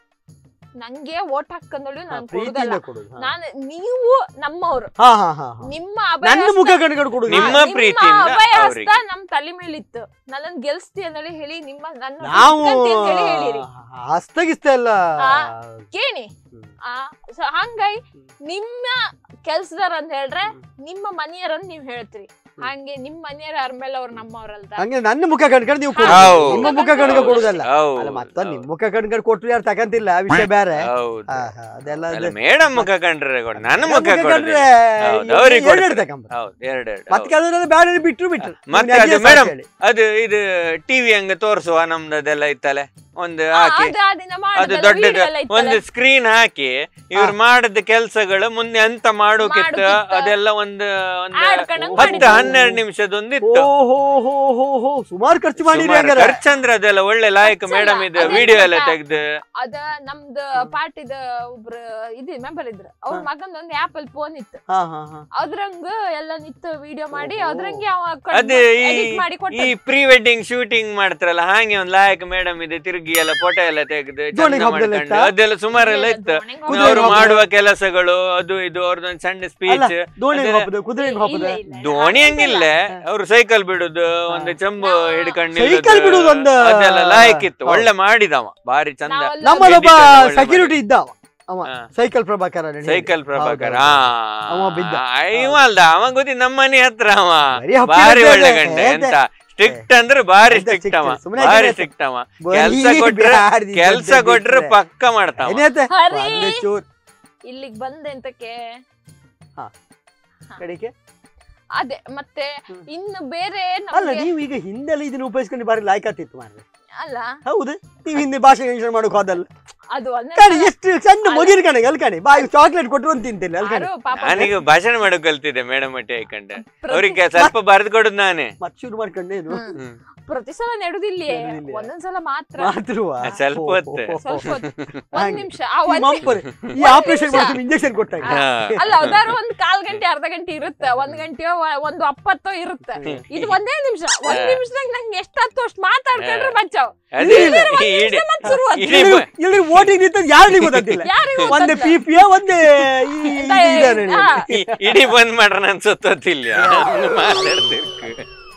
ನಂಗೆ ಓಟ್ ಹಾಕಂದಳು ಹಾ, ನಾನು ಪ್ರೀತಿಯಿಂದ ಕೊಡುದಲ್ಲ ಕೊಡುದು ಹಾ. ನಾನು ನೀವು ನಮ್ಮವ್ರು ಹಾ ಹಾ ಹಾ ಹಾ. ನಿಮ್ಮ ನನ್ನ ಅಭಯ ಮುಖ ಕಣ್ಕಂಡು ಕೊಡುದು ನಿಮ್ಮ ಹಾ, ಪ್ರೀತಿಯಿಂದ ಅಭಯ ಹಸ್ತ ಅವ್ರಿಗೆ. ನಮ್ ತಲೆ ಮೇಲಿತ್ತು ನನ್ನನ್ ಗೆಲ್ಸ್ತಿ ಅಂದಳಿ ಹೇಳಿ ನಿಮ್ಮ ನನ್ನ ನಾವು ಬಿಟ್ಕಂತಿ ಅಂತ ಹೇಳಿ ಹೇಳಿರಿ ಹಸ್ತಗಿಸ್ತ ಎಲ್ಲ ಆ. ಕೇಳಿ ಹ್ಮ್. ಆ ಸೊ ಹಂಗಾಗಿ ನಿಮ್ಮ ಕೆಲ್ಸದಾರ ಅಂತ ಹೇಳ್ರೆ ನಿಮ್ಮ ಮನೆಯರನ್ನ ನೀವ್ ಹೇಳ್ತೀರಿ ಹಂಗೆ ನಿಮ್ ಮನೆಯವ್ರ ಯಾರ ಮೇಲೆ ಅವ್ರು ನಮ್ಮವ್ರಲ್ದ ಹಂಗೆ ನನ್ನ ಮುಖ ಕಣ್ಕಂಡು ನೀವು ಕೊಡುದು. ಹೌದು. ನಿಮ್ಮ ಮುಖ ಕಣ್ಕ ಕೊಡುದಲ್ಲ ಹೌದು, ಅಲ್ಲ ಮತ್ತೊಂದು ನಿಮ್ ಹೌದು. ಮುಖ ಕಣ್ಕಂಡು ಕೊಟ್ರು ಯಾರು ತಕಂತಿಲ್ಲ ಆ ವಿಷಯ ಬೇರೆ ಹೌದು ಹಾ, ಹಾ, ಅದೆಲ್ಲ ಅಲ್ಲ ಅದು- ಮೇಡಮ್ ಮುಖ ಕಂಡ್ರೆ ಕೊಡು ನನ್ನ ನಮ್ಮ ಮುಖ ಮುಖ ಕೊಡುದಿಲ್ಲ ಕಂಡ್ರೆ ಹೌದು, ಅವ್ರಿಗೆ ಎರಡು ಕೊಡ್ತಾರೆ. ತಗೊಂಬ ಹೌದು ಎರಡು ಎರಡು ಮತ್ತೆ ಕೆಲವರೆಲ್ಲ ಬೇಡ ಬಿಟ್ರು ಬಿಟ್ರು ಮತ್ತೆ ಇನ್ನು ಅದು ಅದೇ ಮೇಡಮ್ ಸಾಕು ಹೇಳಿ. ಅದು ಇದು ಟಿವಿ ಹಂಗ ತೋರ್ಸುವ ನಮ್ದು ಅದೆಲ್ಲ ಇತ್ತಲೆ ಒಂದು ಆ, ಹಾಕಿ ಅದು ಆ ದಿನ ಅದು ಮಾಡಿದ್ದಲ್ಲ, ದೊಡ್ಡದು video ಎಲ್ಲ ಇತ್ತಲ್ಲ. ಒಂದು ಸ್ಕ್ರೀನ್ ಹಾಕಿ ಇವ್ರು ಮಾಡಿದ ಕೆಲ್ಸಗಳು ಮುಂದೆ ಎಂತ ಮಾಡೋಕಿತ್ತು ಮಾಡೋಕಿತ್ತು. ಅದೆಲ್ಲ ಒಂದು ಒಂದು Ad ಕಣಂಗ್ ಹತ್ತು ಮಾಡಿದ್ದು. ಹನ್ನೆರಡು ನಿಮಿಷದೊಂದಿತ್ತು ಓ ಹೋ ಹೋ ಹೋ ಹೋ ಸುಮಾರು ಖರ್ಚು ಮಾಡಿರಿ ಸುಮಾರು ಹಂಗಾರೆ ಖರ್ಚಂದ್ರೆ ಅದೆಲ್ಲ ಒಳ್ಳೆ ಲಾಯಕ್ ಖರ್ಚಲ್ಲ. ಮೇಡಮ್ ಇದು ಅದೇನ್ ವಿಡಿಯೋ ಎಲ್ಲ ಗೊತ್ತಾ? ತೆಗ್ದು ಅದ ನಮ್ದು ಪಾರ್ಟಿದ ಒಬ್ರು ಇದು ಮೆಂಬರ್ ಇದ್ರು ಅವ್ರ ಹಾ. ಮಗಂದ ಒಂದು ಆಪಲ್ ಫೋನ್ ಇತ್ತು ಹಾ ಹಾ ಹಾ ಅದ್ರಂಗ ಎಲ್ಲ ನಿತ್ತು ವಿಡಿಯೋ ಮಾಡಿ ಓಹೋ. ಅದ್ರಂಗೆ ಅವ ಅದೇ ಈ ಎಡಿಟ್ ಮಾಡಿ ಕೊಟ್ಟ ಈ ಪ್ರೀ ವೆಡ್ಡಿಂಗ್ ಶೂಟಿಂಗ್ ಮಾಡ್ತಾರಲ್ಲ ಹಾಗೆ ಒಂದ್ ಲಾಯಕ್ ಮೇಡಮ್ ಇದೆ ತಿರುಗಿ ಎಲ್ಲ ಫೋಟೋ ಎಲ್ಲ ತೆಗ್ದು ಜೋಣಿಗ್ ಚಂದ ಹಬ್ಬದಲ್ಲಿ ಮಾಡ್ಕೊಂಡು ಇತ್ತಾ? ಅದೆಲ್ಲ ಸುಮಾರೆಲ್ಲ ಇತ್ತು ಕುದುರೆ ಅವರು ಹಬ್ಬ. ಮಾಡುವ ಕೆಲಸಗಳು ಅದು ಇದು ಅವ್ರದ್ದೊಂದು ಸಣ್ಣ ಸ್ಪೀಚ್ ದೋಣಿ ಅದೇ- ಹಾಪುದು ಕುದುರೆ ಹಾಪುದು ದೋಣಿ ಹಂಗಿಲ್ಲ ಅವ್ರು ಸೈಕಲ್ ಬಿಡುದು ಒಂದು ಚೆಂಬು ನಾವು- ಹಿಡ್ಕೊಂಡು ಸೈಕಲ್ ಬಿಡುದು ಒಂದು ಅದೆಲ್ಲ ಲಾಯಕ್ ಇತ್ತು ಹೌದು. ಒಳ್ಳೆ ಮಾಡಿದವ ಬಾರಿ ಚಂದ ನಮ್ಮಲ್ಲೊಬ್ಬ ಬಿದ್ದಿದ್ದೆಲ್ಲ ಒಳ್ಳೆ ಸೆಕ್ಯೂರಿಟಿ ಇದ್ದ ಅವ. ಅವ ಹಾ. ಸೈಕಲ್ ಪ್ರಭಾಕರ ನಡಿ. ಸೈಕಲ್ ಪ್ರಭಾಕರ್ ಹೌದು, ಆ ಅವ ಬಿದ್ದ. ಇವ ಅಲ್ದ ಅವ ಗೊತ್ತಿ ನಮ್ಮ ಮನೆ ಹತ್ರ ಅವ ಬರೀ ಹಪ್ಪಿನ ಬಾರಿ ಬೇರೆ, ಒಳ್ಳೆ ಗಂಡ ಎಂತ? ಎಂತ ಸ್ಟ್ರಿಕ್ಟ್ ಅಂದ್ರೆ ಬಾರಿ ಎಂತ ಸ್ಟ್ರಿಕ್ಟ್ ಅವ strict? ಸುಮ್ನೆ ಬಾರಿ ಹಾಕಿದ್ರೆ ಸ್ಟ್ರಿಕ್ಟ್ ಅವ ಬರೀ ಕೆಲ್ಸ ಕೊಟ್ರೆ ಬ್ಯಾಡ್ದಿ ಕೆಲ್ಸ ಸದ್ಯ ಕೊಟ್ರೆ ಬಿಟ್ರೆ. ಪಕ್ಕ ಮಾಡ್ತಾವ ಏನಾಯ್ತು? ಹರಿ. ಒಂದೇ ಚೂರ್ ಇಲ್ಲಿಗ್ ಬಂದೆ ಅಂತಕ್ಕೆ ಕಡೆಗೆ ಅದೇ ಮತ್ತೆ ಹ್ಮ್. ಇನ್ನು ಬೇರೆ ಅಲ್ಲ ನಮ್ಗೆ ನೀವು ಈಗ ಹಿಂದೆಲ್ಲ ಇದನ್ನ ಉಪಯೋಗಿಸ್ಕೊಂಡು ಬಾರಿ ಲಾಯ್ಕಾತಿತ್ತು ಮಾರ್ರೆ ಅಲ್ಲ ಹೌದು ನೀವು ಹಿಂದೆ ಭಾಷೆ ಟೆನ್ಷನ್ ಮಾಡೋಕ್ ಹೋದಲ್ಲ ಅದು ಒಂದೇ ಕಣಿ ಎಷ್ಟು ಸಣ್ಣ ಮೊಗಿರ್ ಕಣೆ ಅಲ್ಲಿ ಕಣಿ ಬಾಯಿ ಚಾಕ್ಲೇಟ್ ಕೊಟ್ಟರು ಅಂತ ತಿಂತಿಲ್ಲ ಅಲ್ಲಿ ಕಣಿ ಯಾರು ಪಾಪ ನಾನೀಗ ಭಾಷಣ ಮಾಡೋ ಕಲ್ತಿದ್ದೆ ಮೇಡಮ್ ಒಟ್ಟಿ ಹಾಕೊಂಡೆ ಪ್ರತಿ- ಅವ್ರಿಗೆ ಸ್ವಲ್ಪ ಬರ್ದು ಕೊಡುದು ನಾನೇ ಮತ್ತೆ ಶುರು ಮಾಡ್ಕೊಂಡೇನು ಹ್ಮ್. ಹ್ಮ್. ಪ್ರತಿ ಸಲ ನೆಡುದಿಲ್ಲ ನೆಡುದಿಲ್ಲ. ಒಂದೊಂದ್ಸಲ ಮಾತ್ರ ಮಾತ್ರವಾ ಸ್ವಲ್ಪ ಹೊತ್ತು. ಸ್ವಲ್ಪ ಹೊತ್ತು. ಒಂದ್ ಹಾಗೆ. ನಿಮಿಷ ಆ ಈ ಒಂದ್ ಮಂಪರ್ ಈ ಒಂದ್ ಆಪರೇಷನ್ ನಿಮಿಷ. ಮಾಡ್ತೀವಿ ಇಂಜೆಕ್ಷನ್ ಕೊಟ್ಟಾಗ ಹಾ. ಅಲ್ಲ ಅದಾರು ಒಂದ್ ಕಾಲ್ ಗಂಟೆ ಅರ್ಧ ಗಂಟೆ ಇರುತ್ತೆ ಒಂದ್ ಗಂಟೆಯೋ ವ- ಒಂದು ಅಪ್ಪತ್ತೋ ಇರುತ್ತೆ ಇದು ಒಂದೇ ನಿಮಿಷ ಒಂದ್ ನಿಮಿಷದಾಗ ನಂಗೆ ಎಷ್ಟಾಯ್ತು ಅಷ್ಟು ಮಾತಾಡ್ಕೊಂಡ್ರೆ ಬಚ್ಚಾವ್ ಅದೇ ಇಲ್ಲ, ಇಡೀ ಶುರು ಆಯ್ತು. ಇಡೀ ಬ- ಇಲ್ಲಿ ಓಟಿಂಗ್ ನಿಂತದ್ದು ಯಾರಿಗೂ ಗೊತ್ತಿಲ್ಲ ಯಾರಿಗೂ ಒಂದೇ ಗೊತ್ತಿಲ್ಲ. ಪಿ ಪಿ ಒಂದೇ ಈ- ಈ- ಇದು ಇದೆ ನೋಡಿ. ಹಾ. ಇ- ಇಡೀ ಬಂದ್ ಮಾಡ್ರ ನನ್ ಸತ್ತೋತಿಲ್ಲ ಮಾತಾಡ್ತಿರ್ಕು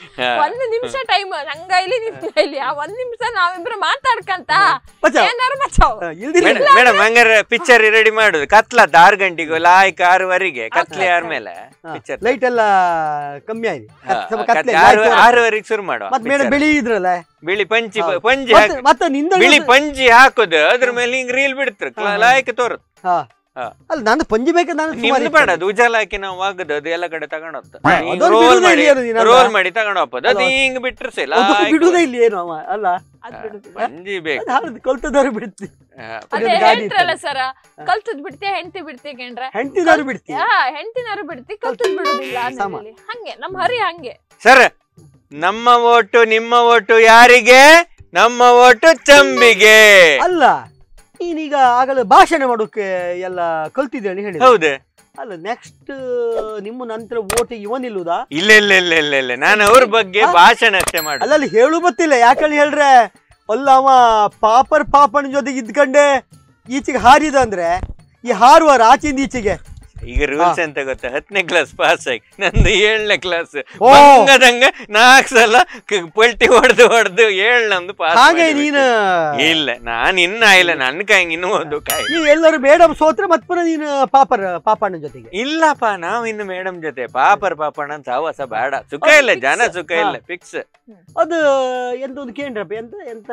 ಹಾ. ಒಂದು ನಿಮಿಷ ಟೈಮ್ ನಂಗೈಲಿ ನಿಮ್ಗೈಲಿ ಆ ಒಂದ್ ನಿಮಿಷ ನಾವಿಬ್ರು ಮಾತಾಡ್ಕಂತ ಬಚಾವ್. ಏನಾರು ಬಚಾವ್ ಆ, ಇಲ್ದಿರ ಮೇಡಮ್ ಮೇಡಮ್ ಹಂಗಾರೆ ಪಿಕ್ಚರ್ ರೆಡಿ ಮಾಡುದು ಕತ್ಲತ್ ಆರು ಗಂಟೆಗೂ ಲಾಯ್ಕ್ ಆರೂವರೆಗೆ ಕತ್ಲೆ ಆರ್ಮೇಲೆ ಪಿಕ್ಚರ್ ಲೈಟ್ ಎಲ್ಲ ಕಮ್ಮಿ ಆಗಿದೆ ಸ್ವಲ್ಪ ಕತ್ಲೆ ಆರು light ಆರೂವರೆಗೆ ಶುರು ಮಾಡುವ ಮತ್ ಮೇಡಮ್ picture. ಬೆಳಿ ಇದ್ರಲ್ಲ ಬಿಳಿ ಪಂಚಿ ಹಾ. ಪಂಜಿ ಮತ್ತೆ- ಹಾಕಿ ಮತ್ತೆ ನಿಂದ ಬಿಳಿ ಪಂಜಿ ಹಾಕುದು ಅದ್ರ ಮೇಲೆ ಹಿಂಗ್ ರೀಲ್ ಬಿಡ್ತಾರೆ ಹಾ, ಹಾ. ಲಾಯ್ಕ್ ತೋರುತ್ ಹಾ. ಹಾ. ಅಲ್ಲ ನಾನು ಪಂಜಿ ಬೇಕು ನಾನು ನಿಮ್ದು ಬೇಡ ಅದು ಉಜಾಲ ಹಾಕಿ ನಾವು ಆಗುದು ಅದು ಎಲ್ಲ ಕಡೆ ತಗೊಂಡ್ ಹೋಗ್ತದೆ ಅದೊಂದು ರೋಲ್ ಬಿಡುದೇ ಮಾಡಿ ಇಲ್ಲ ನೀನು ಅಲ್ಲ? ರೋಲ್ ಮಾಡಿ ತಗೊಂಡ್ ಹೋಗ್ಬೋದು ಅದು ಅಲ್ವಾ? ಹಿಂಗ್ ಬಿಟ್ರೆ ಸೇ ಬಿಡುವುದೇ ಇಲ್ಲ ಏನು ಅವ ಅಲ್ಲ ಅದ್ ಬಿಡುದಿಲ್ಲ ಪಂಜಿ ಬೇಕು ಅದು ಹಾಳದ್ ಕೊಲ್ತದವ್ರು ಬಿಡ್ತಿ ಹಾ, ಅದೇ ಅದೊಂದು ಗಾಡಿ ಹೇಳ್ತಾರಲ್ಲ ಇತ್ತಲ್ಲ. ಸರ ಕಲ್ತದ್ ಬಿಡ್ತಿ ಹೆಂಡತಿ ಬಿಡ್ತಿ ಕೇಂದ್ರ ಹೆಂಡತಿದವ್ರು ಬಿಡ್ತಿ ಹಾ ಹೆಂಡತಿನಾರು ಬಿಡ್ತಿ ಕಲ್ತದ್ ಬಿಡುದಿಲ್ಲ ಸಮ. ಅನ್ನೋದ್ರಲ್ಲಿ. ಹಂಗೆ ನಮ್ ಹರಿ ಹಂಗೆ ಸರ್ ನಮ್ಮ ಓಟು ನಿಮ್ಮ ಓಟು ಯಾರಿಗೆ ನಮ್ಮ ಓಟು ಚಂಬಿಗೆ ಅಲ್ಲ ನೀನೀಗ ಆಗಲೇ ಭಾಷಣ ಮಾಡೋಕೆ ಎಲ್ಲ ಕಲ್ತಿದ್ದೇನೆ ಹೇಳಿ ಹೌದು ಅಲ್ಲ ನೆಕ್ಸ್ಟ್ ನಿಮ್ಮ ನಂತರ ಓಟಿಗೆ ಇವನಿಲ್ಲುದಾ ಇಲ್ಲ ಇಲ್ಲ ಇಲ್ಲ ಇಲ್ಲ ಇಲ್ಲ ನಾನು ಅವ್ರ ಬಗ್ಗೆ ಭಾಷಣ ಅಷ್ಟೇ ಮಾಡು ಅಲ್ಲಲ್ಲಿ ಹೇಳು ಗೊತ್ತಿಲ್ಲ ಯಾಕಂದ್ರೆ ಹೇಳ್ರೆ ಅಲ್ಲ ಅವ ಪಾಪರ್ ಪಾಪನ ಜೊತೆಗೆ ಇದ್ಕಂಡೆ ಈಚೆಗೆ ಹಾರಿದ ಅಂದ್ರೆ ಈ ಹಾರುವಾರ ಆಚಿಂದ ಈಚೆಗೆ ಈಗ ರೂಲ್ಸ್ ಅಂತ ಗೊತ್ತಾ ಹತ್ತನೇ ಕ್ಲಾಸ್ ಪಾಸ್ ಆಗಿ ನಂದು ಏಳನೇ ಕ್ಲಾಸ್ ಓ. ಬಂಗದಂಗ ನಾಲ್ಕು ಸಲ ಕ- ಪಲ್ಟಿ ಹೊಡೆದು ಹೊಡೆದು ಏಳ್ ನಂದು ಪಾಸ್ ಹಾಗೆ ನೀನು ಇಲ್ಲ ನಾನ್ ಇನ್ನ ಇಲ್ಲ ನನ್ನ ಕೈ ಇನ್ನು ಒಂದು ಕಾಯಿ ನೀವು ಎಲ್ಲರೂ ಮೇಡಮ್ ಸೋತ್ರೆ ಮತ್ ಪುನಃ ನೀನು ಪಾಪರ್ ಪಾಪಣ್ಣನ ಜೊತೆಗೆ ಇಲ್ಲಪ್ಪ ನಾವ್ ಇನ್ನು ಮೇಡಮ್ ಜೊತೆ ಪಾಪರ್ ಪಾಪಣ್ಣ ಅಂತ ಸಹವಾಸ ಬೇಡ ಸುಖ ಅದು ಇಲ್ಲ fix. ಜನ ಸುಖ ಹಾ. ಇಲ್ಲ ಫಿಕ್ಸ್ ಅದು ಎಂತ ಒಂದು ಕೇಂದ್ರಪ್ಪ ಎಂತ ಎಂತ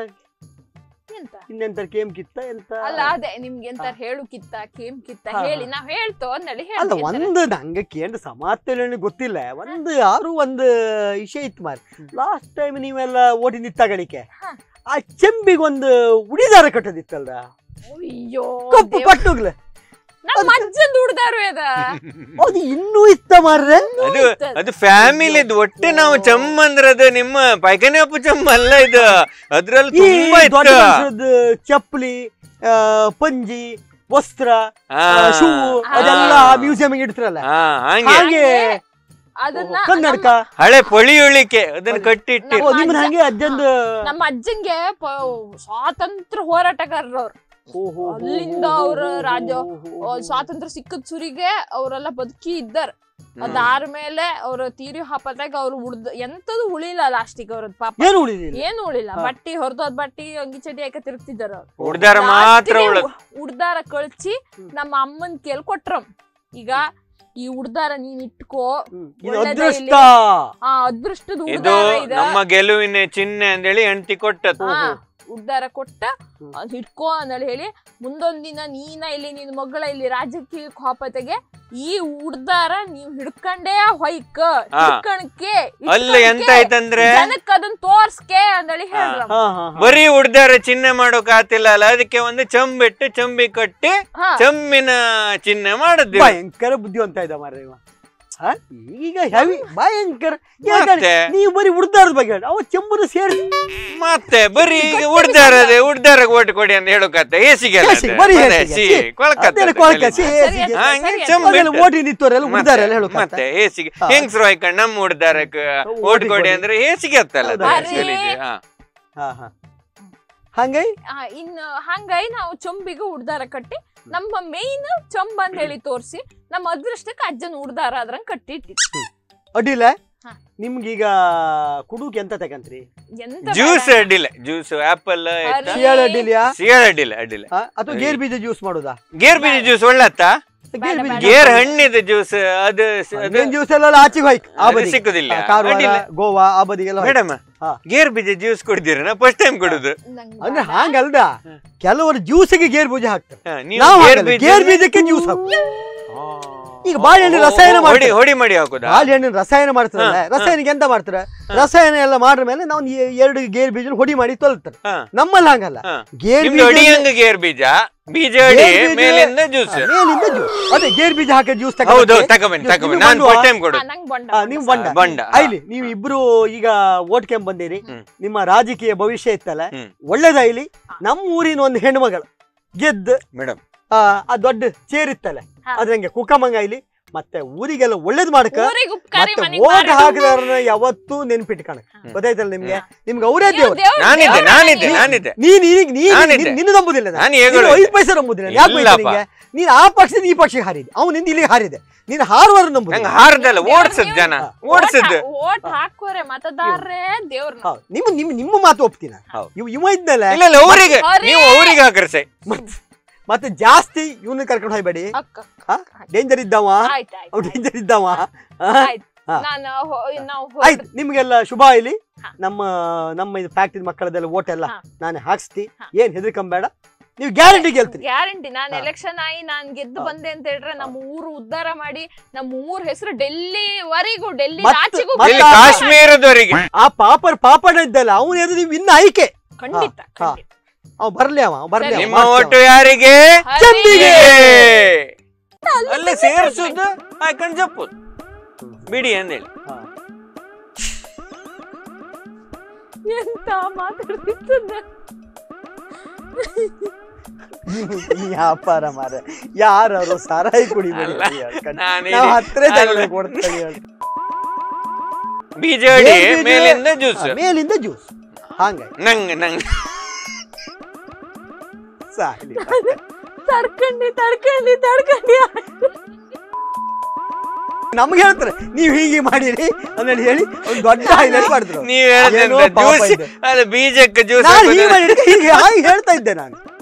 ಎಂತ ಇನ್ನೆಂತ ಕೇಮ್ ಕಿತ್ತ ಎಂತ ಅಲ್ಲ ಅದೇ ನಿಮ್ಗೆ ಎಂತ ಹೇಳು ಕಿತ್ತ ಕೇಮ್ ಕಿತ್ತ ಹಾ, ಹೇಳಿ ಹಾ. ನಾವ್ ಹೇಳ್ತೋ ಅಂದೇಳಿ ಅಲ್ಲ ಹೇಳಿ ಒಂದು ನಂಗೆ ಕೇಂದ್ರ ಸಮಾತ್ಯದಲ್ಲಿ ಗೊತ್ತಿಲ್ಲ ಒಂದು ಯಾರು ಒಂದು ವಿಷಯ ಇತ್ತು ಮಾರಿ ಲಾಸ್ಟ್ ಟೈಮ್ ನೀವೆಲ್ಲ ಓಡಿ ನಿತ್ತಾಗಣಿಕೆ ಹಾ. ಆ ಚೆಂಬಿಗೆ ಒಂದು ಉಡಿದಾರ ಕಟ್ಟೋದಿತ್ತಲ್ರ ಅಯ್ಯೋ ಕಪ್ಪು ದೇವ್ರ್. ಪಟ್ಟುಗ್ಲೆ ನಮ್ಮ ಅಜ್ಜನ್ ದುಡ್ದಾರು ಅದ ಅದು ಇನ್ನೂ ಇತ್ತ ಮಾರ್ರೆ ಅದು ಅದು ಫ್ಯಾಮಿಲಿದ್ ಒಟ್ಟು ನಾವು ಚಮ್ಮ ಅಂದ್ರೆ ಅದು ನಿಮ್ಮ ಪೈಖಾನೆ ಅಪ್ಪು ಚಮ್ಮ ಅಲ್ಲ ಇದು ಅದ್ರಲ್ಲಿ ಈ ತುಂಬಾ ದೊಡ್ಡ ಇತ್ತು ಮನುಷ್ಯರದ್ದು ಚಪ್ಪಲಿ ಆ, ಪಂಜಿ ವಸ್ತ್ರ ಹಾ. ಶೂ ಹಾ. ಅದೆಲ್ಲ ಮ್ಯೂಸಿಯಂ ಇಡ್ತಾರಲ್ಲ ಹಾ ಹಂಗೆ ಹಾಗೆ ಅದನ್ನ ಕನ್ನಡಕ ಹಳೆ ಪೊಳಿಯುಳಿಕೆ ಅದನ್ನ ಕಟ್ಟಿಟ್ಟಿ ಓ, ನಿಮ್ಮನ್ನ ಹಂಗೆ ಅಜ್ಜಂದು ನಮ್ಮ ಅಜ್ಜಂಗೆ ಪ- ಸ್ವಾತಂತ್ರ್ಯ ಹೋರಾಟಗಾರರು ಅವ್ರು ಓಹೋ, ಅಲ್ಲಿಂದ ಅವ್ರ ರಾಜ ಓಹೋ, ಆ, ಸ್ವಾತಂತ್ರ್ಯ ಸಿಕ್ಕದ ಸುರಿಗೆ ಅವರೆಲ್ಲ ಬದುಕಿ ಇದ್ದಾರ ಅದಾದ್ಮೇಲೆ ಅವ್ರ ತೀರಿ ಹಾಪತ್ತಾಗ ಅವ್ರು ಉಳ್ದ ಎಂತದು ಉಳಿಲ್ಲ ಲಾಸ್ಟಿಗೆ ಅವ್ರದ್ ಪಾಪ ಏನು ಉಳಿದಿಲ್ಲ ಏನು ಉಳಿಲ್ಲ ಹಾ. ಬಟ್ಟಿ ಹೊರದೋದ್ ಬಟ್ಟಿ ಅಂಗಿ ಚಡಿ ಹಾಕ ತಿರುಗ್ತಿದ್ದಾರ ಅವ್ರು ಉಡ್ದಾರ ಮಾತ್ರ ಉಳದ್ ಉಡ್ದಾರ ಕಳ್ಸಿ ಹ್ಮ್. ನಮ್ಮ ಅಮ್ಮನ್ ಕೇಳ್ ಕೊಟ್ರಮ್ ಈಗ ಈ ಉಡ್ದಾರ ನೀನ್ ಇಟ್ಕೋ ಹ್ಮ್. ಇದು ಒಳ್ಳೆದೇ ಅದೃಷ್ಟ ಆ ಅದೃಷ್ಟದ ಇದು ಉಡ್ದಾರ ಇದ ನಮ್ಮ ಗೆಲುವಿನ ಚಿಹ್ನೆ ಅಂತೇಳಿ ಹೆಂಡತಿ ಕೊಟ್ಟದ್ದು ಹಾ ಉಡ್ದಾರ ಕೊಟ್ಟ ಹ್ಮ್. ಅದ್ ಹಿಡ್ಕೋ ಅಂದೇಳಿ ಹೇಳಿ ಮುಂದೊಂದ್ ದಿನ ನೀನ ಇಲ್ಲಿ ನಿನ್ ಮಗಳ ಇಲ್ಲಿ ರಾಜಕೀಯ ಹೋಪತೆಗೆ ಈ ಉಡ್ದಾರ ನೀವ್ ಹಿಡ್ಕಂಡೇ ಹೊಯ್ಕ ಹಾ. ಹಿಡ್ಕಣಕ್ಕೆ ಅಲ್ಲಿ ಎಂತ ಆಯ್ತಂದ್ರೆ ಜನಕ್ ಅದನ್ನ ತೋರ್ಸ್ಕೆ ಅಂದೇಳಿ ಹೇಳ್ರ ಹಾ ಹಾ ಹಾ. ಬರೀ ಉಡ್ದಾರ ಚಿಹ್ನೆ ಮಾಡೋಕ್ ಆತಿಲ್ಲ ಅಲ್ಲ ಅದಕ್ಕೆ ಒಂದು ಚಂಬಿಟ್ಟು ಚಂಬಿ ಕಟ್ಟಿ ಹಾ ಚಮ್ಮಿನ ಚಿಹ್ನೆ ಮಾಡಿದ್ವಿ ಭಯಂಕರ ಬುದ್ಧಿವಂತ ಇದ್ದ ಮಾರ್ರೆ ಇವ ಹಾ? ಈಗ ಹೆವಿ ಭಯಂಕರ ಯಾಕಂದ್ರೆ ಮತ್ತೆ ನೀವು ಬರೀ ಉಡ್ದಾರದ ಬಗ್ಗೆ ಹೇಳಿ ಅವ ಚೆಂಬುನ ಸೇರಿಸಿ ಮತ್ತೆ ಬರೀ ಈಗ ಉಡ್ದಾರದೆ ಉಡ್ದಾರ ಓಟ್ ಕೊಡಿ ಅಂತ ಹೇಳೋಕತ್ತೆ ಏಸಿಗೆ ಅಲ್ಲ ಏಸಿಗೆ, ಅದು. ಬರೀ ಅದೇ ಏಸಿಗೆ. ಸಿ, ಸಿ, ಕೊಳ್ಕತ್ತೆ ಅದೆಲ್ಲ ಅದು ಕೊಳ್ಕ, ಸಿ, ಕಲೀಲಿ. ಸರಿ ಏಸಿಗೆ. ಅಂತ, ಹಾ, ಹಂಗೆ ಸರಿ ಅಂತ. ಚಂಬ್ ಅದೆಲ್ಲ ಬಿಟ್ಟು. ಓಟಿ ನಿಂತವರೆಲ್ಲ ಉಡ್ದಾರ ಎಲ್ಲ ಹೇಳೋಕೆ ಮತ್ತೆ ಏಸಿಗೆ ಹಾ. ಹೆಂಗ್ಸ್ರು ಹಾಕೊಂಡ್ ನಮ್ಮ ಉಡ್ದಾರಕ್ ಓಟ್ ಓಟ್ ಕೊಡಿ ಕೊಡಿ. ಅಂದ್ರೆ ಏಸಿಗೆ ಹತ್ತಲ್ಲ ಅದು ಹೌದಾ? actually ಇದು. ಹಾ. ಹಾ ಹಾ ಹಂಗೈ ಆ, ಇನ್ನು ಹಂಗಾಗಿ ನಾವು ಚೊಂಬಿಗೆ ಉಡ್ದಾರ ಕಟ್ಟಿ ನಮ್ಮ ಮೇಯ್ನ್ ಚೊಂಬ ಅಂತ ಹೇಳಿ ತೋರ್ಸಿ ನಮ್ಮ ಅದೃಷ್ಟಕ್ಕೆ ಅಜ್ಜನ ಉಡ್ದಾರ ಅದ್ರಂಗ್ ಕಟ್ಟಿ ಇಟ್ಟಿದ್ವಿ ಅಡ್ಡಿಲ್ಲ ಹಾ. ನಿಮ್ಗೀಗ ಕುಡುಕ್ ಎಂತ ತಗಂತ್ರಿ ಎಂತ ಜ್ಯೂಸ್ ಬೇಡ. ಅಡ್ಡಿಲ್ಲ ಜ್ಯೂಸ್ ಆಪಲ್ ಅರೆ. ಸಿಯಾಳ ಅಡ್ಡಿಲ್ಯಾ ಸಿಯಾಳ ಅಡ್ಡಿಲ್ಲ ಅಡ್ಡಿಲ್ಲ ಹಾ? ಅಥವಾ ಗೇರ್ ಬೀಜ ಜ್ಯೂಸ್ ಮಾಡೋದಾ ಗೇರ್ ಬೀಜ ಜ್ಯೂಸ್ ಒಳ್ಳತ್ತ ಗೇರ್ ಬೀಜ ಬೇಡ. ಗೇರ್ ಹಣ್ಣಿದ ಜ್ಯೂಸ್ ಅದು ಅದು ಗೇರ್ ಜ್ಯೂಸ್ ಎಲ್ಲ ಆಚೆಗೆ ಹೋಯ್ಕ್ ಆ ಅದು ಬದಿ ಸಿಕ್ಕುದಿಲ್ಲ ಆ, ಕಾರವಾರ ಅಡ್ಡಿಲ್ಲ ಗೋವಾ ಆ ಬದಿಗೆಲ್ಲ ಹೋಯ್ಕ್. ಮೇಡಮ್ ಹಾ. ಗೇರ್ ಬೀಜ ಜ್ಯೂಸ್ ಕುಡ್ದಿರ ನಾ ಫಸ್ಟ್ ಟೈಮ್ ಕುಡುದು ನಂಗ್ ಅಂದ್ರೆ ಬೇಡ. ಹಂಗಲ್ದ ಕೆಲವರು ಜ್ಯೂಸಿಗೆ ಗೇರ್ ಬೀಜ ಹಾಕ್ತಾರೆ ಹಾ, ನೀವು ನಾವು ಗೇರ್ ಹಾಕಲ್ಲ. ಬೀಜ ಗೇರ್ ಬೀಜಕ್ಕೆ ಜ್ಯೂಸ್ ಹಾಕು ಆ. ಈಗ ಬಾಳೆಹಣ್ಣು ರಸಾಯನ ಹೊಡಿ ಮಾಡ್ತಾರೆ ಹೊಡಿ ಮಾಡಿ ಹಾಕುದಾ ಬಾಳೆಹಣ್ಣಿನ ರಸಾಯನ ಮಾಡ್ತಾರಲ್ಲ ಹಾ, ಹಾ. ರಸಾಯನಿಗೆ ಎಂತ ಮಾಡ್ತಾರೆ ರಸಾಯನ ಎಲ್ಲ ಮಾಡ್ರ ಮೇಲೆ ನಾವು ಎರಡು ಗೇರ್ ಬೀಜ ಹೊಡಿ ಮಾಡಿ ತೊಲ್ತಾರೆ ಹಾ. ನಮ್ಮಲ್ಲಿ ಹಂಗಲ್ಲ ಹಾ. ಗೇರ್ ನಿಮ್ದು ಬೀಜ ಅಡಿಯಂಗ ಗೇರ್ ಬೀಜ ಬೀಜ ಅಡಿ ಗೇರ್ ಬೀಜ- ಮೇಲಿಂದ ಜ್ಯೂಸ್ ಹಾ, ಮೇಲಿಂದ ಜ್ಯೂಸ್ ಅದೇ ಗೇರ್ ಬೀಜ ಹಾಕಿ ಜ್ಯೂಸ್ ಹೌದು ತಗೊಬನ್ನಿ ತಗೊಬನ್ನಿ ನಾನು ಫಸ್ಟ್ ಟೈಮ್ ಹಾ, ಕೊಡು ನಂಗ್ ಬಂಡ ಹಾ, ನೀವು ಬಂಡ ಬಂಡ ಐಲಿ ನೀವು ಇಬ್ರು ಈಗ ಓಟ್ ಕೆಂಪ್ ಬಂದಿರಿ ಹ್ಮ್. ನಿಮ್ಮ ರಾಜಕೀಯ ಭವಿಷ್ಯ ಇತ್ತಲ್ಲ ಹ್ಮ್. ಒಳ್ಳೇದಾಯ್ಲಿ ನಮ್ಮ ಊರಿನ ಒಂದು ಹೆಣ್ಮಗಳು ಗೆದ್ದು ಮೇಡಮ್ ಆ ಆ ದೊಡ್ಡ ಚೇರ್ ಇತ್ತಲ್ಲ ಹಾ. ಅದ್ರಂಗೆ ಕುಕ್ಕಮಂಗ ಇಲ್ಲಿ ಮತ್ತೆ ಊರಿಗೆಲ್ಲ ಒಳ್ಳೇದ್ ಮಾಡ್ಕ ಊರಿಗೆ ಉಪಕಾರಿ ಮತ್ತೆ ಮನೆಗ್ ಓಟ್ ಬಾರದು. ಹಾಕಿದವ್ರನ್ನ ಯಾವತ್ತೂ ನೆನ್ಪಿಟ್ಕಣ ಹ್ಮ್. ಗೊತ್ತಾಯ್ತಲ್ಲ ನಿಮ್ಗೆ ನಿಮ್ಗೆ ಅವರೇ ನೀವು ದೇವ್ರು ದೇವ್ರು- ನಾನಿದ್ದೆ ದೇವ್ರ ನಾನಿದ್ದೆ ಮನೆಗೆ- ನಾನಿದ್ದೆ ನೀನ್ ಈಗ ನೀನ್ ನಾನಿದ್ದೆ. ನೀನ್- ನಿನ್ನ ನಂಬುದಿಲ್ಲ ನಾನು. ನಾನು ಹೇಗೆ ನೀನು ಐದು ಪೈಸೆ ನಂಬುದಿಲ್ಲ ಯಾಕೆ ಬೈತೆ ಇಲ್ಲಪ್ಪ. ನಿಂಗೆ ನೀನ್ ಆ ಪಕ್ಷದಿಂದ ಈ ಪಕ್ಷಕ್ಕೆ ಹಾರಿದೆ ಅವನಿಂದ ಇಲ್ಲಿಗೆ ಹಾರಿದೆ ನೀನ್ ಹಾರುವಾರ ನಂಗೆ ನಂಬುದಿಲ್ಲ ಹಾರ್ದಲ್ಲ ದೇವ್ರು ಓಡ್ಸದ್ ನೀವು- ಜನ ಹಾ. ಓಡ್ಸದ್ ಓಟ್ ಹಾ- ಓಟ್ ಹಾಕೋರೆ ಮತದಾರರೇ ದೇವ್ರನ್ನ ಹೌದು ನಿಮ್ಮ ನಿಮ್ಮ ನಿಮ್ಮ ಮಾತು ಒಪ್ತೀನಿ ಹೌದು. ಇವ್ ಇವ ಇದ್ನಲ್ಲ ಇಲ್ಲ ಇಲ್ಲ ಅವರಿಗೆ ಅವ್ರೇ- ನೀವು ಅವರಿಗೆ ಹಾಕ್ರಿ ಮತ್ತೆ ಜಾಸ್ತಿ ಇವನ್ನ ಕರ್ಕೊಂಡು ಹೋಗ್ಬೇಡಿ ಅಕ್ಕ ಹಾ? ಡೇಂಜರ್ ಇದ್ದಾವ ಆಯ್ತು ಅವ್ ಆಯ್ತು ಡೇಂಜರ್ ಇದ್ದಾವ ಹಾ? ಆಯ್ತು ಹಾ. ನಾನು ಹೊ- ನಾವು ಆಯ್ತು ನಿಮ್ಗೆಲ್ಲ ಶುಭ ಇಲ್ಲಿ ಹಾ. ನಮ್ಮ ನಮ್ಮ ಇದು ಫ್ಯಾಕ್ಟ್ರಿ ಮಕ್ಕಳದೆಲ್ಲ ಓಟ್ ಎಲ್ಲ ಹಾ. ನಾನು ಹಾಕ್ಸ್ತಿ ಹಾ. ಏನ್ ಹೆದರ್ಕೊಂಬೇಡ ನೀವು ಗ್ಯಾರಂಟಿ ಗೆಲ್ತೀರಿ ಗ್ಯಾರಂಟಿ ನಾನು ಹಾ. ಎಲೆಕ್ಷನ್ ಆಗಿ ನಾನ್ ಗೆದ್ದು ಹಾ. ಬಂದೆ ಅಂತ ಹೇಳಿದ್ರೆ ನಮ್ಮ ಊರು ಉದ್ಧಾರ ಮಾಡಿ ನಮ್ಮ ಊರ್ ಹೆಸರು ಡೆಲ್ಲಿ ವರೆಗೂ ಡೆಲ್ಲಿ ಮತ್ತೆ- ಆಚೆಗೂ ಮತ್ತೆ ಇಲ್ಲಿ ಬರ್ತಾರೆ. ಕಾಶ್ಮೀರದವರಿಗೆ ಆ ಪಾಪರ್ ಪಾಪಡ ಇದ್ದಲ್ಲ ಅವನು ಎದು ನೀವು ಇನ್ನ ಆಯ್ಕೆ ಖಂಡಿತ ಹಾ. ಖಂಡಿತ ಅವ್ ಬರ್ಲಿ ಅವ ಅವ್ ಬರ್ಲಿ ಅವ, ನಿಮ್ಮ ಮಾಡ್ತಾವ. ಒಟ್ಟು ಯಾರಿಗೆ ಚಂದಿಗೆ. ಅಲ್ಲೇ ಸೇರ್ಸುದು ಹಾಕೊಂಡ್ ಜಪ್ಪುದು ಬಿಡಿ ಅಂದೇಳಿ ಹಾ. ಎಂತ ಮಾತಾಡ್ತಿದ್ದ ನೀ ವ್ಯಾಪಾರ ಮಾರ ಯಾರು ಸಾರಾಯಿ ಕುಡಿಬೇಡಿ ಅಲ್ಲ, ಅಂತ ಹೇಳ್ಕೊಂಡು. ನಾನು ನಾವು ಇಲ್ಲಿ- ಹತ್ರ ಅಲ್ಲ. ಕೊಡ್ತೇವೆ ಹೇಳಿ. ಬೀಜಡಿ ಏನ್ ಬೀಜ? ಮೇಲಿಂದ ಜ್ಯೂಸ್ ಹಾ, ಮೇಲಿಂದ ಜ್ಯೂಸ್ ಹಂಗ ನಂಗ್ ನಂಗ್ ಸಾಲಿ ತಡ್ಕಂಡಿ ತಡ್ಕಂಡಿ ತಡ್ಕಂಡಿ ನಮ್ಗೆ ಹೇಳ್ತಾರೆ ನೀವ್ ಹೀಗೆ ಮಾಡಿರಿ ಅಂದೇಳಿ ಹೇಳಿ ಒಂದು ದೊಡ್ಡ ಹೈಲೈಟ್ ಮಾಡಿದ್ರು ನೀವ್ ಏನೋ ಹೇಳ್ದಂತ ಪಾಪ ಜ್ಯೂಸ್ ಇದೆ. ಅಲ್ಲ ಬೀಜಕ್ಕೆ ಜ್ಯೂಸ್ ನಾನು ಹೀಗೆ ಮಾಡಿದ್ರೆ ಹೀಗೆ ಹಾಗೆ ಹೇಳ್ತಾ ಇದ್ದೆ ನಾನು